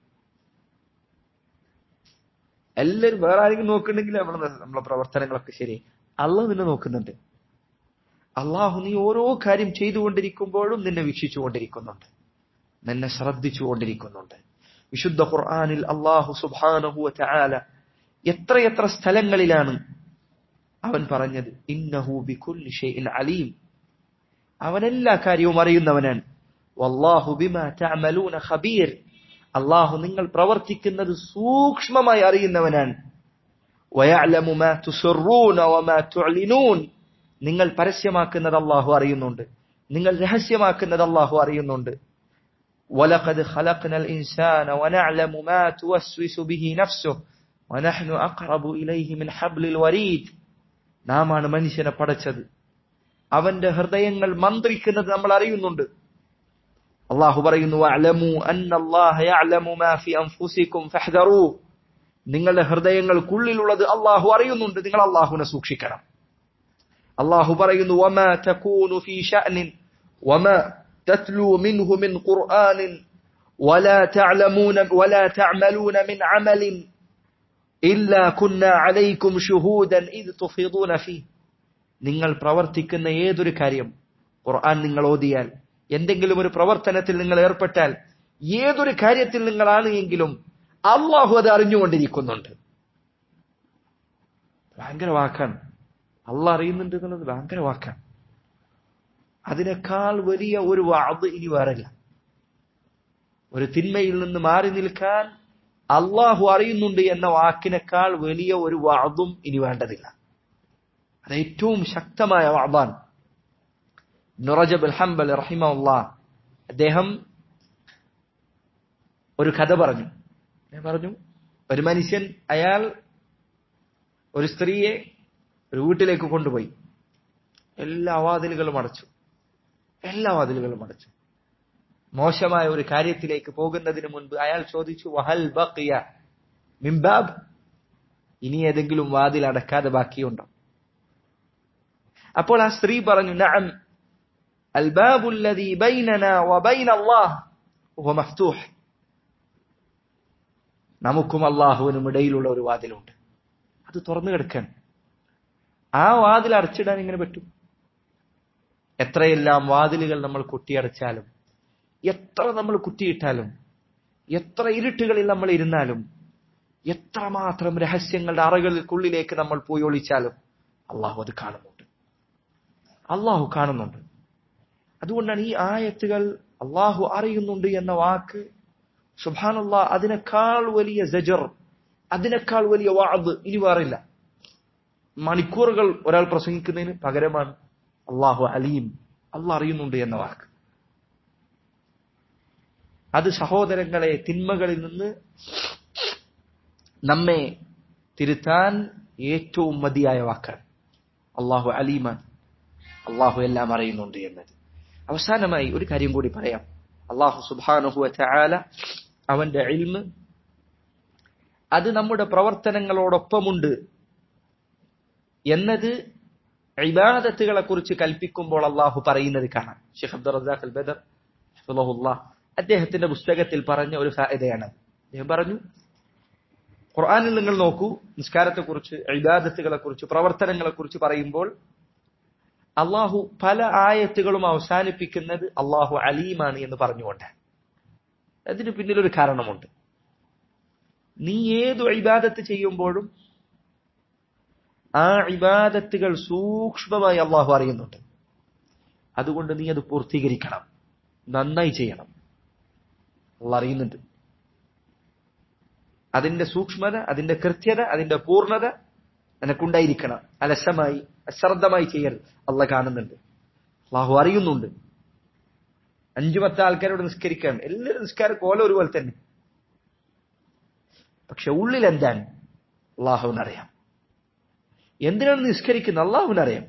എല്ലാവരും വേറെ ആരെങ്കിലും നോക്കുന്നുണ്ടെങ്കിൽ നമ്മളെ നമ്മളെ പ്രവർത്തനങ്ങളൊക്കെ ശരി അള്ളാഹ് നിന്നെ നോക്കുന്നുണ്ട് അള്ളാഹു നീ ഓരോ കാര്യം ചെയ്തുകൊണ്ടിരിക്കുമ്പോഴും നിന്നെ വീക്ഷിച്ചുകൊണ്ടിരിക്കുന്നുണ്ട് നിന്നെ ശ്രദ്ധിച്ചുകൊണ്ടിരിക്കുന്നുണ്ട് വിശുദ്ധ ഖുർആാനിൽ അള്ളാഹു സുബാനഹു ചാല എത്രയെത്ര സ്ഥലങ്ങളിലാണ് അവൻ പറഞ്ഞത് ഇന്നഹു ബികുല്ലി ഷൈഇൻ അലീം അവൻ എല്ലാ കാര്യവും അറിയുന്നവനാണ് വല്ലാഹു ബിമാ തഅമലൂന ഖബീർ അള്ളാഹു നിങ്ങൾ പ്രവർത്തിക്കുന്നത് സൂക്ഷ്മമായി അറിയുന്നവനാണ് വയഅലമു മാ തുസിറൂന വമാ തുഅ്ലിനൂൻ നിങ്ങൾ പരസ്യമാക്കുന്നത് അള്ളാഹു അറിയുന്നുണ്ട് നിങ്ങൾ രഹസ്യമാക്കുന്നത് അള്ളാഹു അറിയുന്നുണ്ട് ولقد خلقنا الإنسان ونعلم ما توسوس به نفسه ونحن أقرب إليه من حبل الوريد നാമാണ് മനുഷ്യനെ പടച്ചത് അവന്റെ ഹൃദയങ്ങൾ മന്ത്രിക്കുന്നത് നമ്മൾ അറിയുന്നുണ്ട് അള്ളാഹു പറയുന്നു അലമു ഫഹ്ദറൂ നിങ്ങളുടെ ഹൃദയങ്ങൾക്കുള്ളിലുള്ളത് അള്ളാഹു അറിയുന്നുണ്ട് നിങ്ങൾ അള്ളാഹുവിനെ സൂക്ഷിക്കണം അള്ളാഹു പറയുന്നു വമാ തകൂനു ഫീ ശഅനിൻ വമാ തത്ലു മിൻഹു മിൻ ഖുർആനിൻ ولا تعلمون ولا تعملون من عمل إلا كنا عليكم شهودا إذ تفيضون فيه നിങ്ങൾ പ്രവർത്തിക്കുന്ന ഏതൊരു കാര്യം ഖുർആൻ നിങ്ങൾ ഓതിയാൽ എന്തെങ്കിലും ഒരു പ്രവർത്തനത്തിൽ നിങ്ങൾ ഏർപ്പെട്ടാൽ ഏതൊരു കാര്യത്തിൽ നിങ്ങളാണ് എങ്കിലും അള്ളാഹു അത് അറിഞ്ഞുകൊണ്ടിരിക്കുന്നുണ്ട് ഭയങ്കര വാക്കാണ് അള്ളാഹ് അറിയുന്നുണ്ട് എന്നുള്ളത് ഭയങ്കര വാക്കാണ് അതിനേക്കാൾ വലിയ ഒരു വാത് ഇനി വേറല്ല ഒരു തിന്മയിൽ നിന്ന് മാറി നിൽക്കാൻ അള്ളാഹു അറിയുന്നുണ്ട് എന്ന വാക്കിനേക്കാൾ വലിയ ഒരു വാദും ഇനി വേണ്ടതില്ല അത് ഏറ്റവും ശക്തമായ വാദാണ് നുറജബ് ഹംബൽ റഹിമുള്ള അദ്ദേഹം ഒരു കഥ പറഞ്ഞു ഞാൻ പറഞ്ഞു ഒരു മനുഷ്യൻ അയാൾ ഒരു സ്ത്രീയെ ഒരു വീട്ടിലേക്ക് കൊണ്ടുപോയി എല്ലാ വാതിലുകളും അടച്ചു എല്ലാ വാതിലുകളും അടച്ചു മോശമായ ഒരു കാര്യത്തിലേക്ക് പോകുന്നതിന് മുൻപ് അയാൾ ചോദിച്ചു വഹൽ ബഖിയ മിംബാബ് ഇനി ഏതെങ്കിലും വാതിൽ അടക്കാതെ ബാക്കിയുണ്ടോ അപ്പോൾ ആ സ്ത്രീ പറഞ്ഞു നഅം الباب الذي بيننا وبين الله هو مفتوح നമുക്കും അള്ളാഹുവിനും ഇടയിലുള്ള ഒരു വാതിലുണ്ട് അത് തുറന്നു കിടക്കാൻ ആ വാതിൽ അടച്ചിടാൻ ഇങ്ങനെ പറ്റും എത്രയെല്ലാം വാതിലുകൾ നമ്മൾ കുട്ടിയടച്ചാലും എത്ര നമ്മൾ കുത്തിയിട്ടാലും എത്ര ഇരുട്ടുകളിൽ നമ്മൾ ഇരുന്നാലും എത്രമാത്രം രഹസ്യങ്ങളുടെ അറകൾക്കുള്ളിലേക്ക് നമ്മൾ പോയി ഒളിച്ചാലും അള്ളാഹു അത് കാണുന്നുണ്ട് അള്ളാഹു കാണുന്നുണ്ട് അതുകൊണ്ടാണ് ഈ ആയത്തുകൾ അള്ളാഹു അറിയുന്നുണ്ട് എന്ന വാക്ക് സുബാനുള്ള അതിനേക്കാൾ വലിയ ജജർ അതിനേക്കാൾ വലിയ വാദ് ഇനി വേറില്ല മണിക്കൂറുകൾ ഒരാൾ പ്രസംഗിക്കുന്നതിന് പകരമാണ് അള്ളാഹു അലീം അള്ളാഹ് അറിയുന്നുണ്ട് എന്ന വാക്ക് അത് സഹോദരങ്ങളെ തിന്മകളിൽ നിന്ന് നമ്മെ തിരുത്താൻ ഏറ്റവും മതിയായ വാക്കാണ് അള്ളാഹു അലീമാൻ അള്ളാഹു എല്ലാം അറിയുന്നുണ്ട് എന്നത് അവസാനമായി ഒരു കാര്യം കൂടി പറയാം അള്ളാഹു സുബാനുഹുവ ചായാല അവന്റെ ഇൽമ് അത് നമ്മുടെ പ്രവർത്തനങ്ങളോടൊപ്പമുണ്ട് എന്നത് ഇബാദത്തുകളെ കുറിച്ച് കൽപ്പിക്കുമ്പോൾ അള്ളാഹു പറയുന്നത് കാണാം ഷെയ്ഖ് അബ്ദുൾ റസാഖ് അൽ ബദർ അദ്ദേഹത്തിന്റെ പുസ്തകത്തിൽ പറഞ്ഞ ഒരു ഫായതയാണ് അദ്ദേഹം പറഞ്ഞു ഖുർആാനിൽ നിങ്ങൾ നോക്കൂ നിസ്കാരത്തെക്കുറിച്ച് ഇബാദത്തുകളെ കുറിച്ച് പ്രവർത്തനങ്ങളെ കുറിച്ച് പറയുമ്പോൾ അള്ളാഹു പല ആയത്തുകളും അവസാനിപ്പിക്കുന്നത് അള്ളാഹു അലീമാണ് എന്ന് പറഞ്ഞുകൊണ്ട് അതിന് പിന്നിലൊരു കാരണമുണ്ട് നീ ഏതു ഇബാദത്ത് ചെയ്യുമ്പോഴും ആ ഇബാദത്തുകൾ സൂക്ഷ്മമായി അള്ളാഹു അറിയുന്നുണ്ട് അതുകൊണ്ട് നീ അത് പൂർത്തീകരിക്കണം നന്നായി ചെയ്യണം അള്ള അറിയുന്നുണ്ട് അതിന്റെ സൂക്ഷ്മത അതിന്റെ കൃത്യത അതിന്റെ പൂർണ്ണത നിനക്കുണ്ടായിരിക്കണം അലസമായി അശ്രദ്ധമായി ചെയ്യരുത് അള്ള കാണുന്നുണ്ട് അള്ളാഹു അറിയുന്നുണ്ട് അഞ്ചു പത്ത് ആൾക്കാരോട് നിസ്കരിക്കാൻ എല്ലാവരും നിസ്കാരം കോല ഒരുപോലെ തന്നെ പക്ഷെ ഉള്ളിൽ എന്താണ് അള്ളാഹുവിനറിയാം എന്തിനാണ് നിസ്കരിക്കുന്നത് അള്ളാഹുവിനറിയാം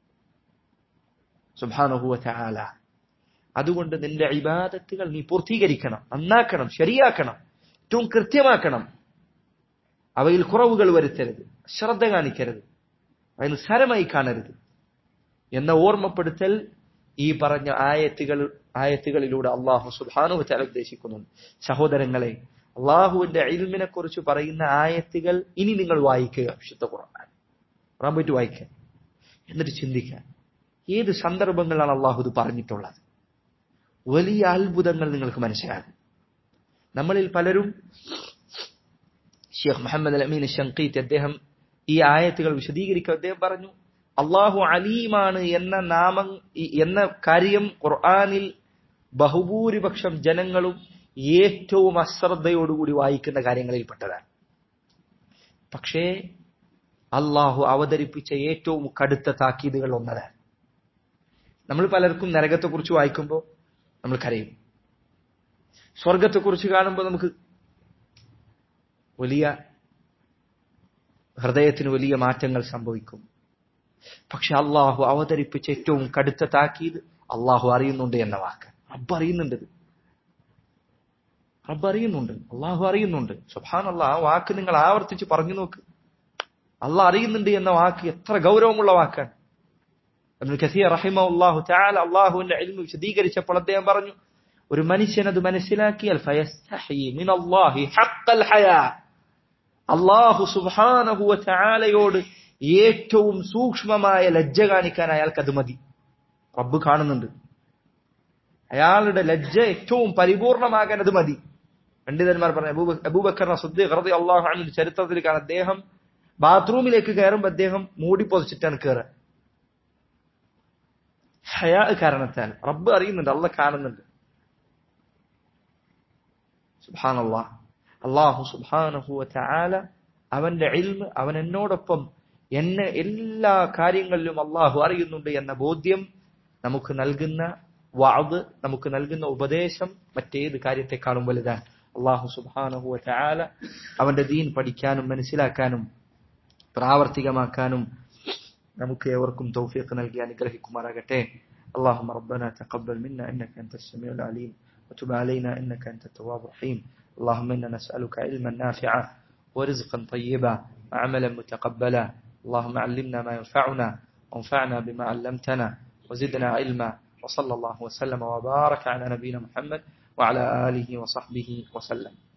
സുബാനുഹുവ ആല അതുകൊണ്ട് നിന്റെ ഇബാദത്തുകൾ നീ പൂർത്തീകരിക്കണം നന്നാക്കണം ശരിയാക്കണം ഏറ്റവും കൃത്യമാക്കണം അവയിൽ കുറവുകൾ വരുത്തരുത് ശ്രദ്ധ കാണിക്കരുത് അത് നിസ്സാരമായി കാണരുത് എന്ന ഓർമ്മപ്പെടുത്തൽ ഈ പറഞ്ഞ ആയത്തുകൾ ആയത്തുകളിലൂടെ അള്ളാഹു സുബാനു തല ഉദ്ദേശിക്കുന്നുണ്ട് സഹോദരങ്ങളെ അള്ളാഹുവിന്റെ ഇൽമിനെ കുറിച്ച് പറയുന്ന ആയത്തുകൾ ഇനി നിങ്ങൾ വായിക്കുക വിശുദ്ധ ഖുർആൻ ഖുർആൻ പോയിട്ട് വായിക്കുക എന്നിട്ട് ചിന്തിക്കുക ഏത് സന്ദർഭങ്ങളിലാണ് അള്ളാഹു ഇത് പറഞ്ഞിട്ടുള്ളത് വലിയ അത്ഭുതങ്ങൾ നിങ്ങൾക്ക് മനസ്സിലാകും നമ്മളിൽ പലരും ഷെയ്ഖ് മുഹമ്മദ് അൽ അമീൻ ഷങ്കീത്ത് അദ്ദേഹം ഈ ആയത്തുകൾ വിശദീകരിക്കുക അദ്ദേഹം പറഞ്ഞു അള്ളാഹു അലീമാണ് എന്ന നാമം എന്ന കാര്യം ഖുർആാനിൽ ബഹുഭൂരിപക്ഷം ജനങ്ങളും ഏറ്റവും അശ്രദ്ധയോടുകൂടി വായിക്കുന്ന കാര്യങ്ങളിൽപ്പെട്ടതാണ് പക്ഷേ അള്ളാഹു അവതരിപ്പിച്ച ഏറ്റവും കടുത്ത താക്കീതുകൾ ഒന്നതാണ് നമ്മൾ പലർക്കും നരകത്തെക്കുറിച്ച് വായിക്കുമ്പോൾ നമ്മൾ കരയും സ്വർഗത്തെക്കുറിച്ച് കാണുമ്പോൾ നമുക്ക് വലിയ ഹൃദയത്തിന് വലിയ മാറ്റങ്ങൾ സംഭവിക്കും പക്ഷെ അള്ളാഹു അവതരിപ്പിച്ച ഏറ്റവും കടുത്ത താക്കീത് അള്ളാഹു അറിയുന്നുണ്ട് എന്ന വാക്ക് റബ്ബ് അറിയുന്നുണ്ട് റബ്ബ് അറിയുന്നുണ്ട് അള്ളാഹു അറിയുന്നുണ്ട് സുഹാൻ അള്ളാഹ് ആ വാക്ക് നിങ്ങൾ ആവർത്തിച്ച് പറഞ്ഞു നോക്ക് അള്ളാഹ് അറിയുന്നുണ്ട് എന്ന വാക്ക് എത്ര ഗൗരവമുള്ള വാക്കാണ് കസീർ റഹിമ അള്ളാഹു ചാല അള്ളാഹുവിന്റെ അൽമു വിശദീകരിച്ചപ്പോൾ അദ്ദേഹം പറഞ്ഞു ഒരു മനുഷ്യൻ അത് മനസ്സിലാക്കിയാൽ അള്ളാഹു സുബാനഹുവ ചാലയോട് ഏറ്റവും സൂക്ഷ്മമായ ലജ്ജ കാണിക്കാൻ അയാൾക്ക് അത് മതി റബ്ബ് കാണുന്നുണ്ട് അയാളുടെ ലജ്ജ ഏറ്റവും പരിപൂർണമാകാൻ അത് മതി പണ്ഡിതന്മാർ പറഞ്ഞു അബൂബക്കർ സുദ്ദീഖ് അള്ളാഹു അനിൽ ചരിത്രത്തിൽ കാണാൻ അദ്ദേഹം ബാത്റൂമിലേക്ക് കയറുമ്പോൾ അദ്ദേഹം മൂടി പൊതിച്ചിട്ടാണ് കയറുക ഹയാ കാരണത്താൽ റബ്ബ് അറിയുന്നുണ്ട് അള്ള കാണുന്നുണ്ട് സുബാനല്ലാ അള്ളാഹു സുബാനഹു ചാല അവന്റെ ഇൽമ് അവൻ എന്നോടൊപ്പം എന്നെ എല്ലാ കാര്യങ്ങളിലും അള്ളാഹു അറിയുന്നുണ്ട് എന്ന ബോധ്യം നമുക്ക് നൽകുന്ന വാവ് നമുക്ക് നൽകുന്ന ഉപദേശം മറ്റേത് കാര്യത്തെക്കാളും വലുതാണ് അള്ളാഹു സുബാനഹു ചാല അവന്റെ ദീൻ പഠിക്കാനും മനസ്സിലാക്കാനും പ്രാവർത്തികമാക്കാനും നമുക്ക് ഏവർക്കും തൗഫീഖ് നൽകി അനുഗ്രഹിക്കുമാറാകട്ടെ اللهم ربنا تقبل منا انك انت السميع العليم وتب علينا انك انت التواب الرحيم اللهم انا نسالك علما نافعا ورزقا طيبا وعملا متقبلا اللهم علمنا ما ينفعنا وانفعنا بما علمتنا وزدنا علما وصلى الله وسلم وبارك على نبينا محمد وعلى اله وصحبه وسلم